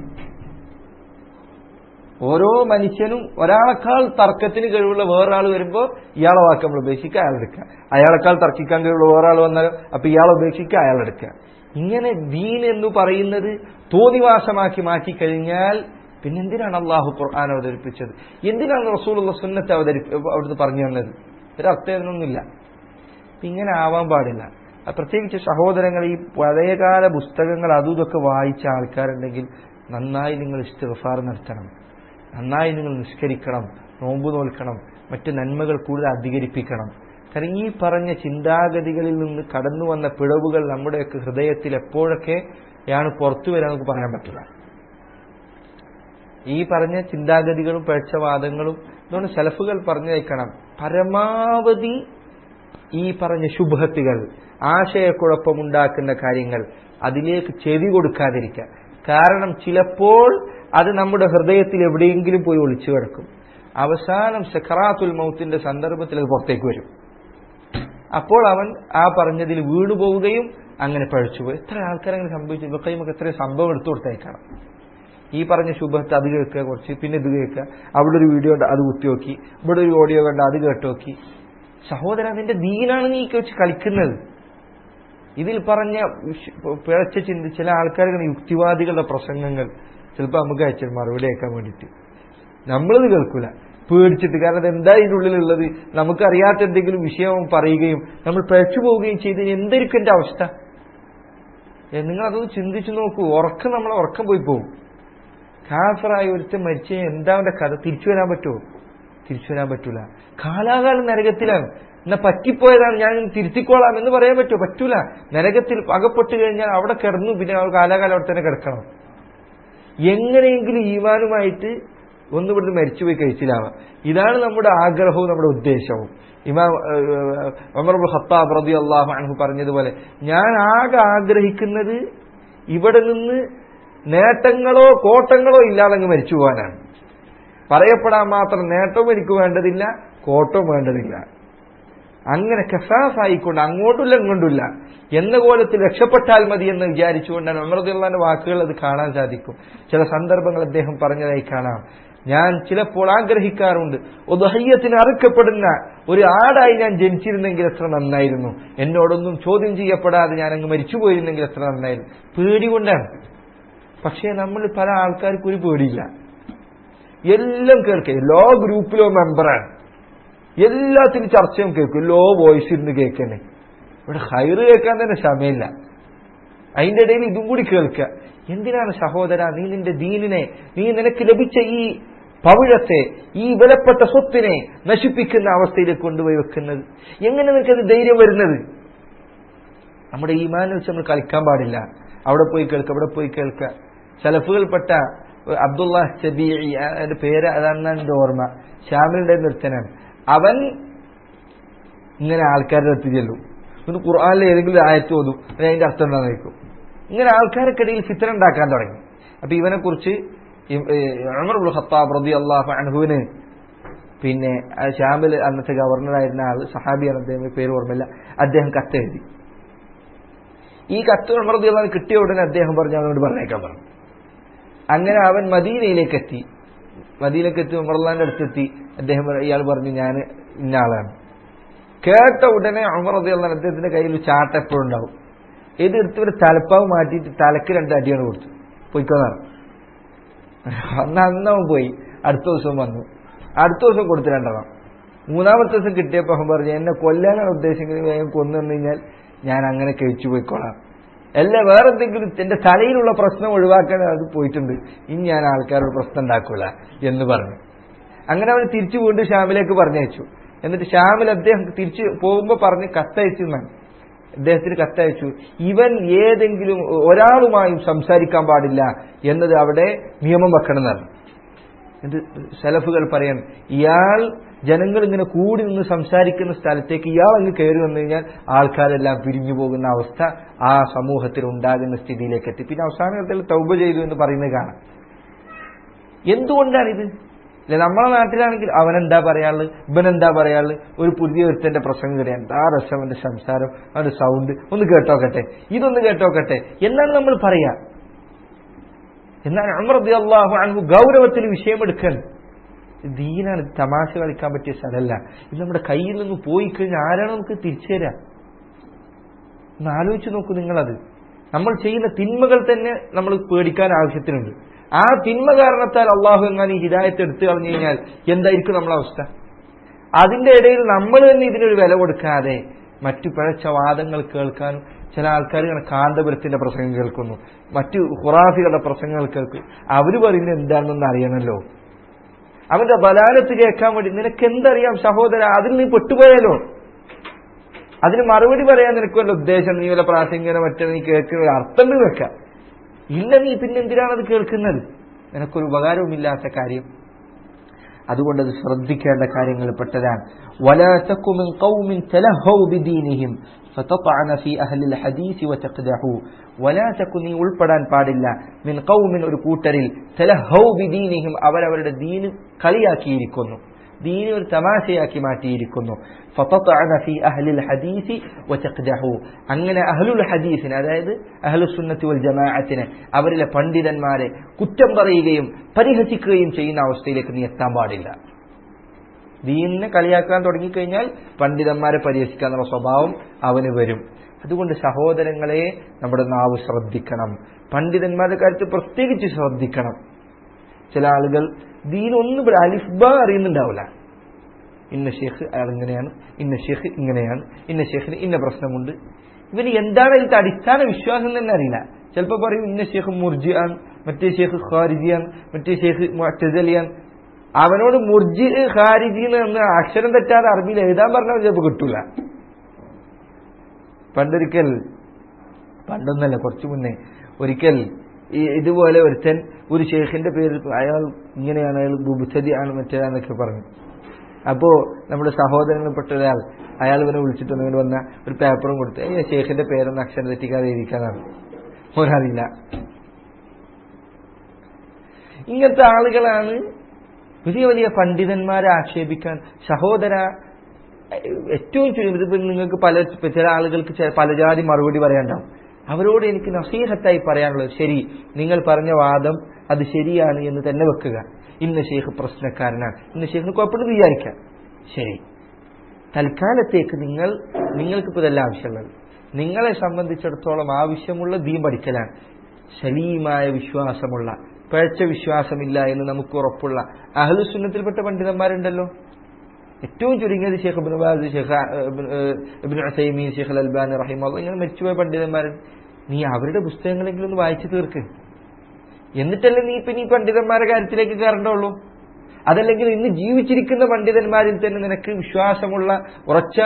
ഓരോ മനുഷ്യനും ഒരാളെക്കാൾ തർക്കത്തിന് കഴിവുള്ള വേറൊരാൾ വരുമ്പോൾ ഇയാളെ വാക്ക് നമ്മൾ ഉപേക്ഷിക്കുക അയാൾ എടുക്കുക അയാളെക്കാൾ തർക്കിക്കാൻ കഴിവുള്ള വേറൊരാൾ വന്നാൽ അപ്പൊ ഇയാളെ ഉപേക്ഷിക്കുക അയാൾ എടുക്കുക ഇങ്ങനെ ദീൻ എന്ന് പറയുന്നത് തോന്നിവാസമാക്കി മാറ്റി കഴിഞ്ഞാൽ പിന്നെ എന്തിനാണ് അള്ളാഹു ഖുർആൻ അവതരിപ്പിച്ചത് എന്തിനാണ് റസൂലുള്ള സുന്നത്ത് അവതരിപ്പ അവിടുന്ന് പറഞ്ഞു തന്നത് ഒരർത്ഥം ഇതിനൊന്നുമില്ല അപ്പൊ ഇങ്ങനെ ആവാൻ പാടില്ല അത് പ്രത്യേകിച്ച് സഹോദരങ്ങൾ ഈ പഴയകാല പുസ്തകങ്ങൾ അതും ഇതൊക്കെ വായിച്ച ആൾക്കാരുണ്ടെങ്കിൽ നന്നായി നിങ്ങൾ ഇസ്തിഗ്ഫാർ നടത്തണം നന്നായി നിങ്ങൾ നിഷ്കരിക്കണം നോമ്പ് നോൽക്കണം മറ്റു നന്മകൾ കൂടുതൽ അധികരിപ്പിക്കണം കാരണം ഈ പറഞ്ഞ ചിന്താഗതികളിൽ നിന്ന് കടന്നു വന്ന പിഴവുകൾ നമ്മുടെയൊക്കെ ഹൃദയത്തിൽ എപ്പോഴൊക്കെ യാണ് പുറത്തു വരാൻ നമുക്ക് പറയാൻ പറ്റില്ല ഈ പറഞ്ഞ ചിന്താഗതികളും പഴച്ചവാദങ്ങളും അതുകൊണ്ട് സെലഫുകൾ പറഞ്ഞു വയ്ക്കണം പരമാവധി ഈ പറഞ്ഞ ശുഭത്തുകൾ ആശയക്കുഴപ്പമുണ്ടാക്കുന്ന കാര്യങ്ങൾ അതിലേക്ക് ചെവി കൊടുക്കാതിരിക്കുക കാരണം ചിലപ്പോൾ അത് നമ്മുടെ ഹൃദയത്തിൽ എവിടെയെങ്കിലും പോയി ഒളിച്ചു കിടക്കും അവസാനം സഖറാത്തുൽ മൗത്തിന്റെ സന്ദർഭത്തിൽ അത് പുറത്തേക്ക് വരും അപ്പോൾ അവൻ ആ പറഞ്ഞതിൽ വീണു പോവുകയും അങ്ങനെ പഴച്ചുപോയി എത്ര ആൾക്കാരങ്ങനെ സംഭവിച്ചു ഇവക്കൈമൊക്കെ എത്രയും സംഭവം എടുത്തു കൊടുത്തേക്കണം ഈ പറഞ്ഞ ശുഭത്ത് അത് കേൾക്കുക കുറച്ച് പിന്നെ ഇത് കേൾക്കുക അവിടെ ഒരു വീഡിയോ ഉണ്ട് അത് കുത്തി നോക്കി ഇവിടെ ഒരു ഓഡിയോ കണ്ട് അത് കേട്ട് നോക്കി സഹോദരൻ അതിന്റെ ദീനാണ് നീ വെച്ച് കളിക്കുന്നത് ഇതിൽ പറഞ്ഞ വിശ്- പിഴച്ച ചിന്തി ചില ആൾക്കാർ യുക്തിവാദികളുടെ പ്രസംഗങ്ങൾ ചിലപ്പോൾ നമുക്ക് അയച്ചു മറുപടി അയക്കാൻ വേണ്ടിയിട്ട് നമ്മളിത് കേൾക്കൂല പേടിച്ചിട്ട് കാരണം അത് എന്താ ഇതിൻ്റെ ഉള്ളിലുള്ളത് നമുക്കറിയാത്ത എന്തെങ്കിലും വിഷയം പറയുകയും നമ്മൾ പിഴച്ചു പോവുകയും ചെയ്ത് എന്തായിരിക്കും എന്റെ അവസ്ഥ ഏ, നിങ്ങൾ അതൊന്ന് ചിന്തിച്ചു നോക്കൂ ഉറക്കം നമ്മളെ ഉറക്കം പോയി പോകും കാഫറായി ഒരുത്തൻ മരിച്ച എന്താ അവന്റെ കഥ തിരിച്ചു വരാൻ പറ്റുമോ തിരിച്ചു വരാൻ പറ്റൂല കാലാകാലം നരകത്തിലാണ് എന്നാ പറ്റിപ്പോയതാണ് ഞാൻ ഇനി തിരുത്തിക്കോളാം എന്ന് പറയാൻ പറ്റുമോ പറ്റൂല നരകത്തിൽ അകപ്പെട്ട് കഴിഞ്ഞാൽ അവിടെ കിടന്നു പിന്നെ അവർ കാലാകാലം അവിടെ തന്നെ കിടക്കണം എങ്ങനെയെങ്കിലും ഈമാനുമായിട്ട് ഒന്ന് ഇവിടുന്ന് മരിച്ചുപോയി കഴിച്ചിലാവാം ഇതാണ് നമ്മുടെ ആഗ്രഹവും നമ്മുടെ ഉദ്ദേശവും ഇമാം അമർബുൽ ഖത്താബ് റതി അള്ളാഹു അൻഹു പറഞ്ഞതുപോലെ ഞാൻ ആകെ ആഗ്രഹിക്കുന്നത് ഇവിടെ നിന്ന് നേട്ടങ്ങളോ കോട്ടങ്ങളോ ഇല്ലാതെ അങ്ങ് മരിച്ചു പോകാനാണ് പറയപ്പെടാൻ മാത്രം നേട്ടവും എനിക്ക് വേണ്ടതില്ല കോട്ടവും വേണ്ടതില്ല അങ്ങനെ കസാസായിക്കൊണ്ട് അങ്ങോട്ടുമില്ല ഇങ്ങോട്ടുമില്ല എന്ന കോലത്തിൽ രക്ഷപ്പെട്ടാൽ മതി എന്ന് വിചാരിച്ചുകൊണ്ടാണ് അമൃതുള്ളാന്റെ വാക്കുകൾ അത് കാണാൻ സാധിക്കും ചില സന്ദർഭങ്ങൾ അദ്ദേഹം പറഞ്ഞതായി കാണാം ഞാൻ ചിലപ്പോൾ ആഗ്രഹിക്കാറുണ്ട് ഉദഹയ്യത്തിന് അറുക്കപ്പെടുന്ന ഒരു ആടായി ഞാൻ ജനിച്ചിരുന്നെങ്കിൽ എത്ര നന്നായിരുന്നു എന്നോടൊന്നും ചോദ്യം ചെയ്യപ്പെടാതെ ഞാൻ അങ്ങ് മരിച്ചുപോയിരുന്നെങ്കിൽ എത്ര നന്നായിരുന്നു പേടി കൊണ്ടാണ് പക്ഷേ നമ്മൾ പല ആൾക്കാർക്കും ഒരു പേടിയില്ല എല്ലാം കേൾക്കുക എല്ലാ ഗ്രൂപ്പിലോ മെമ്പറാണ് എല്ലാത്തിനും ചർച്ചയും കേൾക്കും എല്ലാ വോയിസ് ഇരുന്ന് കേൾക്കണേ ഇവിടെ ഹൈറ് കേൾക്കാൻ തന്നെ സമയമില്ല അതിന്റെ ഇടയിൽ ഇതും കൂടി കേൾക്കുക എന്തിനാണ് സഹോദര നീ നിന്റെ ദീനിനെ നീ നിനക്ക് ലഭിച്ച ഈ പവിഴത്തെ ഈ വിലപ്പെട്ട സ്വത്തിനെ നശിപ്പിക്കുന്ന അവസ്ഥയിലേക്ക് കൊണ്ടുപോയി വെക്കുന്നത് എങ്ങനെ നിനക്കത് ധൈര്യം വരുന്നത് നമ്മുടെ ഈമാനെ വെച്ച് നമ്മൾ കളിക്കാൻ പാടില്ല അവിടെ പോയി കേൾക്കുക അവിടെ പോയി കേൾക്കുക സലഫുകൾപ്പെട്ട അബ്ദുള്ള സബീ അതിന്റെ പേര് അതാണ് എന്റെ ഓർമ്മ ഷാമിലുടെ നിർത്തനാണ് അവൻ ഇങ്ങനെ ആൾക്കാരുടെ അടുത്ത് ചെല്ലും ഒന്ന് ഖുർആാനിലെ ഏതെങ്കിലും ആയത്ത് ഓതും അല്ലെങ്കിൽ അതിന്റെ അർത്ഥം എന്താണെന്ന് ചോദിക്കും ഇങ്ങനെ ആൾക്കാർക്കിടയിൽ ഫിത്തന ഉണ്ടാക്കാൻ തുടങ്ങി അപ്പൊ ഇവനെ കുറിച്ച് ഉമർ ഖത്താബ് റബി അള്ളാഹു അൻഹുവിന് പിന്നെ ഷാമിൽ അന്നത്തെ ഗവർണറായിരുന്ന ആൾ സഹാബിയാണ് അദ്ദേഹം പേര് ഓർമ്മയില്ല അദ്ദേഹം കത്തെഴുതി ഈ കത്ത് ഉമർ റബി അള്ളാഹ് കിട്ടിയ ഉടനെ അദ്ദേഹം പറഞ്ഞു അവനോട് പറഞ്ഞേക്കാൻ പറഞ്ഞു അങ്ങനെ അവൻ മദീനയിലേക്ക് എത്തി മദീനക്ക് എത്തി ഉമർലാന്റെ അടുത്തെത്തി അദ്ദേഹം ഇയാൾ പറഞ്ഞു ഞാൻ ഇന്ന ആളാണ് കേട്ട ഉടനെ ഉമർ റബി അള്ളാഹ് അദ്ദേഹത്തിന്റെ കയ്യിൽ ചാട്ട എപ്പോഴും ഉണ്ടാവും ഇത് എടുത്ത് ഒരു തലപ്പാവ് മാറ്റിയിട്ട് തലക്ക് രണ്ട് അടിയാണ് കൊടുത്തു പോയിക്കോന്നാണ് അന്ന് അന്ന് അവൻ പോയി അടുത്ത ദിവസം വന്നു അടുത്ത ദിവസം കൊടുത്തു രണ്ടെണ്ണം മൂന്നാമത്തെ ദിവസം കിട്ടിയപ്പോൾ അവൻ പറഞ്ഞു എന്നെ കൊല്ലാനാണ് ഉദ്ദേശിക്കുന്നത് വേഗം കൊന്നു കഴിഞ്ഞാൽ ഞാൻ അങ്ങനെ കഴിച്ചു പോയിക്കോളാം അല്ല വേറെ എന്തെങ്കിലും എന്റെ തലയിലുള്ള പ്രശ്നം ഒഴിവാക്കാൻ അത് പോയിട്ടുണ്ട് ഇനി ഞാൻ ആൾക്കാരോട് പ്രശ്നം ഉണ്ടാക്കൂല എന്ന് പറഞ്ഞു അങ്ങനെ അവൻ തിരിച്ചു വീണ്ടും ഷാമിലേക്ക് പറഞ്ഞയച്ചു എന്നിട്ട് ഷാമിൽ അദ്ദേഹം തിരിച്ചു പോകുമ്പോൾ പറഞ്ഞ് കത്തയച്ചു എന്നാണ് അദ്ദേഹത്തിന് കത്തയച്ചു ഇവൻ ഏതെങ്കിലും ഒരാളുമായും സംസാരിക്കാൻ പാടില്ല എന്നത് അവിടെ നിയമം വെക്കണമെന്നാണ് എന്നിട്ട് സെലഫുകൾ പറയാൻ ഇയാൾ ജനങ്ങൾ ഇങ്ങനെ കൂടി നിന്ന് സംസാരിക്കുന്ന സ്ഥലത്തേക്ക് ഇയാൾ അങ്ങ് കയറി വന്നു കഴിഞ്ഞാൽ ആൾക്കാരെല്ലാം പിരിഞ്ഞു പോകുന്ന അവസ്ഥ ആ സമൂഹത്തിൽ ഉണ്ടാകുന്ന സ്ഥിതിയിലേക്ക് എത്തി പിന്നെ അവസാനത്തിൽ തൗബ ചെയ്തു എന്ന് പറയുന്നത് കാണാം എന്തുകൊണ്ടാണിത് അല്ലെ നമ്മളെ നാട്ടിലാണെങ്കിൽ അവനെന്താ പറയാനുള്ളത് ഇവനെന്താ പറയാനുള്ളത് ഒരു പുതിയ ഒരുത്തന്റെ പ്രസംഗം കയറി എന്താ രസം അവന്റെ സംസാരം അവന്റെ സൗണ്ട് ഒന്ന് കേട്ടോക്കട്ടെ ഇതൊന്ന് കേട്ടോക്കട്ടെ എന്നാണ് നമ്മൾ പറയാ എന്നാൽ അമൃതി അള്ളാഹു അൻഹു ഗൗരവത്തിൽ വിഷയമെടുക്കാൻ ദീനാണ് തമാശ കളിക്കാൻ പറ്റിയ സ്ഥലമല്ല ഇത് നമ്മുടെ കയ്യിൽ നിന്ന് പോയി കഴിഞ്ഞാൽ ആരാണ് നമുക്ക് തിരിച്ചു തരാ ഒന്ന് ആലോചിച്ച് നോക്കൂ നിങ്ങളത് നമ്മൾ ചെയ്യുന്ന തിന്മകൾ തന്നെ നമ്മൾ പേടിക്കാൻ ആവശ്യത്തിനുണ്ട് ആ തിന്മ കാരണത്താൽ അള്ളാഹു എങ്ങാൻ ഈ ഹിദായത്ത് എടുത്തു കളഞ്ഞു കഴിഞ്ഞാൽ എന്തായിരിക്കും നമ്മളെ അവസ്ഥ അതിന്റെ ഇടയിൽ നമ്മൾ തന്നെ ഇതിനൊരു വില കൊടുക്കാതെ മറ്റു പിഴച്ച വാദങ്ങൾ കേൾക്കാനും ചില ആൾക്കാർ ഇങ്ങനെ കാന്തപുരത്തിന്റെ പ്രസംഗം കേൾക്കുന്നു മറ്റു ഹുറാഫികളുടെ പ്രസംഗങ്ങൾ കേൾക്കും അവര് പറയുന്നത് എന്താണെന്ന് അറിയണമല്ലോ അവന്റെ ബലാലത്ത് കേൾക്കാൻ വേണ്ടി നിനക്ക് എന്തറിയാം സഹോദര അതിൽ നീ പെട്ടുപോയാലോ അതിന് മറുപടി പറയാൻ നിനക്ക് വല്ല ഉദ്ദേശം നീ വല്ല പ്രാസംഗികനോ മറ്റോ നീ കേൾക്കുന്ന അർത്ഥം വെക്കാം ഇല്ല നീ പിന്നെ എന്തിനാണ് അത് കേൾക്കുന്നത് നിനക്കൊരു ഉപകാരവുമില്ലാത്ത കാര്യം അതുകൊണ്ട് അത് ശ്രദ്ധിക്കേണ്ട കാര്യങ്ങൾ പെട്ടതാണ് ولا تك من قوم تلهوا بدينهم فتطعن في أهل الحديث وتقدحوا ولا تكن നീ ഉൾപ്പെടാൻ പാടില്ല മിൻ ഖൗമിൻ ഒരു കൂട്ടരിൽ തലഹൗ ബിദീനിഹിം അവരവരുടെ ദീന് കളിയാക്കിയിരിക്കുന്നു ദീന് ഒരു തമാശയാക്കി മാറ്റിയിരിക്കുന്നു ഫതതഅന ഫി അഹ്ലിൽ ഹദീസി വതഖ്ദഹു അങ്ങനെ അഹ്ലുൽ ഹദീസിന് അതായത് അഹ്ലു സുന്നത്തി വൽ ജമാഅത്തിന് അവരിലെ പണ്ഡിതന്മാരെ കുറ്റം പറയുകയും പരിഹസിക്കുകയും ചെയ്യുന്ന അവസ്ഥയിലേക്ക് നീ എത്താൻ പാടില്ല ദീനിനെ കളിയാക്കാൻ തുടങ്ങിക്കഴിഞ്ഞാൽ പണ്ഡിതന്മാരെ പരിഹസിക്കാന്നുള്ള സ്വഭാവം അവന് വരും അതുകൊണ്ട് സഹോദരങ്ങളെ നമ്മുടെ നാവ് ശ്രദ്ധിക്കണം പണ്ഡിതന്മാരുടെ കാര്യത്തിൽ പ്രത്യേകിച്ച് ശ്രദ്ധിക്കണം ചില ആളുകൾ ദീനൊന്നും അലിഫ്ബ അറിയുന്നുണ്ടാവില്ല ഇന്ന ഷേഖ് അയാൾ ഇങ്ങനെയാണ് ഇന്ന ഷേഖ് ഇങ്ങനെയാണ് ഇന്ന ഷേഖിന് ഇന്ന പ്രശ്നമുണ്ട് ഇവന് എന്താണ് അതിലത്തെ അടിസ്ഥാന വിശ്വാസം തന്നെ അറിയില്ല ചിലപ്പോൾ പറയും ഇന്ന ഷേഖ് മുർജിയാണ് മറ്റേ ഷേഖ് ഖാരിജിയാണ് മറ്റേ ഷേഖ് മുഅ്തസലിയാണ് അവനോട് മുർജി ഖാരിജി എന്ന് അക്ഷരം തെറ്റാതെ അറബിയിൽ എഴുതാൻ പറഞ്ഞാൽ ചിലപ്പോൾ കിട്ടൂല പണ്ടൊരിക്കൽ പണ്ടൊന്നല്ല കുറച്ചു മുന്നേ ഒരിക്കൽ ഈ ഇതുപോലെ ഒരുത്തൻ ഒരു ഷെയ്ഖിന്റെ പേര് അയാൾ ഇങ്ങനെയാണ് അയാൾ ബുബുസതിയാണ് മറ്റേതാന്നൊക്കെ പറഞ്ഞു അപ്പോ നമ്മുടെ സഹോദരങ്ങളിൽപ്പെട്ട ഒരാൾ അയാൾ ഇവനെ വിളിച്ചിട്ട് ഇങ്ങനെ വന്ന ഒരു പേപ്പറും കൊടുത്ത് ഏ ഷെയ്ഖിന്റെ പേരൊന്ന് അക്ഷരം തെറ്റിക്കാതെ എഴുതിക്കാനാണ് ഓരറിയില്ല ഇങ്ങനത്തെ ആളുകളാണ് വലിയ വലിയ പണ്ഡിതന്മാരെ ആക്ഷേപിക്കാൻ സഹോദര ഏറ്റവും ഇതിപ്പോ നിങ്ങൾക്ക് പല ചില ആളുകൾക്ക് പല ജാതി മറുപടി പറയാണ്ടാവും അവരോട് എനിക്ക് നസീഹത്തായി പറയാനുള്ളത് ശരി നിങ്ങൾ പറഞ്ഞ വാദം അത് ശരിയാണ് എന്ന് തന്നെ വെക്കുക ഇന്ന് ഷെയ്ഖ് പ്രശ്നക്കാരനാണ് ഇന്ന് ഷെയ്ഖിന് കുഴപ്പമില്ലെന്ന് വിചാരിക്കാം ശരി തൽക്കാലത്തേക്ക് നിങ്ങൾ നിങ്ങൾക്ക് ഇപ്പോൾ ഇതെല്ലാം ആവശ്യമുള്ളത് നിങ്ങളെ സംബന്ധിച്ചിടത്തോളം ആവശ്യമുള്ള ദീൻ പഠിക്കലാണ് സലീമായ വിശ്വാസമുള്ള പഴച്ച വിശ്വാസമില്ല എന്ന് നമുക്ക് ഉറപ്പുള്ള അഹലുസുന്നത്തിൽപ്പെട്ട പണ്ഡിതന്മാരുണ്ടല്ലോ ഏറ്റവും ചുരുങ്ങിയത് Sheikh Ibn Baz Sheikh Ibn Uthaymeen Sheikh Al Albani റഹിമുള്ള ഇങ്ങനെ മരിച്ചുപോയ പണ്ഡിതന്മാരുണ്ട് നീ അവരുടെ പുസ്തകങ്ങളെങ്കിലും ഒന്ന് വായിച്ചു തീർക്ക് എന്നിട്ടല്ലേ നീ ഇപ്പൊ നീ പണ്ഡിതന്മാരുടെ കാര്യത്തിലേക്ക് കയറേണ്ടുള്ളൂ അതല്ലെങ്കിൽ ഇന്ന് ജീവിച്ചിരിക്കുന്ന പണ്ഡിതന്മാരിൽ തന്നെ നിനക്ക് വിശ്വാസമുള്ള ഉറച്ച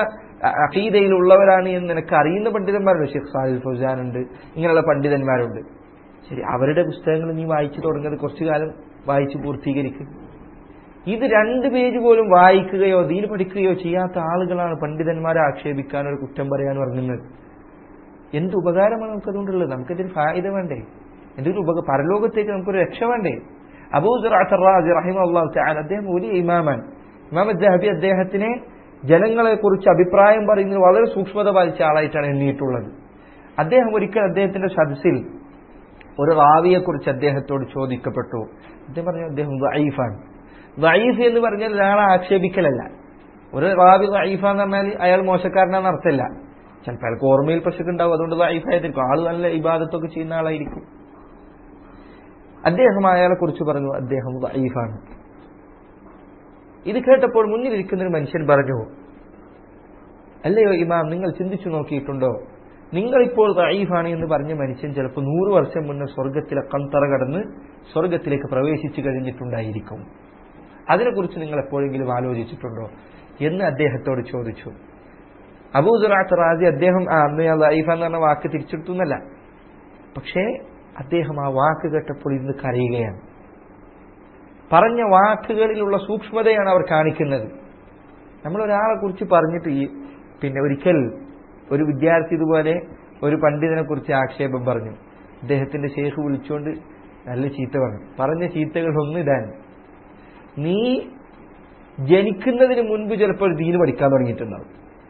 അഖീദയിലുള്ളവരാണ് എന്ന് നിനക്ക് അറിയുന്ന പണ്ഡിതന്മാരുണ്ട് ഷെയ്ഖ് സാഹിൽ ഫൗസാൻ ഉണ്ട് ഇങ്ങനെയുള്ള പണ്ഡിതന്മാരുണ്ട് ശരി അവരുടെ പുസ്തകങ്ങൾ നീ വായിച്ചു തുടങ്ങുന്നത് കുറച്ചു കാലം വായിച്ചു പൂർത്തീകരിക്കും ഇത് രണ്ട് പേജ് പോലും വായിക്കുകയോ ദീന് പഠിക്കുകയോ ചെയ്യാത്ത ആളുകളാണ് പണ്ഡിതന്മാരെ ആക്ഷേപിക്കാൻ ഒരു കുറ്റം പറയാൻ പറയുന്നത് എന്ത് ഉപകാരമാണ് നമുക്ക് അതുകൊണ്ടുള്ളത് നമുക്കതിന് ഫായിദ വേണ്ടേ എന്തെങ്കിലും ഉപക പരലോകത്തേക്ക് നമുക്കൊരു രക്ഷ വേണ്ടേ അബൂസറാജി റഹിമല്ലാഹു തആല അദ്ദേഹം വലിയ ഇമാമാൻ ഇമാം ജഹബി അദ്ദേഹത്തിനെ ജനങ്ങളെ കുറിച്ച് അഭിപ്രായം പറയുന്നത് വളരെ സൂക്ഷ്മത പാലിച്ച ആളായിട്ടാണ് എണ്ണിയിട്ടുള്ളത് അദ്ദേഹം ഒരിക്കൽ അദ്ദേഹത്തിന്റെ സദസ്സിൽ ഒരു റാവിയെ കുറിച്ച് അദ്ദേഹത്തോട് ചോദിക്കപ്പെട്ടു അദ്ദേഹം പറഞ്ഞു അദ്ദേഹം വൈഫാണ് വൈഫ് എന്ന് പറഞ്ഞാൽ ഒരാളെ ആക്ഷേപിക്കലല്ല ഒരു റാവി വൈഫ എന്ന് പറഞ്ഞാൽ അയാൾ മോശക്കാരനാണെന്ന് അർത്ഥമില്ല ചിലപ്പോൾ അയാൾക്ക് ഓർമ്മയിൽ പ്രശ്നം ഉണ്ടാവും അതുകൊണ്ട് വൈഫായിരിക്കും ആള് നല്ല ഇബാദത്തൊക്കെ ചെയ്യുന്ന ആളായിരിക്കും അദ്ദേഹം അയാളെ കുറിച്ച് പറഞ്ഞു അദ്ദേഹം വൈഫാണ് ഇത് കേട്ടപ്പോൾ മുന്നിലിരിക്കുന്ന ഒരു മനുഷ്യൻ പറഞ്ഞു അല്ലയോ ഇമാം നിങ്ങൾ ചിന്തിച്ചു നോക്കിയിട്ടുണ്ടോ നിങ്ങളിപ്പോൾ തയ്യഫാണ് എന്ന് പറഞ്ഞ മനുഷ്യൻ ചിലപ്പോൾ നൂറ് വർഷം മുന്നേ സ്വർഗത്തിലെ കന്തറ കടന്ന് സ്വർഗത്തിലേക്ക് പ്രവേശിച്ചു കഴിഞ്ഞിട്ടുണ്ടായിരിക്കും അതിനെക്കുറിച്ച് നിങ്ങൾ എപ്പോഴെങ്കിലും ആലോചിച്ചിട്ടുണ്ടോ എന്ന് അദ്ദേഹത്തോട് ചോദിച്ചു അബൂദുറാത്ത് റാജി അദ്ദേഹം ആ അന്ന് ഞാൻ ലൈഫ എന്ന് പറഞ്ഞ വാക്ക് തിരിച്ചെടുത്തു എന്നല്ല പക്ഷേ അദ്ദേഹം ആ വാക്ക് കേട്ടപ്പോൾ ഇന്ന് കരയുകയാണ് പറഞ്ഞ വാക്കുകളിലുള്ള സൂക്ഷ്മതയാണ് അവർ കാണിക്കുന്നത് നമ്മൾ ഒരാളെ കുറിച്ച് പറഞ്ഞിട്ട് ഈ പിന്നെ ഒരിക്കൽ ഒരു വിദ്യാർത്ഥി ഇതുപോലെ ഒരു പണ്ഡിതനെ കുറിച്ച് ആക്ഷേപം പറഞ്ഞു അദ്ദേഹത്തിന്റെ ശേഖ് വിളിച്ചുകൊണ്ട് നല്ല ചീത്ത പറഞ്ഞു പറഞ്ഞ ചീത്തകൾ ഒന്ന് ഇതാണ് നീ ജനിക്കുന്നതിന് മുൻപ് ചിലപ്പോൾ ദീന് പഠിക്കാൻ തുടങ്ങിയിട്ടുണ്ടാവും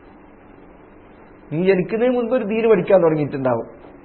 നീ ജനിക്കുന്നതിന് മുൻപ് ഒരു ദീന് പഠിക്കാൻ തുടങ്ങിയിട്ടുണ്ടാവും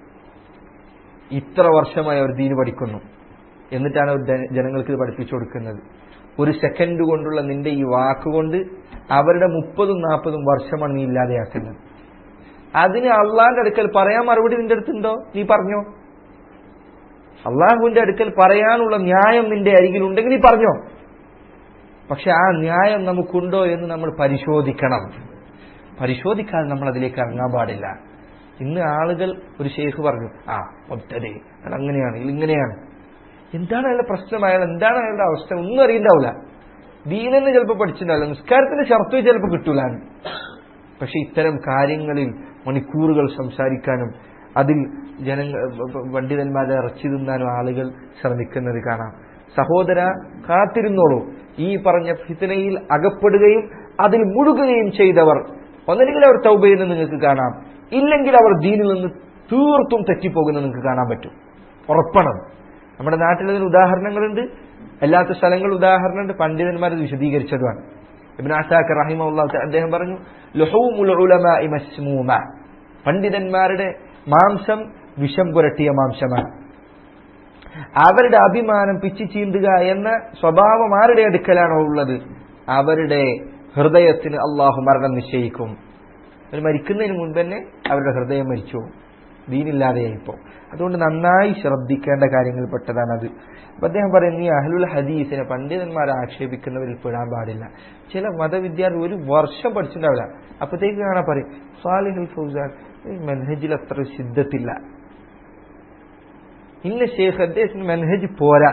ഇത്ര വർഷമായി അവർ ദീന് പഠിക്കുന്നു എന്നിട്ടാണ് അവർ ജന- ജനങ്ങൾക്ക് ഇത് പഠിപ്പിച്ചു കൊടുക്കുന്നത് ഒരു സെക്കൻഡ് കൊണ്ടുള്ള നിന്റെ ഈ വാക്കുകൊണ്ട് അവരുടെ മുപ്പതും നാൽപ്പതും വർഷമാണ് നീ ഇല്ലാതെയാക്കുന്നത് അതിന് അള്ളാന്റെ അടുക്കൽ പറയാൻ മറുപടി നിന്റെ അടുത്തുണ്ടോ നീ പറഞ്ഞോ അള്ളാഹുവിന്റെ അടുക്കൽ പറയാനുള്ള ന്യായം നിന്റെ അരികിൽ ഉണ്ടെങ്കിൽ നീ പറഞ്ഞോ പക്ഷെ ആ ന്യായം നമുക്കുണ്ടോ എന്ന് നമ്മൾ പരിശോധിക്കണം പരിശോധിക്കാതെ നമ്മൾ അതിലേക്ക് ഇറങ്ങാൻ പാടില്ല ഇന്ന് ആളുകൾ ഒരു ഷെയ്ഖ് പറഞ്ഞു ആ ഒത്തരേ അത് അങ്ങനെയാണ് ഇത് ഇങ്ങനെയാണ് എന്താണ് അയാളുടെ പ്രശ്നം അയാൾ എന്താണ് അയാളുടെ അവസ്ഥ ഒന്നും അറിയണ്ടാവില്ല ദീനെന്ന് ചിലപ്പോൾ പഠിച്ചിട്ടുണ്ടാവില്ല നിസ്കാരത്തിന്റെ ഷർത്ത് ചിലപ്പോൾ കിട്ടൂല പക്ഷെ ഇത്തരം കാര്യങ്ങളിൽ മണിക്കൂറുകൾ സംസാരിക്കാനും അതിൽ ജനങ്ങൾ പണ്ഡിതന്മാരെ ഇറച്ചി തിന്നാനും ആളുകൾ ശ്രമിക്കുന്നത് കാണാം സഹോദര കാത്തിരുന്നോളൂ ഈ പറഞ്ഞ ഫിത്തനയിൽ അകപ്പെടുകയും അതിൽ മുഴുകുകയും ചെയ്തവർ ഒന്നല്ലെങ്കിൽ അവർ തൗബ ചെയ്യുന്നത് നിങ്ങൾക്ക് കാണാം ഇല്ലെങ്കിൽ അവർ ദീനിൽ നിന്ന് തീർത്തും തെറ്റിപ്പോകുന്നത് നിങ്ങൾക്ക് കാണാൻ പറ്റും ഉറപ്പണം നമ്മുടെ നാട്ടിൽ ഇതിന് ഉദാഹരണങ്ങളുണ്ട് അല്ലാത്ത സ്ഥലങ്ങൾ ഉദാഹരണമുണ്ട് പണ്ഡിതന്മാർ ഇത് വിശദീകരിച്ചതുമാണ് ഇബ്ൻ അസാഖ് റഹിമുള്ള അദ്ദേഹം പറഞ്ഞു ലുഹൂമുൽ ഉലമാഇ മസ്മൂമ പണ്ഡിതന്മാരുടെ മാംസം വിഷം പുരട്ടിയ മാംസമാണ് അവരുടെ അഭിമാനം പിച്ചു ചീന്തുക എന്ന സ്വഭാവം ആരുടെ അടുക്കലാണോ ഉള്ളത് അവരുടെ ഹൃദയത്തിന് അള്ളാഹു മരണം നിശ്ചയിക്കും അവർ മരിക്കുന്നതിന് മുൻപ് തന്നെ അവരുടെ ഹൃദയം മരിച്ചു പോകും. ദീനില്ലാതെയായിപ്പോ അതുകൊണ്ട് നന്നായി ശ്രദ്ധിക്കേണ്ട കാര്യങ്ങൾ പെട്ടതാണ് അത് അപ്പൊ അദ്ദേഹം പറയുന്നു ഈ അഹ്ലുൽ ഹദീസിനെ പണ്ഡിതന്മാരെ ആക്ഷേപിക്കുന്നവരിൽ പെടാൻ പാടില്ല ചില മതവിദ്യാർത്ഥി ഒരു വർഷം പഠിച്ചിട്ടുണ്ടാവില്ല അപ്പത്തേക്ക് കാണാൻ പറയും സാലിഹുൽ ഫൗസാൻ ഈ മെൻഹജിൽ അത്ര സിദ്ധത്തില്ല ഇന്ന ഷേഖ് അദ്ദേഹത്തിന് മെൻഹജ് പോരാ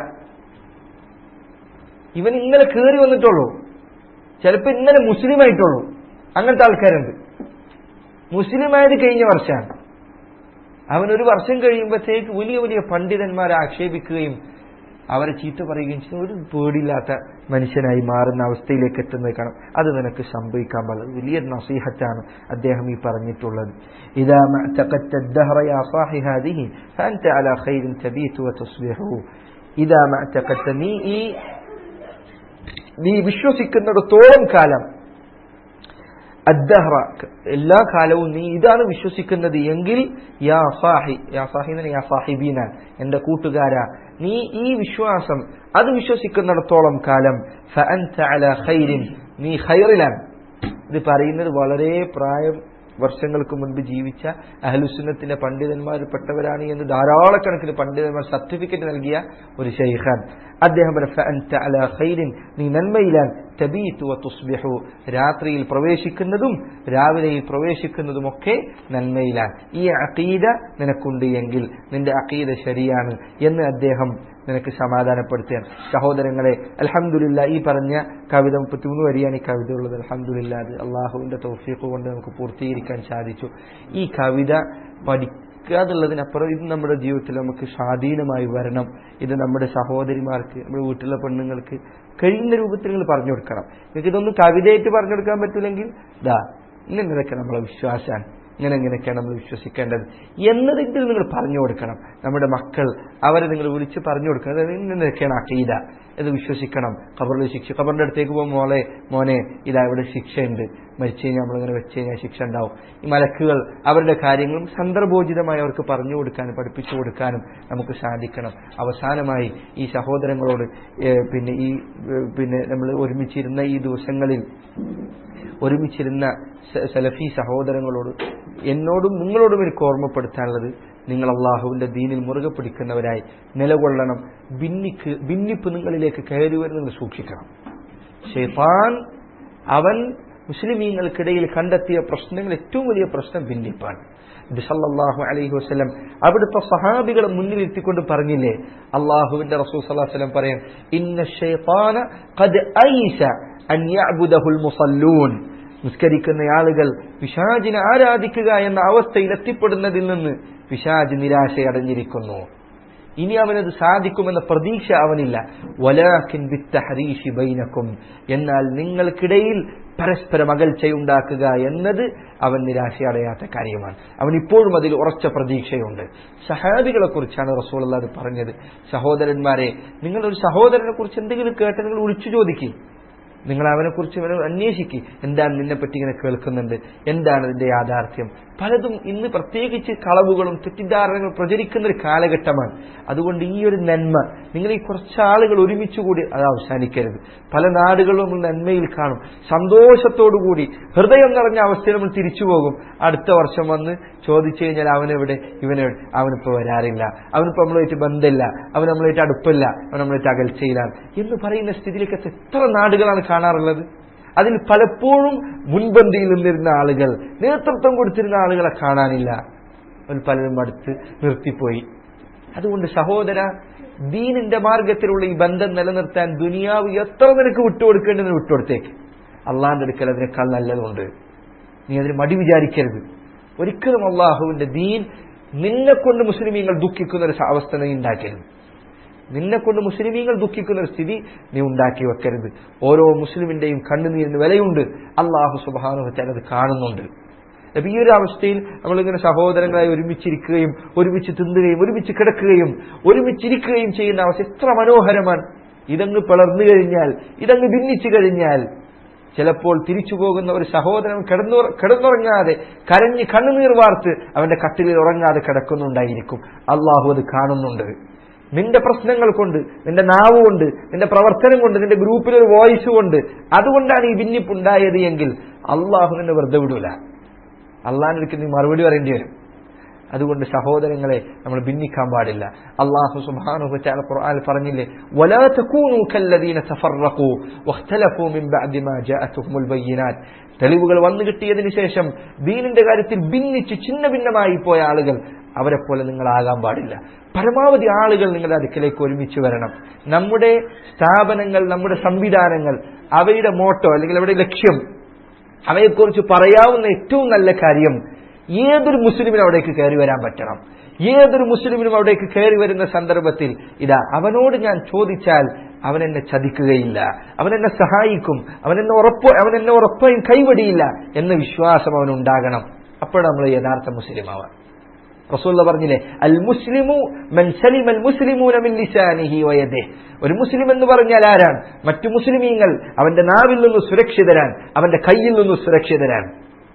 ഇവൻ ഇന്നലെ കയറി വന്നിട്ടുള്ളൂ ചിലപ്പോ ഇന്നലെ മുസ്ലിം ആയിട്ടുള്ളൂ അങ്ങനത്തെ ആൾക്കാരുണ്ട് മുസ്ലിമായത് കഴിഞ്ഞ വർഷമാണ് അവൻ ഒരു വർഷം കഴിയുമ്പോഴത്തേക്ക് വലിയ വലിയ പണ്ഡിതന്മാരെ ആക്ഷേപിക്കുകയും അവരെ ചീത്ത പറയുകയും ചെയ്യുന്ന ഒരു പേടിയില്ലാത്ത മനുഷ്യനായി മാറുന്ന അവസ്ഥയിലേക്ക് എത്തുന്നത് കാണാം അത് നിനക്ക് സംഭവിക്കാൻ പാടില്ല വലിയ നസീഹത്താണ് അദ്ദേഹം ഈ പറഞ്ഞിട്ടുള്ളത് إذا ما اعتقدت الدهر يا صاحي هذه فأنت على خير تبيت وتصبح إذا ما اعتقدت നീ ഈ നീ വിശ്വസിക്കുന്നിടത്തോളം കാലം അദ്ദഹ്റ എല്ലാ കാലവും നീ ഇതാണ് വിശ്വസിക്കുന്നത് എങ്കിൽ യാ സാഹി യാ സാഹി എന്ന് പറഞ്ഞാൽ യാ സാഹിബീന എന്റെ കൂട്ടുകാരാ നീ ഈ വിശ്വാസം അത് വിശ്വസിക്കുന്നിടത്തോളം കാലം ഫഅൻത അലാ ഖൈരിൻ നീ ഖൈറിലാണ് ഇത് പറയുന്നത് വളരെ പ്രായം വർഷങ്ങൾക്ക് മുൻപ് ജീവിച്ച അഹലുസുന്നത്തിന്റെ പണ്ഡിതന്മാരിൽപ്പെട്ടവരാണ് എന്ന് ധാരാളക്കണക്കിന് പണ്ഡിതന്മാർ സർട്ടിഫിക്കറ്റ് നൽകിയ ഒരു ഷെയ്ഖാൻ അദ്ദേഹം പറഞ്ഞു, "ഫഅൻത അലാ ഖൈരിൻ നീ നന്മയിലാൻ തബീതു വതുസ്ബിഹു രാത്രിയിൽ പ്രവേശിക്കുന്നതും രാവിലെയിൽ പ്രവേശിക്കുന്നതുമൊക്കെ നന്മയിലാൻ ഈ അഖീദ നിനക്കുണ്ട് എങ്കിൽ നിന്റെ അഖീദ ശരിയാണ് എന്ന് അദ്ദേഹം നിനക്ക് സമാധാനപ്പെടുത്തുകയാണ് സഹോദരങ്ങളെ അൽഹംദുലില്ല ഈ പറഞ്ഞ കവിത മുപ്പത്തിമൂന്ന് വരിയാണ് ഈ കവിത ഉള്ളത് അൽഹംദുലില്ല അത് അള്ളാഹുവിന്റെ തൗഫീഖ് കൊണ്ട് നമുക്ക് പൂർത്തീകരിക്കാൻ സാധിച്ചു ഈ കവിത പഠി പഠിക്കുക എന്നുള്ളതിനപ്പുറം ഇത് നമ്മുടെ ജീവിതത്തിൽ നമുക്ക് സ്വാധീനമായി വരണം ഇത് നമ്മുടെ സഹോദരിമാർക്ക് നമ്മുടെ വീട്ടിലെ പെണ്ണുങ്ങൾക്ക് കഴിയുന്ന രൂപത്തിൽ നിങ്ങൾ പറഞ്ഞു കൊടുക്കണം നിങ്ങൾക്ക് ഇതൊന്നും കവിതയായിട്ട് പറഞ്ഞു കൊടുക്കാൻ പറ്റില്ലെങ്കിൽ ദാ ഇങ്ങനെയൊക്കെ നമ്മളെ വിശ്വാസമാണ് ഇങ്ങനെ ഇങ്ങനെയൊക്കെയാണ് നമ്മൾ വിശ്വസിക്കേണ്ടത് എന്നതെങ്കിലും നിങ്ങൾ പറഞ്ഞു കൊടുക്കണം നമ്മുടെ മക്കൾ അവരെ നിങ്ങൾ വിളിച്ച് പറഞ്ഞു കൊടുക്കണം അതായത് ഇങ്ങനെയൊക്കെയാണ് അക്കീത ഇത് വിശ്വസിക്കണം ഖബറിൽ ശിക്ഷ ഖബറിന്റെ അടുത്തേക്ക് പോകുമ്പോൾ മോളെ മോനെ ഇതാ ഇവിടെ ശിക്ഷയുണ്ട് മരിച്ചു കഴിഞ്ഞാൽ നമ്മളിങ്ങനെ വെച്ച് കഴിഞ്ഞാൽ ശിക്ഷ ഉണ്ടാവും ഈ മലക്കുകൾ അവരുടെ കാര്യങ്ങളും സന്ദർഭോചിതമായി അവർക്ക് പറഞ്ഞു കൊടുക്കാനും പഠിപ്പിച്ചു കൊടുക്കാനും നമുക്ക് സാധിക്കണം അവസാനമായി ഈ സഹോദരങ്ങളോട് ഏഹ്, പിന്നെ ഈ ഏഹ്, പിന്നെ നമ്മൾ ഒരുമിച്ചിരുന്ന ഈ ദിവസങ്ങളിൽ ഒരുമിച്ചിരുന്ന സ- സലഫി സഹോദരങ്ങളോട് എന്നോടും നിങ്ങളോടും എനിക്ക് ഓർമ്മപ്പെടുത്താനുള്ളത് നിങ്ങൾ അള്ളാഹുവിന്റെ ദീനിൽ മുറുകെ പിടിക്കുന്നവരായി നിലകൊള്ളണം ഭിന്നിക്ക് ഭിന്നിപ്പ് നിങ്ങളിലേക്ക് കയറി വരുന്നത് നിങ്ങൾ സൂക്ഷിക്കണം ഷെയ്ത്താൻ അവൻ മുസ്ലിമീങ്ങൾക്കിടയിൽ കണ്ടെത്തിയ പ്രശ്നങ്ങൾ ഏറ്റവും വലിയ പ്രശ്നം ഭിന്നിപ്പാണ് ഇത് സല്ലല്ലാഹു അലൈഹി വസല്ലം അവിടുത്തെ സഹാബികളെ മുന്നിലിരുത്തിക്കൊണ്ട് പറഞ്ഞില്ലേ അള്ളാഹുവിന്റെ റസൂൽ സല്ലല്ലാഹു അലൈഹി വസല്ലം പറയാം ഇന്ന ഷൈത്താന ഖദ് ഐസ അൻ യഅബുദഹുൽ മുസല്ലൂൻ നിസ്കരിക്കുന്ന ആളുകൾ പിശാചിനെ ആരാധിക്കുക എന്ന അവസ്ഥയിൽ എത്തിപ്പെടുന്നതിൽ നിന്ന് പിശാജ് നിരാശയടഞ്ഞിരിക്കുന്നു ഇനി അവനത് സാധിക്കുമെന്ന പ്രതീക്ഷ അവനില്ല വലാഖിൻ ബിത്തഹരീഷി ബൈനക്കും എന്നാൽ നിങ്ങൾക്കിടയിൽ പരസ്പരം അകൽച്ചയുണ്ടാക്കുക എന്നത് അവൻ നിരാശയടയാത്ത കാര്യമാണ് അവൻ ഇപ്പോഴും അതിൽ ഉറച്ച പ്രതീക്ഷയുണ്ട് സഹാബികളെ കുറിച്ചാണ് റസൂൾ അത് പറഞ്ഞത് സഹോദരന്മാരെ നിങ്ങളൊരു സഹോദരനെ കുറിച്ച് എന്തെങ്കിലും കേട്ട് നിങ്ങൾ വിളിച്ചു ചോദിക്കും നിങ്ങൾ അവനെക്കുറിച്ച് ഇവനെ അന്വേഷിക്കുക എന്താണ് നിന്നെപ്പറ്റി ഇങ്ങനെ കേൾക്കുന്നുണ്ട് എന്താണ് ഇതിന്റെ യാഥാർത്ഥ്യം പലതും ഇന്ന് പ്രത്യേകിച്ച് കളവുകളും തെറ്റിദ്ധാരണകളും പ്രചരിക്കുന്ന ഒരു കാലഘട്ടമാണ് അതുകൊണ്ട് ഈ ഒരു നന്മ നിങ്ങൾ ഈ കുറച്ച് ആളുകൾ ഒരുമിച്ച് കൂടി അത് അവസാനിക്കരുത് പല നാടുകളും നമ്മൾ നന്മയിൽ കാണും സന്തോഷത്തോടുകൂടി ഹൃദയം നിറഞ്ഞ അവസ്ഥയിൽ നമ്മൾ തിരിച്ചു പോകും അടുത്ത വർഷം വന്ന് ചോദിച്ചു കഴിഞ്ഞാൽ അവനെവിടെ ഇവനെവിടെ അവനിപ്പോ വരാറില്ല അവനിപ്പോ നമ്മളുമായിട്ട് ബന്ധമില്ല അവൻ നമ്മളായിട്ട് അടുപ്പില്ല അവൻ നമ്മളായിട്ട് അകൽച്ചയിലാണ് എന്ന് പറയുന്ന സ്ഥിതിയിലേക്ക് എത്ര നാടുകളാണ് കാണാറുള്ളത് അതിൽ പലപ്പോഴും മുൻപന്തിയിൽ നിന്നിരുന്ന ആളുകൾ നേതൃത്വം കൊടുത്തിരുന്ന ആളുകളെ കാണാനില്ല അവർ പലരും അടുത്ത് നിർത്തിപ്പോയി അതുകൊണ്ട് സഹോദര ദീനിന്റെ മാർഗത്തിലുള്ള ഈ ബന്ധം നിലനിർത്താൻ ദുനിയാവ് എത്ര നിനക്ക് വിട്ടുകൊടുക്കേണ്ടതിന് വിട്ടുകൊടുത്തേക്ക് അള്ളാന്റെ അടുക്കൽ അതിനേക്കാൾ നല്ലതുണ്ട് നീ അതിന് മടി വിചാരിക്കരുത് ഒരിക്കലും അള്ളാഹുവിന്റെ ദീൻ നിന്നെ കൊണ്ട് മുസ്ലിമീങ്ങൾ ദുഃഖിക്കുന്ന ഒരു അവസ്ഥ നീ ഉണ്ടാക്കരുത് നിന്നെ കൊണ്ട് മുസ്ലിമീങ്ങൾ ദുഃഖിക്കുന്ന ഒരു സ്ഥിതി നീ ഉണ്ടാക്കി വെക്കരുത് ഓരോ മുസ്ലിമിന്റെയും കണ്ണുനീരിന് വിലയുണ്ട് അള്ളാഹു സുബാനുഹത്താൽ അത് കാണുന്നുണ്ട് അപ്പൊ ഈ ഒരു അവസ്ഥയിൽ നമ്മളിങ്ങനെ സഹോദരങ്ങളായി ഒരുമിച്ചിരിക്കുകയും ഒരുമിച്ച് തിന്നുകയും ഒരുമിച്ച് കിടക്കുകയും ഒരുമിച്ചിരിക്കുകയും ചെയ്യുന്ന അവസ്ഥ എത്ര മനോഹരമാണ് ഇതങ്ങ് പിളർന്നു കഴിഞ്ഞാൽ ഇതങ്ങ് ഭിന്നിച്ചു കഴിഞ്ഞാൽ ചിലപ്പോൾ തിരിച്ചു പോകുന്ന ഒരു സഹോദരൻ കിടന്നു കിടന്നുറങ്ങാതെ കരഞ്ഞ് കണ്ണുനീർ വാർത്ത് അവന്റെ കട്ടിലിൽ ഉറങ്ങാതെ കിടക്കുന്നുണ്ടായിരിക്കും അള്ളാഹു അത് കാണുന്നുണ്ട് നിന്റെ പ്രശ്നങ്ങൾ കൊണ്ട് നിന്റെ നാവ് കൊണ്ട് നിന്റെ പ്രവർത്തനം കൊണ്ട് നിന്റെ ഗ്രൂപ്പിലൊരു വോയിസ് കൊണ്ട് അതുകൊണ്ടാണ് ഈ ഭിന്നിപ്പുണ്ടായത് എങ്കിൽ അള്ളാഹു നിന്നെ വെറുതെ വിടൂല അള്ളാഹിനൊരിക്കൽ നീ മറുപടി പറയേണ്ടി വരും അതുകൊണ്ട് സഹോദരങ്ങളെ നമ്മൾ ഭിന്നിക്കാൻ പാടില്ല അള്ളാഹു സുബ്ഹാനഹു വതആല ഖുർആനിൽ പറഞ്ഞില്ലേ വലാ തകൂനു കല്ലദീന തഫറഖു വഖ്തലഫു മിൻ ബഅദി മാ ജാഅതുഹുൽ ബയ്യിനാത് തെളിവുകൾ വന്നു കിട്ടിയതിനു ശേഷം ദീനിന്റെ കാര്യത്തിൽ ഭിന്നിച്ച് ചിന്ന ഭിന്നമായി പോയ ആളുകൾ അവരെ പോലെ നിങ്ങളാകാൻ പാടില്ല പരമാവധി ആളുകൾ നിങ്ങളുടെ അടുക്കലേക്ക് ഒരുമിച്ച് വരണം നമ്മുടെ സ്ഥാപനങ്ങൾ നമ്മുടെ സംവിധാനങ്ങൾ അവയുടെ മോട്ടോ അല്ലെങ്കിൽ അവരുടെ ലക്ഷ്യം അവയെക്കുറിച്ച് പറയാവുന്ന ഏറ്റവും നല്ല കാര്യം ഏതൊരു മുസ്ലിമിനും അവിടേക്ക് കയറി വരാൻ പറ്റണം ഏതൊരു മുസ്ലിമിനും അവിടേക്ക് കയറി വരുന്ന സന്ദർഭത്തിൽ ഇതാ അവനോട് ഞാൻ ചോദിച്ചാൽ അവൻ എന്നെ ചതിക്കുകയില്ല അവൻ എന്നെ സഹായിക്കും അവൻ എന്നെ ഉറപ്പ് അവൻ എന്നെ ഉറപ്പായും കൈവടിയില്ല എന്ന വിശ്വാസം അവനുണ്ടാകണം അപ്പോഴാണ് നമ്മൾ യഥാർത്ഥ മുസ്ലിം ആവാൻ റസൂല്ല പറഞ്ഞില്ലേ അൽ മുസ്ലിമു മൻ സലിം അൽ മുസ്ലിമൂന മിൻ ലിസാനിഹി വയദിഹി ഒരു മുസ്ലിം എന്ന് പറഞ്ഞാൽ ആരാണ് മറ്റു മുസ്ലിമീങ്ങൾ അവന്റെ നാവിൽ നിന്ന് സുരക്ഷിതരാൻ അവന്റെ കയ്യിൽ നിന്ന് സുരക്ഷിതരാൻ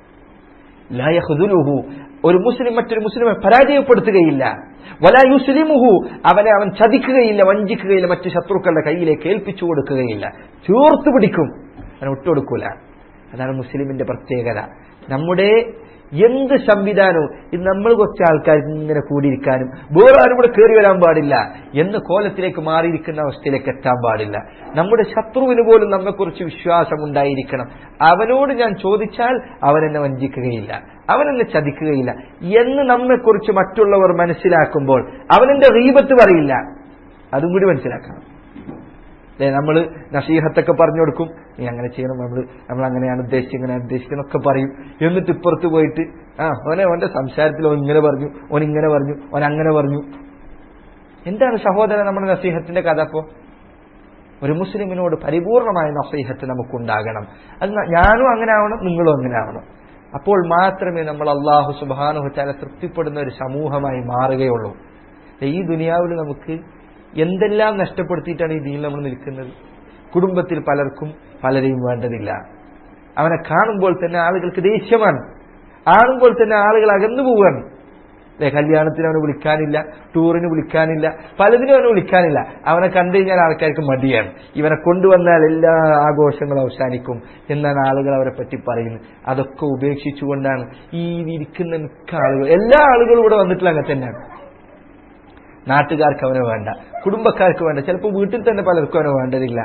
ലാ യഖ്ദുലുഹു ഒരു മുസ്ലിം മറ്റൊരു മുസ്ലിമെ പരാജയപ്പെടുത്തുകയില്ല വലാ യുസ്ലിമുഹു അവനെ അവൻ ചതിക്കുകയില്ല വഞ്ചിക്കുകയില്ല മറ്റു ശത്രുക്കളുടെ കയ്യിലേക്ക് ഏൽപ്പിച്ചു കൊടുക്കുകയില്ല ചേർത്ത് പിടിക്കും അവനെ വിട്ടുകൊടുക്കൂല അതാണ് മുസ്ലിമിന്റെ പ്രത്യേകത നമ്മുടെ എന്ത് സംവിധാനവും ഇത് നമ്മൾ കുറച്ച് ആൾക്കാർ ഇങ്ങനെ കൂടിയിരിക്കാനും വേറെ ആരും കൂടെ കയറി വരാൻ പാടില്ല എന്ന കോലത്തിലേക്ക് മാറിയിരിക്കുന്ന അവസ്ഥയിലേക്ക് എത്താൻ പാടില്ല നമ്മുടെ ശത്രുവിന് പോലും നമ്മെക്കുറിച്ച് വിശ്വാസം ഉണ്ടായിരിക്കണം അവനോട് ഞാൻ ചോദിച്ചാൽ അവൻ എന്നെ വഞ്ചിക്കുകയില്ല അവൻ എന്നെ ചതിക്കുകയില്ല എന്ന് നമ്മെക്കുറിച്ച് മറ്റുള്ളവർ മനസ്സിലാക്കുമ്പോൾ അവൻ എന്റെ റീബത്ത് പറയില്ല അതും കൂടി മനസ്സിലാക്കണം അല്ലെ നമ്മൾ നസീഹത്തൊക്കെ പറഞ്ഞു കൊടുക്കും നീ അങ്ങനെ ചെയ്യണം നമ്മൾ നമ്മൾ അങ്ങനെയാണ് ഉദ്ദേശിച്ചത് ഇങ്ങനെ ഉദ്ദേശിക്കുന്നൊക്കെ പറയും എന്നിട്ട് ഇപ്പുറത്ത് പോയിട്ട് ആ ഓനെ ഓന്റെ സംസാരത്തിൽ ഓൻ ഇങ്ങനെ പറഞ്ഞു ഓൻ ഇങ്ങനെ പറഞ്ഞു ഓൻ അങ്ങനെ പറഞ്ഞു എന്താണ് സഹോദരൻ നമ്മുടെ നസീഹത്തിന്റെ കഥ അപ്പോ ഒരു മുസ്ലിമിനോട് പരിപൂർണമായ നസീഹത്ത് നമുക്കുണ്ടാകണം അത് ന- ഞാനും അങ്ങനെ ആവണം നിങ്ങളും അങ്ങനെ ആവണം അപ്പോൾ മാത്രമേ നമ്മൾ അള്ളാഹു സുബാനുഹത്താല തൃപ്തിപ്പെടുന്ന ഒരു സമൂഹമായി മാറുകയുള്ളൂ ഈ ദുനിയാവിൽ നമുക്ക് എന്തെല്ലാം നഷ്ടപ്പെടുത്തിയിട്ടാണ് ഈ ദീനിൽ നമ്മൾ നിൽക്കുന്നത് കുടുംബത്തിൽ പലർക്കും പലരെയും വേണ്ടതില്ല അവനെ കാണുമ്പോൾ തന്നെ ആളുകൾക്ക് ദേഷ്യമാണ് കാണുമ്പോൾ തന്നെ ആളുകൾ അകന്നു പോവുകയാണ് അല്ലെ കല്യാണത്തിന് അവനെ വിളിക്കാനില്ല ടൂറിന് വിളിക്കാനില്ല പലതിനും അവനെ വിളിക്കാനില്ല അവനെ കണ്ടു കഴിഞ്ഞാൽ ആൾക്കാർക്ക് മടിയാണ് ഇവനെ കൊണ്ടുവന്നാൽ എല്ലാ ആഘോഷങ്ങളും അവസാനിക്കും എന്നാണ് ആളുകൾ അവരെ പറ്റി പറയുന്നത് അതൊക്കെ ഉപേക്ഷിച്ചുകൊണ്ടാണ് ഈ ഇരിക്കുന്ന മിക്ക ആളുകൾ എല്ലാ ആളുകളും ഇവിടെ വന്നിട്ടുള്ള അങ്ങനെ തന്നെയാണ് നാട്ടുകാർക്ക് അവനെ വേണ്ട കുടുംബക്കാർക്ക് വേണ്ട ചിലപ്പോൾ വീട്ടിൽ തന്നെ പലർക്കും അവനെ വേണ്ടതില്ല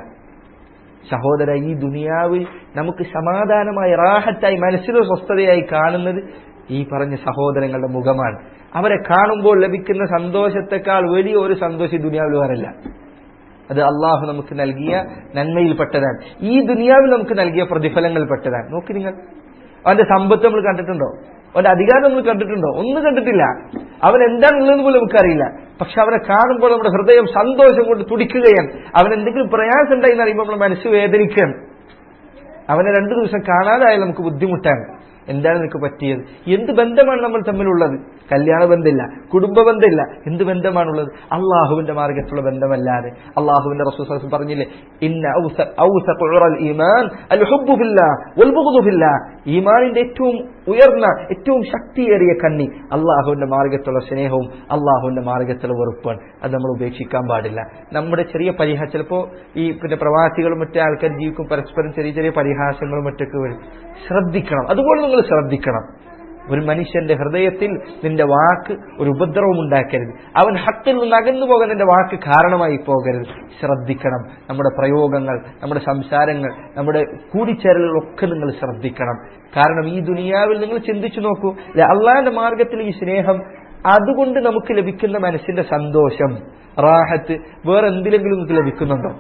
സഹോദര ഈ ദുനിയാവിൽ നമുക്ക് സമാധാനമായി റാഹത്തായി മനസ്സിലോ സ്വസ്ഥതയായി കാണുന്നത് ഈ പറഞ്ഞ സഹോദരങ്ങളുടെ മുഖമാണ് അവരെ കാണുമ്പോൾ ലഭിക്കുന്ന സന്തോഷത്തെക്കാൾ വലിയ ഒരു സന്തോഷം ഈ ദുനിയാവിൽ വേറില്ല അത് അള്ളാഹു നമുക്ക് നൽകിയ നന്മയിൽപ്പെട്ടതാണ് ഈ ദുനിയാവിൽ നമുക്ക് നൽകിയ പ്രതിഫലങ്ങളിൽപ്പെട്ടതാണ് നോക്കി നിങ്ങൾ അവന്റെ സമ്പത്ത് നമ്മൾ കണ്ടിട്ടുണ്ടോ അവന്റെ അധികാരം നമ്മൾ കണ്ടിട്ടുണ്ടോ ഒന്നും കണ്ടിട്ടില്ല അവൻ എന്താണുള്ളതെന്ന് പോലും നമുക്കറിയില്ല പക്ഷെ അവനെ കാണുമ്പോൾ നമ്മുടെ ഹൃദയം സന്തോഷം കൊണ്ട് തുടിക്കുകയാണ് അവൻ എന്തെങ്കിലും പ്രയാസം ഉണ്ടായി എന്ന് അറിയുമ്പോൾ നമ്മുടെ മനസ്സ് വേദനിക്കുകയാണ് അവനെ രണ്ടു ദിവസം കാണാതായാൽ നമുക്ക് ബുദ്ധിമുട്ടാണ് എന്താണ് നിനക്ക് പറ്റിയത് എന്ത് ബന്ധമാണ് നമ്മൾ തമ്മിലുള്ളത് കല്യാണ ബന്ധമില്ല കുടുംബ ബന്ധമില്ല എന്ത് ബന്ധമാണുള്ളത് അള്ളാഹുവിന്റെ മാർഗത്തിലുള്ള ബന്ധമല്ലാതെ അള്ളാഹുവിന്റെ റസൂൽ പറഞ്ഞില്ലേ ഇന്ന ഔസ- ഔസഖു ഉറൽ ഈമാൻ അൽ ഹുബ്ബു ഫില്ലാഹ് വൽ ബുഗ്ദു ഫില്ലാഹ് ഈമാനിന്റെ ഏറ്റവും ഉയർന്ന ഏറ്റവും ശക്തിയേറിയ കണ്ണി അള്ളാഹുവിന്റെ മാർഗത്തിലുള്ള സ്നേഹവും അള്ളാഹുവിന്റെ മാർഗത്തിലുള്ള വെറുപ്പാണ് അത് നമ്മൾ ഉപേക്ഷിക്കാൻ പാടില്ല നമ്മുടെ ചെറിയ പരിഹാസം ചിലപ്പോ ഈ പിന്നെ പ്രവാസികളും മറ്റേ ആൾക്കാർ ജീവിക്കും പരസ്പരം ചെറിയ ചെറിയ പരിഹാസങ്ങളും മറ്റൊക്കെ വരും ശ്രദ്ധിക്കണം അതുപോലെ നിങ്ങൾ ശ്രദ്ധിക്കണം ഒരു മനുഷ്യന്റെ ഹൃദയത്തിൽ നിന്റെ വാക്ക് ഒരു ഉപദ്രവം ഉണ്ടാക്കരുത് അവൻ ഹത്തിൽ നിന്ന് അകന്നു പോകാൻ നിന്റെ വാക്ക് കാരണമായി പോകരുത് ശ്രദ്ധിക്കണം നമ്മുടെ പ്രയോഗങ്ങൾ നമ്മുടെ സംസാരങ്ങൾ നമ്മുടെ കൂടിച്ചേരലുകളൊക്കെ നിങ്ങൾ ശ്രദ്ധിക്കണം കാരണം ഈ ദുനിയാവിൽ നിങ്ങൾ ചിന്തിച്ചു നോക്കൂ ലെ അള്ളാന്റെ മാർഗത്തിൽ ഈ സ്നേഹം അതുകൊണ്ട് നമുക്ക് ലഭിക്കുന്ന മനസ്സിന്റെ സന്തോഷം റാഹത്ത് വേറെ എന്തിലെങ്കിലും നിങ്ങൾക്ക് ലഭിക്കുന്നുണ്ടോ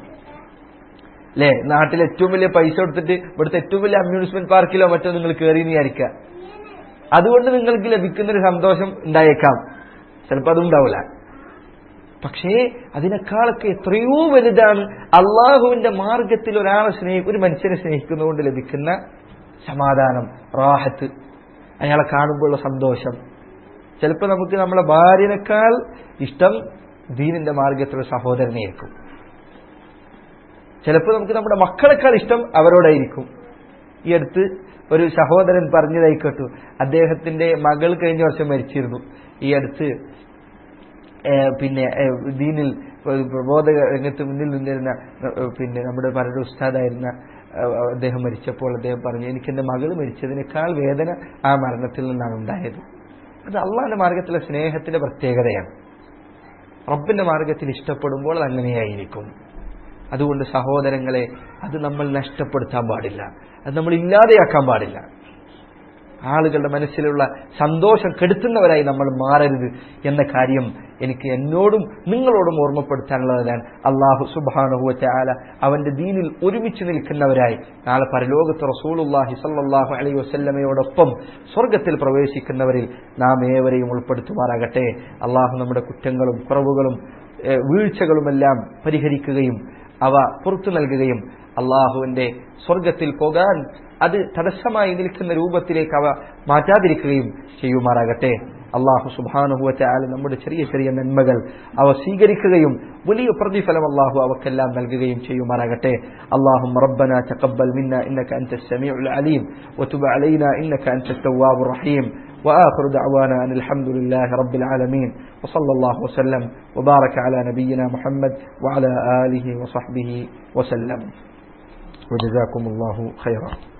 അല്ലേ നാട്ടിൽ ഏറ്റവും വലിയ പൈസ കൊടുത്തിട്ട് ഇവിടുത്തെ ഏറ്റവും വലിയ അമ്യൂസ്മെന്റ് പാർക്കിലോ മറ്റോ നിങ്ങൾ കയറി വിചാരിക്കുക അതുകൊണ്ട് നിങ്ങൾക്ക് ലഭിക്കുന്ന ഒരു സന്തോഷം ഉണ്ടായേക്കാം ചിലപ്പോൾ അതുണ്ടാവില്ല പക്ഷേ അതിനേക്കാളൊക്കെ എത്രയോ വലുതാണ് അള്ളാഹുവിന്റെ മാർഗത്തിൽ ഒരാളെ സ്നേഹി ഒരു മനുഷ്യനെ സ്നേഹിക്കുന്നതുകൊണ്ട് ലഭിക്കുന്ന സമാധാനം റാഹത്ത് അയാളെ കാണുമ്പോഴുള്ള സന്തോഷം ചിലപ്പോൾ നമുക്ക് നമ്മളെ ഭാര്യനേക്കാൾ ഇഷ്ടം ദീനിന്റെ മാർഗത്തിലുള്ള സഹോദരനെയായിരിക്കും ചിലപ്പോൾ നമുക്ക് നമ്മുടെ മക്കളെക്കാൾ ഇഷ്ടം അവരോടായിരിക്കും ഈ അടുത്ത് ഒരു സഹോദരൻ പറഞ്ഞതായി കേട്ടു അദ്ദേഹത്തിന്റെ മകൾ കഴിഞ്ഞ വർഷം മരിച്ചിരുന്നു ഈ അടുത്ത് ഏഹ്, പിന്നെ ഏഹ്, ദീനിൽ ഏഹ്, പ്രബോധക രംഗത്ത് മുന്നിൽ നിന്നിരുന്ന ഏഹ്, പിന്നെ നമ്മുടെ പലരുടെ ഉസ്താദായിരുന്ന ഏഹ്, അദ്ദേഹം മരിച്ചപ്പോൾ അദ്ദേഹം പറഞ്ഞു എനിക്ക് എന്റെ മകൾ മരിച്ചതിനേക്കാൾ വേദന ആ മരണത്തിൽ നിന്നാണ് ഉണ്ടായത് അത് അള്ളാന്റെ മാർഗത്തിലെ സ്നേഹത്തിന്റെ പ്രത്യേകതയാണ് റബ്ബിന്റെ മാർഗത്തിൽ ഇഷ്ടപ്പെടുമ്പോൾ അത് അങ്ങനെയായിരിക്കും അതുകൊണ്ട് സഹോദരങ്ങളെ അത് നമ്മൾ നഷ്ടപ്പെടുത്താൻ പാടില്ല അത് നമ്മൾ ഇല്ലാതെയാക്കാൻ പാടില്ല ആളുകളുടെ മനസ്സിലുള്ള സന്തോഷം കെടുത്തുന്നവരായി നമ്മൾ മാറരുത് എന്ന കാര്യം എനിക്ക് എന്നോടും നിങ്ങളോടും ഓർമ്മപ്പെടുത്താനുള്ളതാണ് അള്ളാഹു സുബാനുഹുവറ്റ ആല അവന്റെ ദീനിൽ ഒരുമിച്ച് നിൽക്കുന്നവരായി നാളെ പരലോകത്ത് റസൂലുല്ലാഹി സല്ലാഹു അലൈഹി വസല്ലമയോടൊപ്പം സ്വർഗത്തിൽ പ്രവേശിക്കുന്നവരിൽ നാം ഏവരെയും ഉൾപ്പെടുത്തുമാറാകട്ടെ അള്ളാഹു നമ്മുടെ കുറ്റങ്ങളും കുറവുകളും ഏഹ്, വീഴ്ചകളുമെല്ലാം പരിഹരിക്കുകയും അവ പുറത്തു നൽകുകയും അള്ളാഹുവിന്റെ സ്വർഗത്തിൽ പോകാൻ അത് തടസ്സമായി നിൽക്കുന്ന രൂപത്തിലേക്ക് അവ മാറ്റാതിരിക്കുകയും ചെയ്യുമാറാകട്ടെ അള്ളാഹു സുബാനുഭവത്തെ ആല് നമ്മുടെ ചെറിയ ചെറിയ നന്മകൾ അവ സ്വീകരിക്കുകയും വലിയ പ്രതിഫലം അള്ളാഹു അവക്കെല്ലാം നൽകുകയും ചെയ്യുമാറാകട്ടെ اللهم ربنا تقبل منا إنك أنت السميع العليم وتب علينا إنك أنت التواب الرحيم وآخر دعوانا أن الحمد لله رب العالمين وصلى الله وسلم وبارك على نبينا محمد وعلى آله وصحبه وسلم وجزاكم الله خيرا